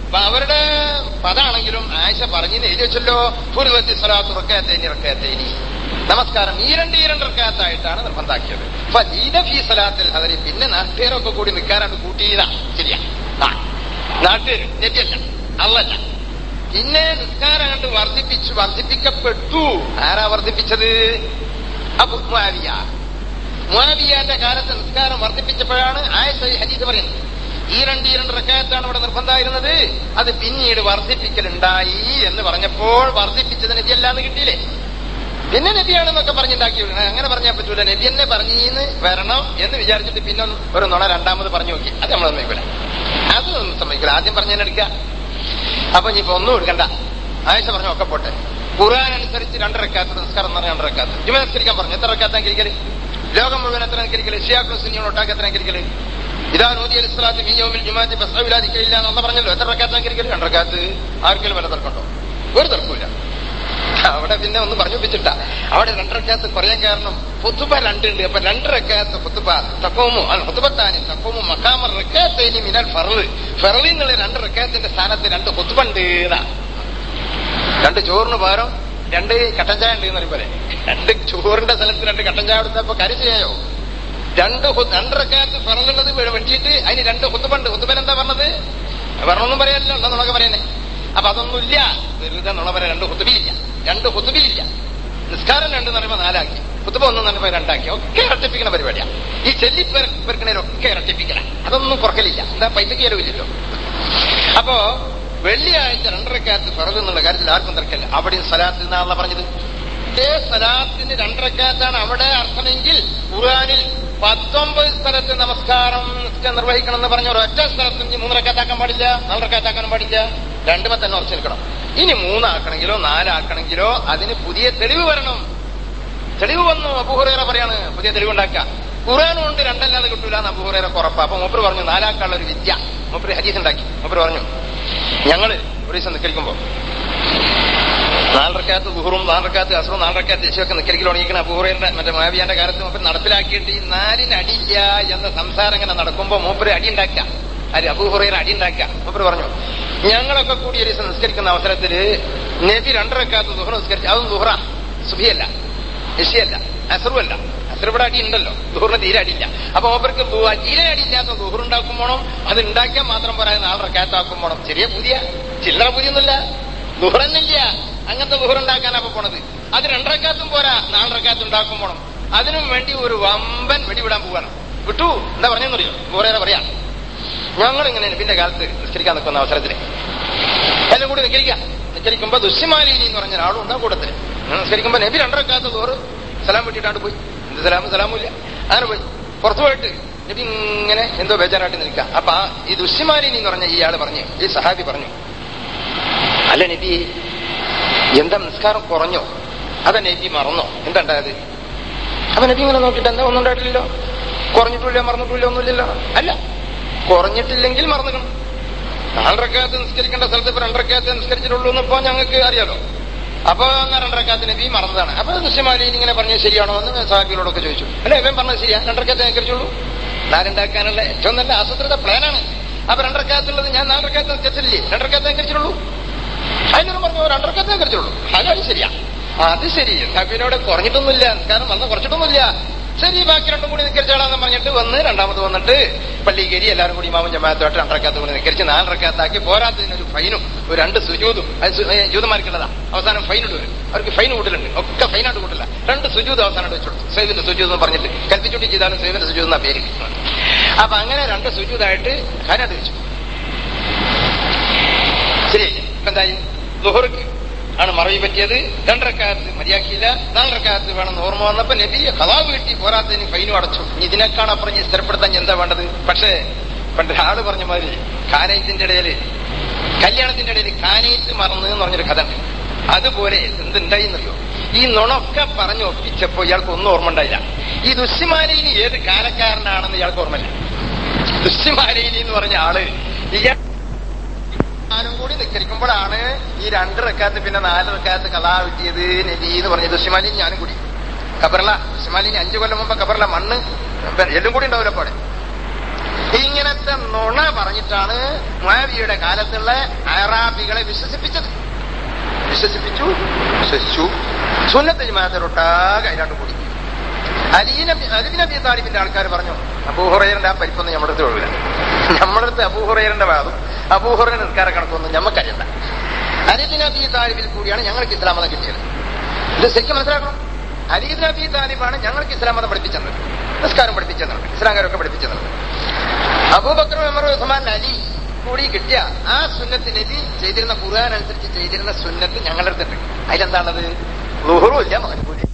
അപ്പൊ അവരുടെ പദാണെങ്കിലും ആയിഷ പറഞ്ഞു എഴുതി വെച്ചല്ലോ ഫുരുവത്തി സ്വലാത്ത് റക്കയത്തേനി റക്കയത്തേനി നമസ്കാരം ഈ രണ്ട് ഈ രണ്ട് റക്കയത്തായിട്ടാണ് നിർബന്ധാക്കിയത് അപ്പൊ ഫീ സലാത്തിൽ ഹദരി പിന്നെ നാട്ടുകാരൊക്കെ കൂടി നിൽക്കാനാണ് കൂട്ടിയതാ ശരിയാ ആ നാട്ടുകാർ നെറ്റിയല്ല അല്ലല്ല പിന്നെ നിസ്കാരം കണ്ട് വർദ്ധിപ്പിച്ചു വർദ്ധിപ്പിക്കപ്പെട്ടു ആരാ വർദ്ധിപ്പിച്ചത് അബു മുആവിയ മുആവിയാന്റെ കാലത്ത് നിസ്കാരം വർദ്ധിപ്പിച്ചപ്പോഴാണ് ആയസ ഈ ഹദീസ് പറയുന്നത് ഈ രണ്ട് ഈ രണ്ട് റക്കായത്താണ് ഇവിടെ നിർബന്ധമായിരുന്നത് അത് പിന്നീട് വർദ്ധിപ്പിക്കലുണ്ടായി എന്ന് പറഞ്ഞപ്പോൾ വർദ്ധിപ്പിച്ചത് നബി അല്ലാന്ന് കിട്ടിയില്ലേ പിന്നെ നബിയാണെന്നൊക്കെ പറഞ്ഞുണ്ടാക്കി വിടണം അങ്ങനെ പറഞ്ഞാൽ പറ്റൂല നബി എന്നെ പറഞ്ഞീന്ന് വരണം എന്ന് വിചാരിച്ചിട്ട് പിന്നെ ഒരു നുണ രണ്ടാമത് പറഞ്ഞു നോക്കി അത് നമ്മൾ സമ്മതിക്കൂല അത് ഒന്നും സമ്മതിക്കില്ല ആദ്യം പറഞ്ഞതിനെടുക്കുക അപ്പൊ ഇനിയിപ്പോ ഒന്നും എടുക്കണ്ട ആയിഷ പറഞ്ഞു ഒക്കെ പോട്ടെ ഖുർആൻ അനുസരിച്ച് രണ്ടരക്കാത്ത നിസ്കാരം എന്ന് പറഞ്ഞാൽ രണ്ടരക്കാത്ത് ജുമ നിസ്കരിക്കാൻ പറഞ്ഞു എത്ര റക്കാത്ത കിരിക്കല് ലോകം മുഴുവൻ എത്ര കിരിക്കല് ഷിയാക്കളും സുന്നികളും ഒട്ടാക്കി എത്ര കിരിക്കല് ഇതാ നൂതി അലിസ്ലാത്ത് മീയോമിൽ ജുമാത്തി ബസ്സവിലാദിക്കില്ല എന്ന് പറഞ്ഞല്ലോ എത്ര റക്കാത്ത കിരിക്കല് രണ്ടരക്കാത്ത് ആർക്കെങ്കിലും വല്ല തർക്കമുണ്ടോ ഒരു തർക്കമില്ല അവിടെ പിന്നെ ഒന്ന് പറഞ്ഞു വെച്ചിട്ട അവിടെ രണ്ടരക്കകത്ത് കുറയാൻ കാരണം പുത്തുബ രണ്ടുണ്ട് അപ്പൊ രണ്ടരക്കകത്ത് പുത്തുബ തക്കവുമോ അല്ല പുത്തുബത്താനും തക്കവുമോ മക്കാമർ റക്കാത്തേനി മിനൽ ഫറല് ഫറലിൽ നിന്നുള്ള രണ്ട് റക്കാത്തിന്റെ സ്ഥാനത്ത് രണ്ട് പുത്തുബണ്ട് രണ്ട് ചോറിന് പകരം രണ്ട് കട്ടൻ ചായ ഉണ്ട് എന്ന് പറയും പോലെ രണ്ട് ചോറിന്റെ സ്ഥലത്ത് രണ്ട് കട്ടൻ ചായ കൊടുത്തപ്പോ കരുചായോ രണ്ട് ഹു- രണ്ട് റക്കാത്ത് ഫറലുള്ളത് വെട്ടിയിട്ട് അതിന് രണ്ട് ഹുത്തുബണ്ട് ഹുത്തുബൻ എന്താ പറഞ്ഞത് പറഞ്ഞൊന്നും പറയാനല്ലോ ഉണ്ടെന്നുള്ളതൊക്കെ പറയുന്നേ അപ്പൊ അതൊന്നുമില്ല വെറുതെ നുണ പറയാൻ രണ്ട് ഹുത്തുബിയില്ല രണ്ട് ഹുത്തുബിയില്ല നിസ്കാരം രണ്ട് എന്ന് പറയുമ്പോൾ നാലാക്കി ഹുത്തുബ ഒന്നും പറയുമ്പോൾ രണ്ടാക്കി ഒക്കെ ഇരട്ടിപ്പിക്കുന്ന പരിപാടിയാണ് ഈ ചെല്ലി പെരുക്കണേലൊക്കെ ഇരട്ടിപ്പിക്കല അതൊന്നും കുറക്കലില്ല എന്താ പൈസക്ക് ചെലവില്ലല്ലോ അപ്പോ വെള്ളിയാഴ്ച രണ്ടരക്കകത്ത് ഫറദ് എന്നുള്ള കാര്യത്തിൽ ആർക്കും തർക്കമില്ല അവിടെയും സലാത്ത് എന്നാണല്ലോ പറഞ്ഞത് ഇതേ സലാത്തിന് രണ്ടരക്കകത്താണ് അവിടെ അർത്ഥമെങ്കിൽ ഖുർആനിൽ പത്തൊമ്പത് സ്ഥലത്ത് നമസ്കാരം നിസ്കാരം നിർവഹിക്കണം എന്ന് പറഞ്ഞ ഒരൊറ്റ സ്ഥലത്ത് ഇനി മൂന്നരക്കത്താക്കാൻ പാടില്ല നാലരക്കത്താക്കാനും പാടില്ല രണ്ടുമ തന്നെ ഉറച്ചു നിൽക്കണം ഇനി മൂന്നാക്കണമെങ്കിലോ നാലാക്കണമെങ്കിലോ അതിന് പുതിയ തെളിവ് വരണം തെളിവ് വന്നു അബൂഹുറേറ പറയാണ് പുതിയ തെളിവ് ഉണ്ടാക്കുക ഖുറാനും ഉണ്ട് രണ്ടല്ലാതെ കിട്ടൂല എന്ന് അബൂഹുറേറ കുറപ്പ് അപ്പൊ മൂപ്പർ പറഞ്ഞു നാലാക്കാനുള്ള ഒരു വിദ്യ മൂപ്പർ ഹദീസ് ഉണ്ടാക്കി മൂപ്പർ പറഞ്ഞു ഞങ്ങള് ഒരു ദിവസം നിൽക്കരിക്കുമ്പോ നാലരക്കകത്ത് ബുഹറും നാലരക്കകത്ത് അസറും നാലരക്കകത്ത് യശുവൊക്കെ നിൽക്കരിക്കൽ തുടങ്ങിയിരിക്കുന്ന അബൂഹുറേറിന്റെ മറ്റേ മാവിയാന്റെ കാലത്ത് മൂപ്പർ നടപ്പിലാക്കിയിട്ട് ഈ നാലിന് അടിയില്ല എന്ന സംസാരം ഇങ്ങനെ നടക്കുമ്പോ മൂപ്പര് അടി ഉണ്ടാക്കുക അത് അബൂഹുറേറ അടി ഉണ്ടാക്കുക മൂപ്പർ പറഞ്ഞു ഞങ്ങളൊക്കെ കൂടി ഒരു ദിവസം നിസ്കരിക്കുന്ന അവസരത്തില് നബി രണ്ടരക്കകത്ത് ദുഹർ നിസ്കരിച്ചു അതും ദുഹറ സുഭിയല്ല യശിയല്ല അസറുമല്ല അസർ ഇവിടെ അടി ഉണ്ടല്ലോ ദുഹറിന് തീരെ അടിയില്ല അപ്പൊ മൂപ്പർക്ക് ദു- തീരെ അടിയില്ലാത്ത ദുഹർ ഉണ്ടാക്കും പോണം അത് ഉണ്ടാക്കിയാൽ മാത്രം പോരാ നാളെ കാത്താക്കും പോണം ചെറിയ പുതിയ ചില്ലറ പുതിയൊന്നുമില്ല ദുഹറന്നില്ല അങ്ങനത്തെ ദുഹർ ഉണ്ടാക്കാനാ അപ്പൊ പോണത് അത് രണ്ടരക്കാത്തും പോരാ നാലരക്കാത്ത് ഉണ്ടാക്കും പോണം അതിനും വേണ്ടി ഒരു വമ്പൻ വെടിവിടാൻ പോവാണ് വിട്ടു എന്താ പറഞ്ഞെന്നറിയോ ദൂരേറെ പറയാം ഞങ്ങൾ ഇങ്ങനെ നബിന്റെ കാലത്ത് നിസ്കരിക്കാൻ നിൽക്കുന്ന അവസരത്തിൽ എല്ലാം കൂടി നിസ്കരിക്കാം നിസ്കരിക്കുമ്പോ ദുഷ്യമാലിനി എന്ന് പറഞ്ഞ ഒരാളും ഉണ്ടാ കൂട്ടത്തിൽ നിസ്കരിക്കുമ്പോ നബി രണ്ടരക്കാത്ത ദോറ് സലാം വിട്ടിട്ടാണ്ട് പോയി എന്ത് സലാമും സലാമും ഇല്ല അങ്ങനെ പോയി പുറത്തു പോയിട്ട് നബി ഇങ്ങനെ എന്തോ ബേജാറായിട്ട് നിൽക്കാം അപ്പൊ ആ ഈ ദുഷ്യമാലിനി എന്ന് പറഞ്ഞ ഇയാള് പറഞ്ഞു ഈ സഹാബി പറഞ്ഞു അല്ല നബി എന്താ നിസ്കാരം കുറഞ്ഞോ അതാ നബി മറന്നോ എന്താ ഉണ്ടായത് അപ്പൊ നബി ഇങ്ങനെ നോക്കിയിട്ട് എന്താ ഒന്നും ഉണ്ടായിട്ടില്ലല്ലോ കുറഞ്ഞിട്ടില്ല മറന്നിട്ടില്ല ഒന്നുമില്ലല്ലോ അല്ല കുറഞ്ഞിട്ടില്ലെങ്കിൽ മറന്നുക്കണം നാലരക്കാലത്ത് നിസ്കരിക്കേണ്ട സ്ഥലത്ത് ഇപ്പൊ രണ്ടരക്കാലത്ത് നിസ്കരിച്ചിട്ടുള്ളൂ എന്ന് ഇപ്പൊ ഞങ്ങൾക്ക് അറിയാലോ അപ്പൊ എന്നാ രണ്ടരക്കാലത്ത് നബി മറന്നതാണ് അപ്പൊ ദൃശ്യമാലിനി ഇങ്ങനെ പറഞ്ഞത് ശരിയാണോ എന്ന് സാഹിബിനോടൊക്കെ ചോദിച്ചു അല്ലെ ഇവൻ പറഞ്ഞത് ശരിയാ രണ്ടരക്കാലത്ത് നിസ്കരിച്ചുള്ളൂ നാലുണ്ടാക്കാനുള്ള ഏറ്റവും നല്ല ആസൂത്രിത പ്ലാനാണ് അപ്പൊ രണ്ടരക്കാലത്തുള്ളത് ഞാൻ നാലരക്കാലത്ത് നിസ്കരിച്ചില്ലേ രണ്ടരക്കാലത്ത് നിസ്കരിച്ചിട്ടുള്ളൂ അതിനൊരു പറഞ്ഞു രണ്ടരക്കാലത്ത് നിസ്കരിച്ചുള്ളൂ അതാണ് ശരിയാ അത് ശരി സാഹിബിനോട് കുറഞ്ഞിട്ടൊന്നുമില്ല നിസ്കാരം വന്ന് കുറച്ചിട്ടൊന്നുമില്ല ശരി ബാക്കി രണ്ടും കൂടി നിസ്കരിച്ചാളാന്ന് പറഞ്ഞിട്ട് വന്ന് രണ്ടാമത് വന്നിട്ട് പള്ളി കയറി എല്ലാവരും കൂടി ഇമാമും ജമാഅത്തുമായിട്ട് രണ്ടരക്കാത്ത് കൂടി നിസ്കരിച്ച് നാലരക്കാത്താക്കി പോരാത്തതിനൊരു ഫൈനും ഒരു രണ്ട് സുജൂതും അത് സു- ഏ, ജൂതന്മാർക്കുള്ളതാ അവസാനം ഫൈൻ ഇട്ട് വരും അവർക്ക് ഫൈൻ കൂട്ടലുണ്ട് ഒക്കെ ഫൈനായിട്ട് കൂട്ടില്ല രണ്ട് സുജൂത് അവസാനം വെച്ചു കൊടുത്തു സൈദിന്റെ സുജൂത് എന്ന് പറഞ്ഞിട്ട് കൽപ്പിച്ചുട്ടി ചെയ്താലും സൈദിന്റെ സുജൂത് എന്നാ പേര് അപ്പൊ അങ്ങനെ രണ്ട് സുജൂതായിട്ട് ഫൈനായിട്ട് വെച്ചു ശരി ഇപ്പൊ എന്തായി ലുഹർക്ക് ആണ് മറവി പറ്റിയത് രണ്ടരക്കാലത്ത് മര്യാദക്കില്ല നാലരക്കാലത്ത് വേണമെന്ന് ഓർമ്മ വന്നപ്പോ നബി കഥാ വീട്ടി പോരാത്തതിന് ഫൈനും അടച്ചു ഇനി ഇതിനേക്കാണ് അപ്പുറം ഇനി സ്ഥിരപ്പെടുത്താൻ എന്താ വേണ്ടത് പക്ഷേ പണ്ട് ആള് പറഞ്ഞ മാതിരി കാനയത്തിന്റെ ഇടയിൽ കല്യാണത്തിന്റെ ഇടയിൽ കാനയത്ത് മറന്നു എന്ന് പറഞ്ഞൊരു കഥ ഉണ്ട് അതുപോലെ എന്തുണ്ടായിന്നറിയോ ഈ നുണൊക്കെ പറഞ്ഞു ഒപ്പിച്ചപ്പോ ഇയാൾക്ക് ഒന്നും ഓർമ്മ ഉണ്ടായില്ല ഈ ദുഷ്യമാലയിനി ഏത് കാലക്കാരനാണെന്ന് ഇയാൾക്ക് ഓർമ്മയില്ല ദുഷ്യമാലയിനി എന്ന് പറഞ്ഞ ആള് ഇയാൾ ഞാനും കൂടി നിക്കരിക്കുമ്പോഴാണ് ഈ രണ്ട് റക്കാത്ത് പിന്നെ നാല് റക്കാത്ത് കലാ കിട്ടിയത് നബി എന്ന് പറഞ്ഞത് ദുഷ്യമാലിനി ഞാനും കൂടി കബർല ദുഷ്യമാലിനി അഞ്ചു കൊല്ലം മുമ്പ് കബർല മണ്ണ് എല്ലാം കൂടി ഉണ്ടാവില്ല അപ്പോടെ ഇങ്ങനത്തെ നുണ പറഞ്ഞിട്ടാണ് മുആവിയുടെ കാലത്തുള്ള അറാബികളെ വിശ്വസിപ്പിച്ചത് വിശ്വസിപ്പിച്ചു വിശ്വസിച്ചു സുന്നത്ത് ജമാഅത്തിലൊട്ടാകെ അതിനോട്ട് കൂടി അലീനബി അലിബിനബി താലിബിന്റെ ആൾക്കാർ പറഞ്ഞു അബൂഹുറൈറിന്റെ ആ പരിപ്പൊന്നും നമ്മുടെ അടുത്ത് ഒഴിവില്ല നമ്മുടെ അടുത്ത് അബൂഹുറൈറിന്റെ വാദം അബൂഹുറ നിൽക്കാരെ കണക്കൊന്നും ഞമ്മക്കറിയണ്ട അലിബിനബി താലിബിൽ കൂടിയാണ് ഞങ്ങൾക്ക് ഇസ്ലാം മതം കിട്ടിയത് ഇത് ശരിക്കും മനസ്സിലാക്കണം അലീബിനബി താലിബാണ് ഞങ്ങൾക്ക് ഇസ്ലാം മതം പഠിപ്പിച്ചത് നിസ്കാരം പഠിപ്പിച്ചത് ഇസ്ലാംകാരൊക്കെ പഠിപ്പിച്ചത് അബൂബക്കർ ഉമർ ഉസ്മാൻ അലി കൂടി കിട്ടിയ ആ സുന്നത്ത് നബി ചെയ്തിരുന്ന ഖുർആൻ അനുസരിച്ച് ചെയ്തിരുന്ന സുന്നത്ത് ഞങ്ങളുടെ അടുത്തുണ്ട് അതിലെന്താണത് ലുഹറും ഇല്ല മകനൂല്ല